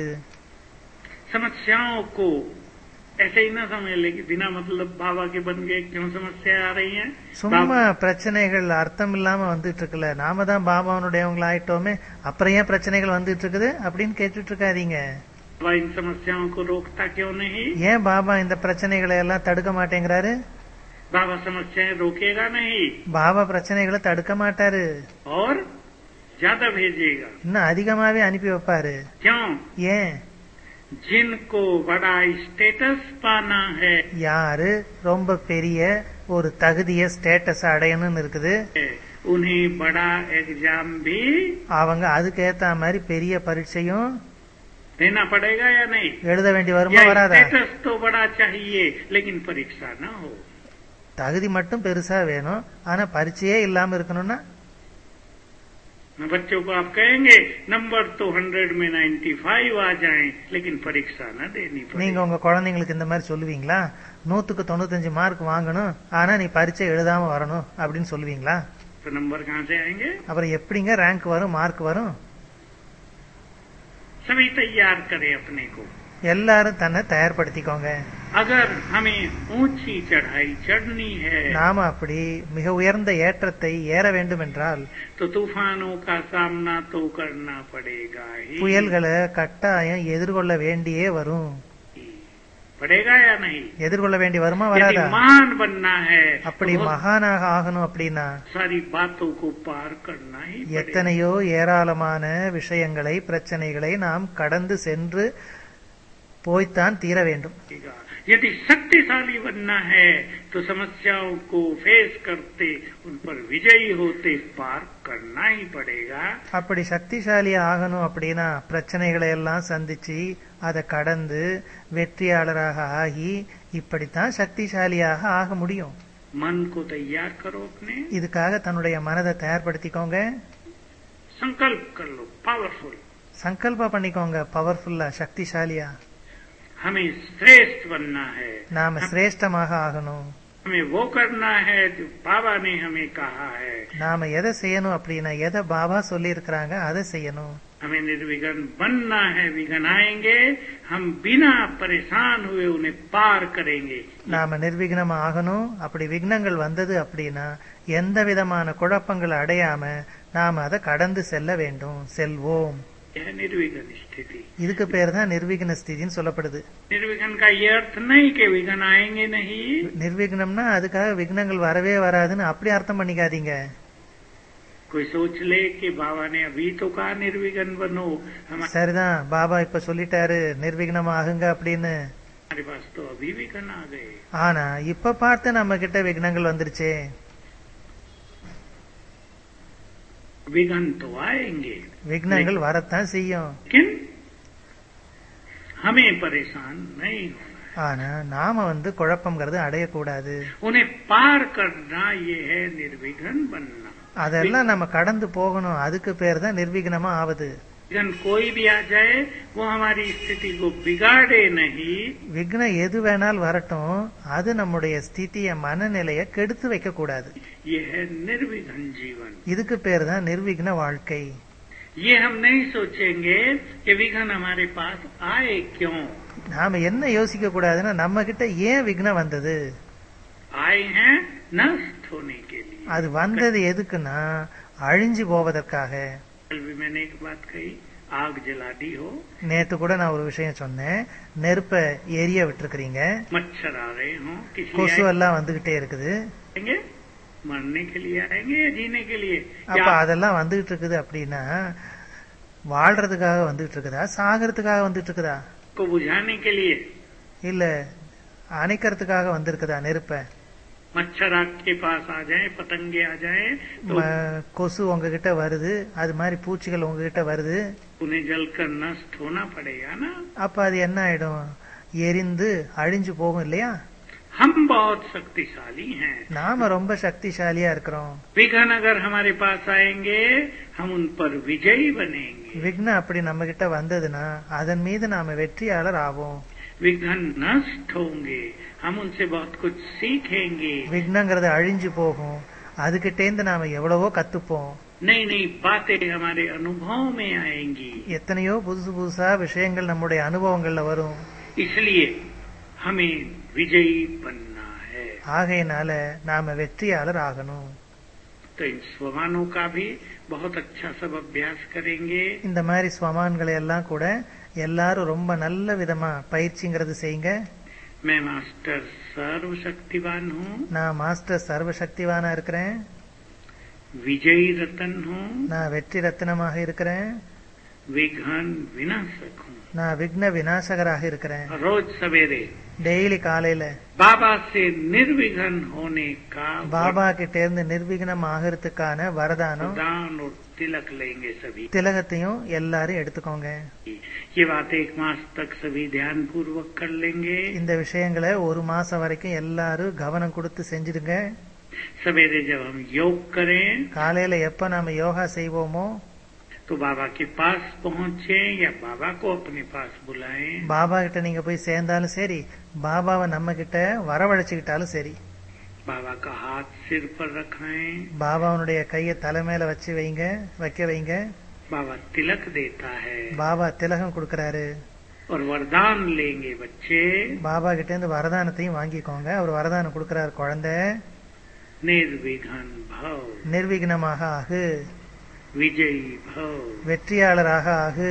समस्याओं को ऐसे ही ना समझ ले कि बिना मतलब बाबा के बन गए क्यों समस्या आ रही है சும்மா பிரச்சனைகள் அர்த்தம் இல்லாம வந்துட்டு இருக்குல்ல நாம தான் பாபாவனுடையவங்கள ஆயிட்டோமே அப்புறம் ஏன் பிரச்சனைகள் வந்துட்டு இருக்குது அப்படின்னு கேட்டுட்டு இருக்காதீங்க बाबा इन समस्याओं को रोकता क्यों नहीं ஏன் பாபா இந்த பிரச்சனைகளை எல்லாம் தடுக்க மாட்டேங்கிறாரு बाबा समस्याएं रोकेगा नहीं பாபா பிரச்சனைகளை தடுக்க மாட்டாரு और ज्यादा भेजेगा இன்னும் அதிகமாவே அனுப்பி வைப்பாரு क्यों ஏன் जिनको बड़ा स्टेटस पाना है யாரு ரொம்ப பெரிய ஒரு தகுதிய ஸ்டேட்டஸ் அடையணும்னு இருக்குது उन्हें बड़ा एग्जाम भी அவங்க அதுக்கு ஏத்த மாதிரி பெரிய பரீட்சையும் देना पड़ेगा या नहीं எழுத வேண்டி வருமா या வராதா स्टेटस तो बड़ा चाहिए लेकिन परीक्षा ना हो தகுதி மட்டும் பெருசா வேணும் ஆனா பரீட்சையே இல்லாம இருக்கணும்னா न बच्चों को आप कहेंगे नंबर तो हंड्रेड में नाइन्टी फाइव आ जाए लेकिन परीक्षा न देनी நீங்க पड़ेगी உங்க குழந்தைங்களுக்கு இந்த மாதிரி சொல்லுவீங்களா நூத்துக்கு தொண்ணூத்தஞ்சு மார்க் வாங்கணும் ஆனா நீ பரீட்சை எழுதாம வரணும் அப்படின்னு சொல்லுவீங்களா तो नंबर कहाँ से आएंगे அப்புறம் எப்படிங்க ரேங்க் வரும் மார்க் வரும் सभी तैयार करें अपने को எல்லாரும் தன்னை தயார்படுத்திக்கோங்க अगर हमें ऊंची चढ़ाई चढ़नी है நாம அப்படி மிக உயர்ந்த ஏற்றத்தை ஏற வேண்டும் என்றால் तो तूफानों का सामना तो करना पड़ेगा ही புயல்களை கட்டாயம் எதிர்கொள்ள வேண்டியே வரும் पड़ेगा या नहीं எதிர்கொள்ள வேண்டி வருமா यदि வராதா महान बनना है तो அப்படி बहुत மகானாக ஆகணும் அப்படின்னா सारी बातों को पार करना ही पड़ेगा எத்தனையோ ஏராளமான விஷயங்களை பிரச்சனைகளை நாம் கடந்து சென்று போய்த்தான் தீர வேண்டும் यदि शक्तिशाली बनना है तो समस्याओं को फेस करते उन पर विजयी होते पार करना ही पड़ेगा அப்படி சக்திசாலியா ஆகணும் அப்படின்னா பிரச்சனைகளை எல்லாம் சந்திச்சு அதை கடந்து வெற்றியாளராக ஆகி இப்படித்தான் சக்திசாலியாக ஆக முடியும் मन को तैयार करो अपने இதுக்காக தன்னுடைய மனதை தயார்படுத்திக்கோங்க संकल्प कर लो पावरफुल சங்கல்ப பண்ணிக்கோங்க பவர்ஃபுல்லா சக்திசாலியா हमें श्रेष्ठ बनना है நாம சிரேஷ்டமாக ஆகணும் हमें वो करना है जो बाबा ने हमें कहा है நாம எதை செய்யணும் அப்படின்னா எதை பாபா சொல்லி இருக்கிறாங்க அதை செய்யணும் हमें निर्विघ्न बनना है विघ्न आएंगे हम बिना परेशान हुए उन्हें पार करेंगे நாம நிர்விக்னம் ஆகணும் அப்படி விக்னங்கள் வந்தது அப்படின்னா எந்த விதமான குழப்பங்கள் அடையாம நாம அதை கடந்து செல்ல வேண்டும் செல்வோம் यह निर्विघ्न स्थिति இதுக்கு பேர் தான் நிர்விக்ன ஸ்திதின்னு சொல்லப்படுது निर्विघ्न का ये अर्थ नहीं कि विघ्न आएंगे नहीं நிர்விக்னம்னா அதுக்காக விக்னங்கள் வரவே வராதுன்னு அப்படி அர்த்தம் பண்ணிக்காதீங்க कोई सोच ले कि बाबा ने अभी तो कहा निर्विघ्न बनो हमारे சரிதான் பாபா இப்ப சொல்லிட்டாரு நிர்விக்னம் ஆகுங்க அப்படின்னு पास तो अभी विघ्न आ गए ஆனா இப்ப பார்த்து நம்ம கிட்ட விக்னங்கள் வந்துருச்சே विघ्न तो आएंगे விக்னங்கள் வரத்தான் செய்யும் लेकिन हमें परेशान नहीं होना ஆனா நாம வந்து குழப்பம்ங்கிறது அடையக்கூடாது उन्हें पार करना ये है निर्विघ्न बनना அதெல்லாம் நம்ம கடந்து போகணும் அதுக்கு பேர் தான் நிர்விঘ்னமா ஆவது विघ्न कोई भी आ जाए वो हमारी स्थिति को बिगाड़े नहीं விக்னம் எது வேணால் வரட்டும் அது நம்முடைய ஸ்திதிய மனநிலைய கெடுத்து வைக்க கூடாது ये है निर्विघ्न जीवन இதுக்கு பேர் தான் நிர்விக்ன வாழ்க்கை ये हम नहीं सोचेंगे कि विघ्न हमारे पास आए क्यों நாம என்ன யோசிக்க கூடாதுன்னா நம்ம கிட்ட ஏன் விக்னம் வந்தது आए हैं नष्ट होने के लिए அது வந்தது எதுக்குன்னா அழிஞ்சு போவதற்காக कल भी मैंने एक बात कही आग जला दी हो நேத்து கூட நான் ஒரு விஷயம் சொன்னேன் நெருப்ப எரிய விட்டுருக்கிறீங்க मच्छर आ रहे हो किस लिए கொசு எல்லாம் வந்துகிட்டே இருக்குது आएंगे मरने के लिए आएंगे या जीने के लिए அப்ப या அதெல்லாம் வந்துகிட்டு இருக்குது அப்படின்னா வாழ்றதுக்காக வந்துகிட்டு இருக்குதா சாகிறதுக்காக வந்துட்டு இருக்குதா को बुझाने के लिए இல்ல அணைக்கிறதுக்காக வந்திருக்குதா நெருப்ப मच्छर आपके पास आ जाए पतंगे आ जाए तो ம- கொசு உங்ககிட்ட வருது அது மாதிரி பூச்சிகள் உங்ககிட்ட வருது उन्हें जलकर नष्ट होना पड़ेगा ना அப்ப அது என்ன ஆயிடும் எரிந்து அழிஞ்சு போகும் இல்லையா हम बहुत शक्तिशाली हैं நாம ரொம்ப சக்திசாலியா இருக்கிறோம் विघ्न अगर हमारे पास आएंगे हम उन पर विजयी बनेंगे விக்னம் அப்படி நம்ம கிட்ட வந்ததுன்னா அதன் மீது நாம வெற்றியாளர் ஆவோம் विघ्न नष्ट होंगे हम उनसे बहुत कुछ सीखेंगे விக்னங்கிறது அழிஞ்சு போகும் அதுகிட்டேந்து நாம எவ்வளவோ கத்துப்போம் नई नई बातें हमारे अनुभव में आएंगी எத்தனையோ புதுசு புதுசா விஷயங்கள் நம்முடைய அனுபவங்கள்ல வரும் इसलिए हमें विजयी बनना है ஆகையினால நாம வெற்றியாளர் ஆகணும் तो इन स्वमानों का भी बहुत अच्छा सब अभ्यास करेंगे இந்த மாதிரி ஸ்வமான்களை எல்லாம் கூட எல்லாரும் ரொம்ப நல்ல விதமா பயிற்சிங்கிறது செய்யுங்க मैं मास्टर सर्वशक्तिवान हूँ நான் மாஸ்டர் சர்வசக்திவானா இருக்கிறேன் विजयी रतन हूँ நான் வெற்றி ரத்தினமாக இருக்கிறேன் विघ्न विनाशक हूँ நான் விக்ன விநாசகராக இருக்கிறேன் रोज सवेरे டெய்லி காலையில बाबा से निर्विघ्न होने का பாபா கிட்ட இருந்து நிர்விக்னம் ஆகிறதுக்கான வரதானம் वरदान और तिलक लेंगे सभी திலகத்தையும் எல்லாரும் எடுத்துக்கோங்க ये बात एक मास तक सभी ध्यान पूर्वक कर लेंगे இந்த விஷயங்களை ஒரு மாசம் வரைக்கும் எல்லாரும் கவனம் கொடுத்து செஞ்சிடுங்க सवेरे जब हम योग करें காலையில எப்ப நாம யோகா செய்வோமோ तो बाबा के पास पहुंचे या बाबा को अपने पास बुलाएं பாபா கிட்ட நீங்க போய் சேர்ந்தாலும் சரி பாபாவை நம்ம கிட்ட வரவழைச்சுக்கிட்டாலும் சரி बाबा का हाथ सिर पर रखाएं பாபாவுடைய கையை தலை மேல வச்சு வைங்க வைக்க வைங்க बाबा तिलक देता है பாபா திலகம் கொடுக்கறாரு और वरदान लेंगे बच्चे பாபா கிட்ட இருந்து வரதானத்தையும் வாங்கிக்கோங்க அவர் வரதானம் கொடுக்கறாரு குழந்தை निर्विघ्न भव நிர்விக்னமாக ஆகு विजयी भव வெற்றியாளராக ஆகு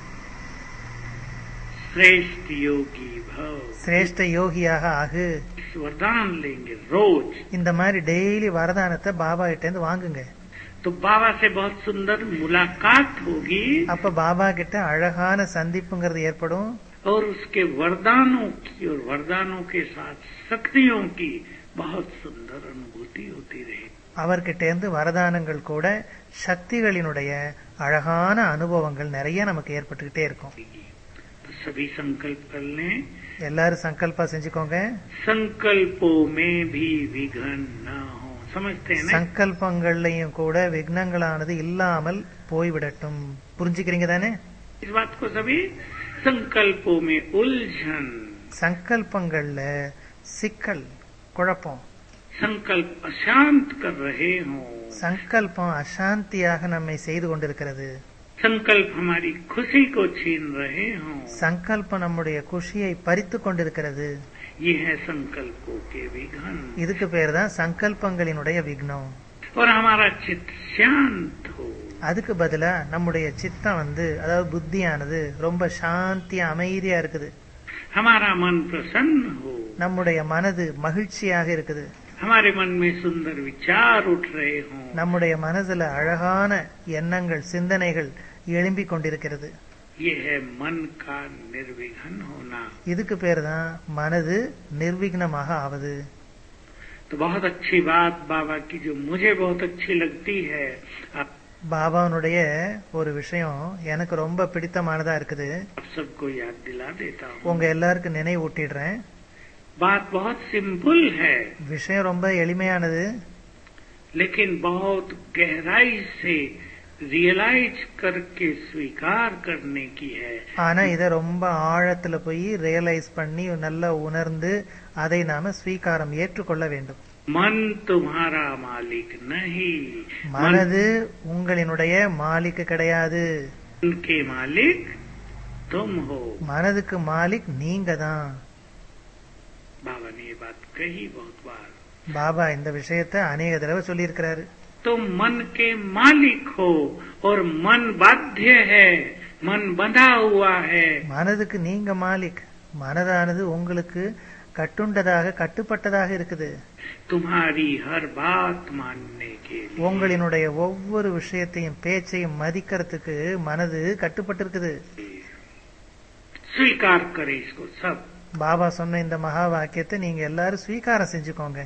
श्रेष्ठ योगी भव சிரேஷ்ட யோகியாக ஆகு इस वरदान लेंगे रोज இந்த மாதிரி டெய்லி வரதானத்தை பாபா கிட்ட இருந்து வாங்குங்க तो बाबा से बहुत सुंदर मुलाकात होगी அப்ப பாபா கிட்ட அழகான சந்திப்புங்கிறது ஏற்படும் और उसके वरदानों की और वरदानों के साथ शक्तियों की बहुत सुंदर अनुभूति होती रहेगी அவர்கிட்ட இருந்து வரதானங்கள் கூட சக்திகளினுடைய அழகான அனுபவங்கள் நிறைய நமக்கு ஏற்பட்டுக்கிட்டே இருக்கும் तो सभी संकल्प कर लें எல்லாரும் சங்கல்பா செஞ்சுக்கோங்க संकल्पों में भी विघ्न न हो समझते हैं ना சங்கல்பங்கள்லயும் கூட விக்னங்களானது இல்லாமல் போய்விடட்டும் புரிஞ்சுக்கிறீங்க தானே इस बात को सभी संकल्पों में उलझन சங்கல்பங்கள்ல சிக்கல் குழப்பம் संकल्प अशांत कर रहे हो சங்கல்பம் அசாந்தியாக நம்மை செய்து கொண்டிருக்கிறது संकल्प हमारी खुशी को छीन रहे हो சங்கல்பம் நம்முடைய குஷியை பறித்து கொண்டிருக்கிறது ये है संकल्पों के विघ्न இதுக்கு பேர் தான் சங்கல்பங்களினுடைய விக்னம் और हमारा चित्त शांत हो அதுக்கு பதிலா நம்முடைய சித்தம் வந்து அதாவது புத்தியானது ரொம்ப சாந்தியா அமைதியா இருக்குது हमारा मन प्रसन्न हो நம்முடைய மனது மகிழ்ச்சியாக இருக்குது हमारे मन में सुंदर विचार उठ रहे हों நம்முடைய மனதுல அழகான எண்ணங்கள் சிந்தனைகள் எழும்பிக் கொண்டிருக்கிறது ये है मन का निर्विघ्न होना இதுக்கு பேர் தான் மனது நிர்விக்னமாக ஆவது तो बहुत अच्छी बात बाबा की जो मुझे बहुत अच्छी लगती है आप பாபாவனுடைய ஒரு விஷயம் எனக்கு ரொம்ப பிடித்தமானதா இருக்குது आप सबको याद दिला देता हूँ உங்க எல்லாருக்கும் நினைவூட்டிடுறேன் बात बहुत सिंपल है விஷயம் ரொம்ப எளிமையானது लेकिन बहुत गहराई से रियलाइज करके स्वीकार करने की है ஆனா இத ரொம்ப ஆழத்துல போய் ரியலைஸ் பண்ணி நல்லா உணர்ந்து அதை நாம ஸ்வீகாரம் ஏற்றுக்கொள்ள வேண்டும் मन तुम्हारा मालिक नहीं मन மனது உங்களினுடைய மாலிக்கு கிடையாது के मालिक तुम हो மனதுக்கு மாலிக் நீங்க தான் बाबा ने ये बात कही बहुत बार பாபா இந்த விஷயத்த அநேக தடவை சொல்லியிருக்கிறாரு तुम मन के मालिक हो और मन बाध्य है मन बंधा हुआ है மனதுக்கு நீங்க மாலிக் மனதானது உங்களுக்கு கட்டுண்டதாக கட்டுப்பட்டதாக இருக்குது तुम्हारी हर बात मानने के लिए உங்களினுடைய ஒவ்வொரு விஷயத்தையும் பேச்சையும் மதிக்கிறதுக்கு மனது கட்டுப்பட்டிருக்குது स्वीकार करे इसको सब பாபா சொன்ன இந்த மகா வாக்கியத்தை நீங்க எல்லாரும் ஸ்வீகாரம் செஞ்சுக்கோங்க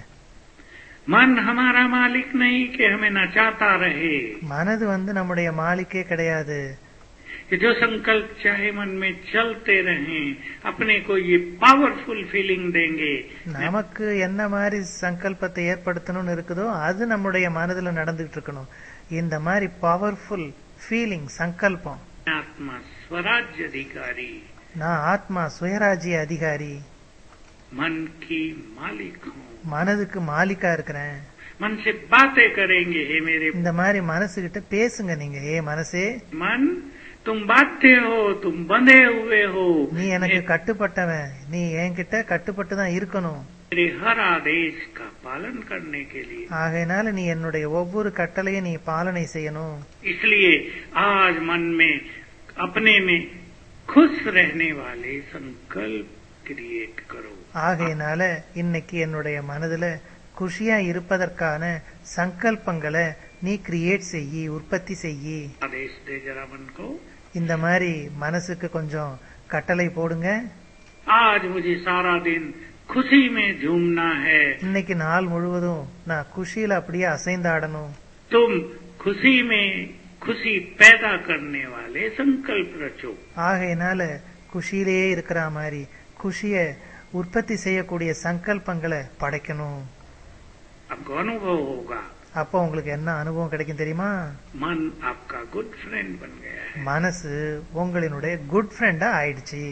मन हमारा मालिक नहीं कि हमें नचाता रहे மனது வந்து நம்முடைய மாலிக்கே கிடையாது कि जो संकल्प चाहे मन में चलते रहें अपने को ये पावरफुल फीलिंग देंगे நமக்கு என்ன மாதிரி சங்கல்பத்தை ஏற்படுத்தணும்னு இருக்குதோ அது நம்முடைய மனதுல நடந்துகிட்டு இருக்கணும் இந்த மாதிரி பவர்ஃபுல் ஃபீலிங் சங்கல்பம் आत्मा स्वराज्य अधिकारी நான் ஆத்மா சுயராஜ்ய அதிகாரி मन की मालिक हूँ மனதுக்கு மாலிக்கா இருக்கிறேன் मन से बातें करेंगे हे मेरे இந்த மாதிரி மனசுகிட்ட பேசுங்க நீங்க ஏ மனசே मन तुम बाध्य हो तुम बंधे हुए हो நீ எனக்கு கட்டுப்பட்டவன் நீ என்கிட்ட கட்டுப்பட்டு தான் இருக்கணும் मेरे हर आदेश का पालन करने के लिए ஆகையினால நீ என்னுடைய ஒவ்வொரு கட்டளையும் நீ பாலனை செய்யணும் इसलिए आज मन में अपने में खुश रहने वाले संकल्प क्रिएट करो ஆகையினால இன்னைக்கு என்னுடைய மனதுல குஷியா இருப்பதற்கான சங்கல்பங்களை நீ கிரியேட் செய்யி உற்பத்தி செய்யி आदेश दे जरा मन को இந்த மாதிரி மனசுக்கு கொஞ்சம் கட்டளை போடுங்க आज मुझे सारा दिन खुशी में झूमना है இன்னைக்கு நாள் முழுவதும் நான் குஷியில அப்படியே அசைந்தாடணும் तुम खुशी में खुशी पैदा करने वाले संकल्प रचो ஆகையினால குஷியிலேயே இருக்கிற மாதிரி குஷிய உற்பத்தி செய்யக்கூடிய சங்கல்பங்களை படைக்கணும் आपको अनुभव होगा அப்போ உங்களுக்கு என்ன அனுபவம் கிடைக்கும் தெரியுமா मन आपका गुड फ्रेंड बन गया है மனசு உங்களினுடைய குட் ஃப்ரெண்டா ஆயிடுச்சு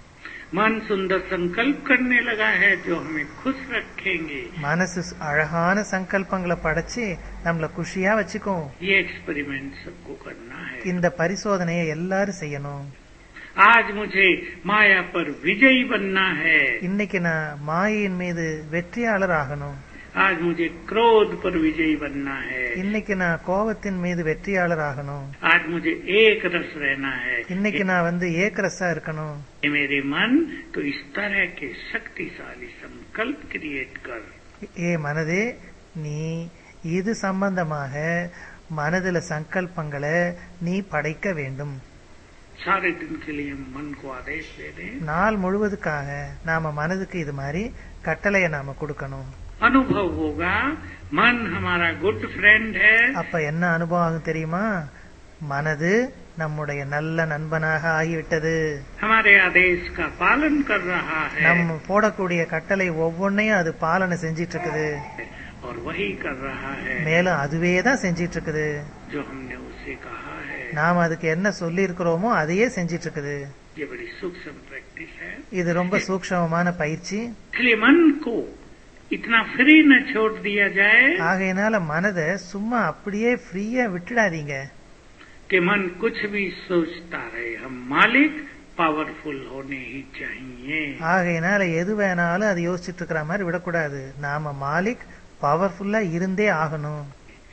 मन सुंदर संकल्प करने लगा है जो हमें खुश रखेंगे மனசு அழகான சங்கல்பங்களை படைச்சு நம்மள குஷியா வச்சுக்கும் ये एक्सपेरिमेंट सबको करना है இந்த பரிசோதனையை எல்லாரும் செய்யணும் आज मुझे माया पर विजयी बनना है இன்னைக்கு நான் மாயையின் மீது வெற்றியாளர் ஆகணும் आज मुझे क्रोध पर विजयी बनना है இன்னைக்கு நான் கோபத்தின் மீது வெற்றியாளர் ஆகணும் आज मुझे एक रस रहना है இன்னைக்கு நான் வந்து ஏக்கரசா இருக்கணும் ये मेरे मन तो इस तरह के शक्तिशाली संकल्प क्रिएट कर ஏ மனதே நீ இது சம்பந்தமாக மனதுல சங்கல்பங்களை நீ படைக்க வேண்டும் सारे दिन के लिए हम मन को आदेश दे दें நாள் முழுவதுக்காக நாம மனதுக்கு இது மாதிரி கட்டளையை நாம கொடுக்கணும் अनुभव होगा मन हमारा गुड फ्रेंड है அப்ப என்ன அனுபவம் ஆகும் தெரியுமா மனது நம்முடைய நல்ல நண்பனாக ஆகிவிட்டது हमारे आदेश का पालन कर रहा है நம்ம போடக்கூடிய கட்டளை ஒவ்வொன்னையும் அது பாலனை செஞ்சிட்டு இருக்குது और वही कर रहा है மேலும் அதுவே தான் செஞ்சிட்டு இருக்குது जो हमने उससे कहा है நாம அதுக்கு என்ன சொல்லி இருக்கிறோமோ அதையே செஞ்சிட்டு இருக்குது ये बड़ी सूक्ष्म प्रैक्टिस है இது ரொம்ப சூக்ஷமமான பயிற்சி इसलिए मन को इतना फ्री न छोड़ दिया जाए ஆகையினால மனதை சும்மா அப்படியே ஃப்ரீயா விட்டுடாதீங்க कि मन कुछ भी सोचता रहे हम मालिक पावरफुल होने ही चाहिए ஆகையினால எது வேணாலும் அது யோசிச்சுட்டு இருக்கிற மாதிரி விடக்கூடாது நாம மாலிக் பவர்ஃபுல்லா இருந்தே ஆகணும்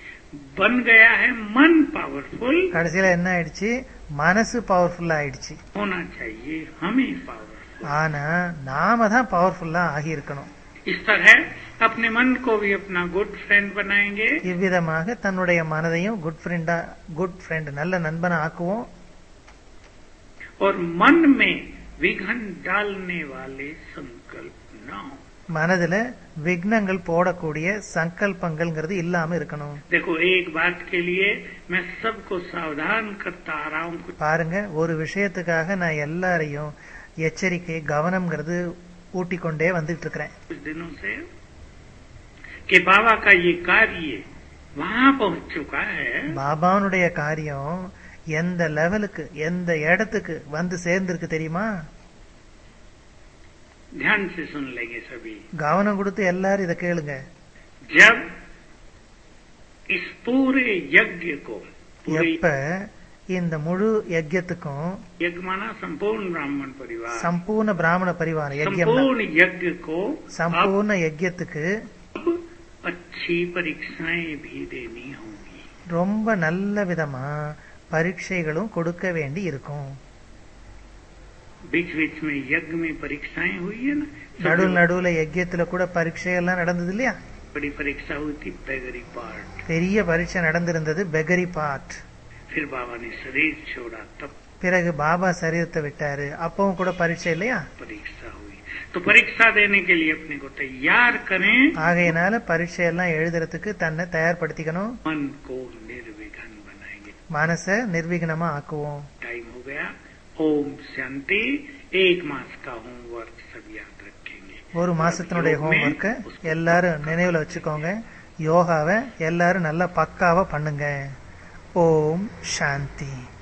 बन गया है मन पावरफुल கடைசியில என்ன ஆயிடுச்சு மனசு பவர்ஃபுல்லா ஆயிடுச்சு होना चाहिए हमें पावरफुल ஆனா நாம தான் பவர்ஃபுல்லா ஆகி இருக்கணும் इस तरह अपने मन को भी अपना गुड फ्रेंड बनाएंगे இவ்விதமாக தன்னுடைய மனதையும் குட் ஃப்ரெண்டா குட் ஃப்ரெண்ட் நல்ல நண்பனா ஆக்குவோம் और मन में विघन डालने वाले संकल्प न हो மனதுல விக்னங்கள் போடக்கூடிய சங்கல்பங்கள்ங்கிறது இல்லாம இருக்கணும் देखो एक बात के लिए मैं सबको सावधान करता आ रहा हूँ कुछ பாருங்க ஒரு விஷயத்துக்காக நான் எல்லாரையும் எச்சரிக்கை கவனம்ங்கிறது ஊட்டிக் கொண்டே வந்துட்டு இருக்கிறேன் कुछ दिनों से कि बाबा का ये कार्य वहाँ पहुँच चुका है பாபானுடைய காரியம் எந்த லெவலுக்கு எந்த இடத்துக்கு வந்து சேர்ந்திருக்கு தெரியுமா ध्यान से सुन लेंगे सभी கவனம் கொடுத்து எல்லாரும் இதை கேளுங்க जब इस पूरे यज्ञ को पूरे எப்ப இந்த முழு யஜ்யத்துக்கும் यज्ञ माना संपूर्ण ब्राह्मण परिवार சம்பூர்ண பிராமண பரிவாரம் யஜ்யம் संपूर्ण यज्ञ को अब சம்பூர்ண யஜ்யத்துக்கு अच्छी परीक्षाएं भी देनी होंगी ரொம்ப நல்ல விதமா பரீட்சைகளும் கொடுக்க வேண்டி இருக்கும் बीच बीच में यज्ञ में परीक्षाएं हुई है ना நடு सबसे நடுவுல யஜ்யத்துல கூட பரீட்சை எல்லாம் நடந்தது இல்லையா बड़ी परीक्षा हुई थी बेगरी पार्ट பெரிய பரீட்சை நடந்திருந்தது பெகரி பாட் फिर बाबा ने शरीर छोड़ा तब பிறகு பாபா சரீரத்தை விட்டாரு அப்பவும் கூட பரீட்சை இல்லையா परीक्षा हुई तो परीक्षा देने के लिए अपने को तैयार करें ஆகையினால பரீட்சை எல்லாம் எழுதுறதுக்கு தன்னை தயார்படுத்திக்கணும் मन को निर्विघ्न बनाएंगे மனச நிர்விघ्னமா ஆக்குவோம் टाइम हो गया ओम शांति एक मास का होमवर्क सब याद रखेंगे ஒரு மாசத்தினுடைய ஹோம்ஒர்க்க எல்லாரும் நினைவுல வச்சுக்கோங்க யோகாவை எல்லாரும் நல்லா பக்காவா பண்ணுங்க ஓம் சாந்தி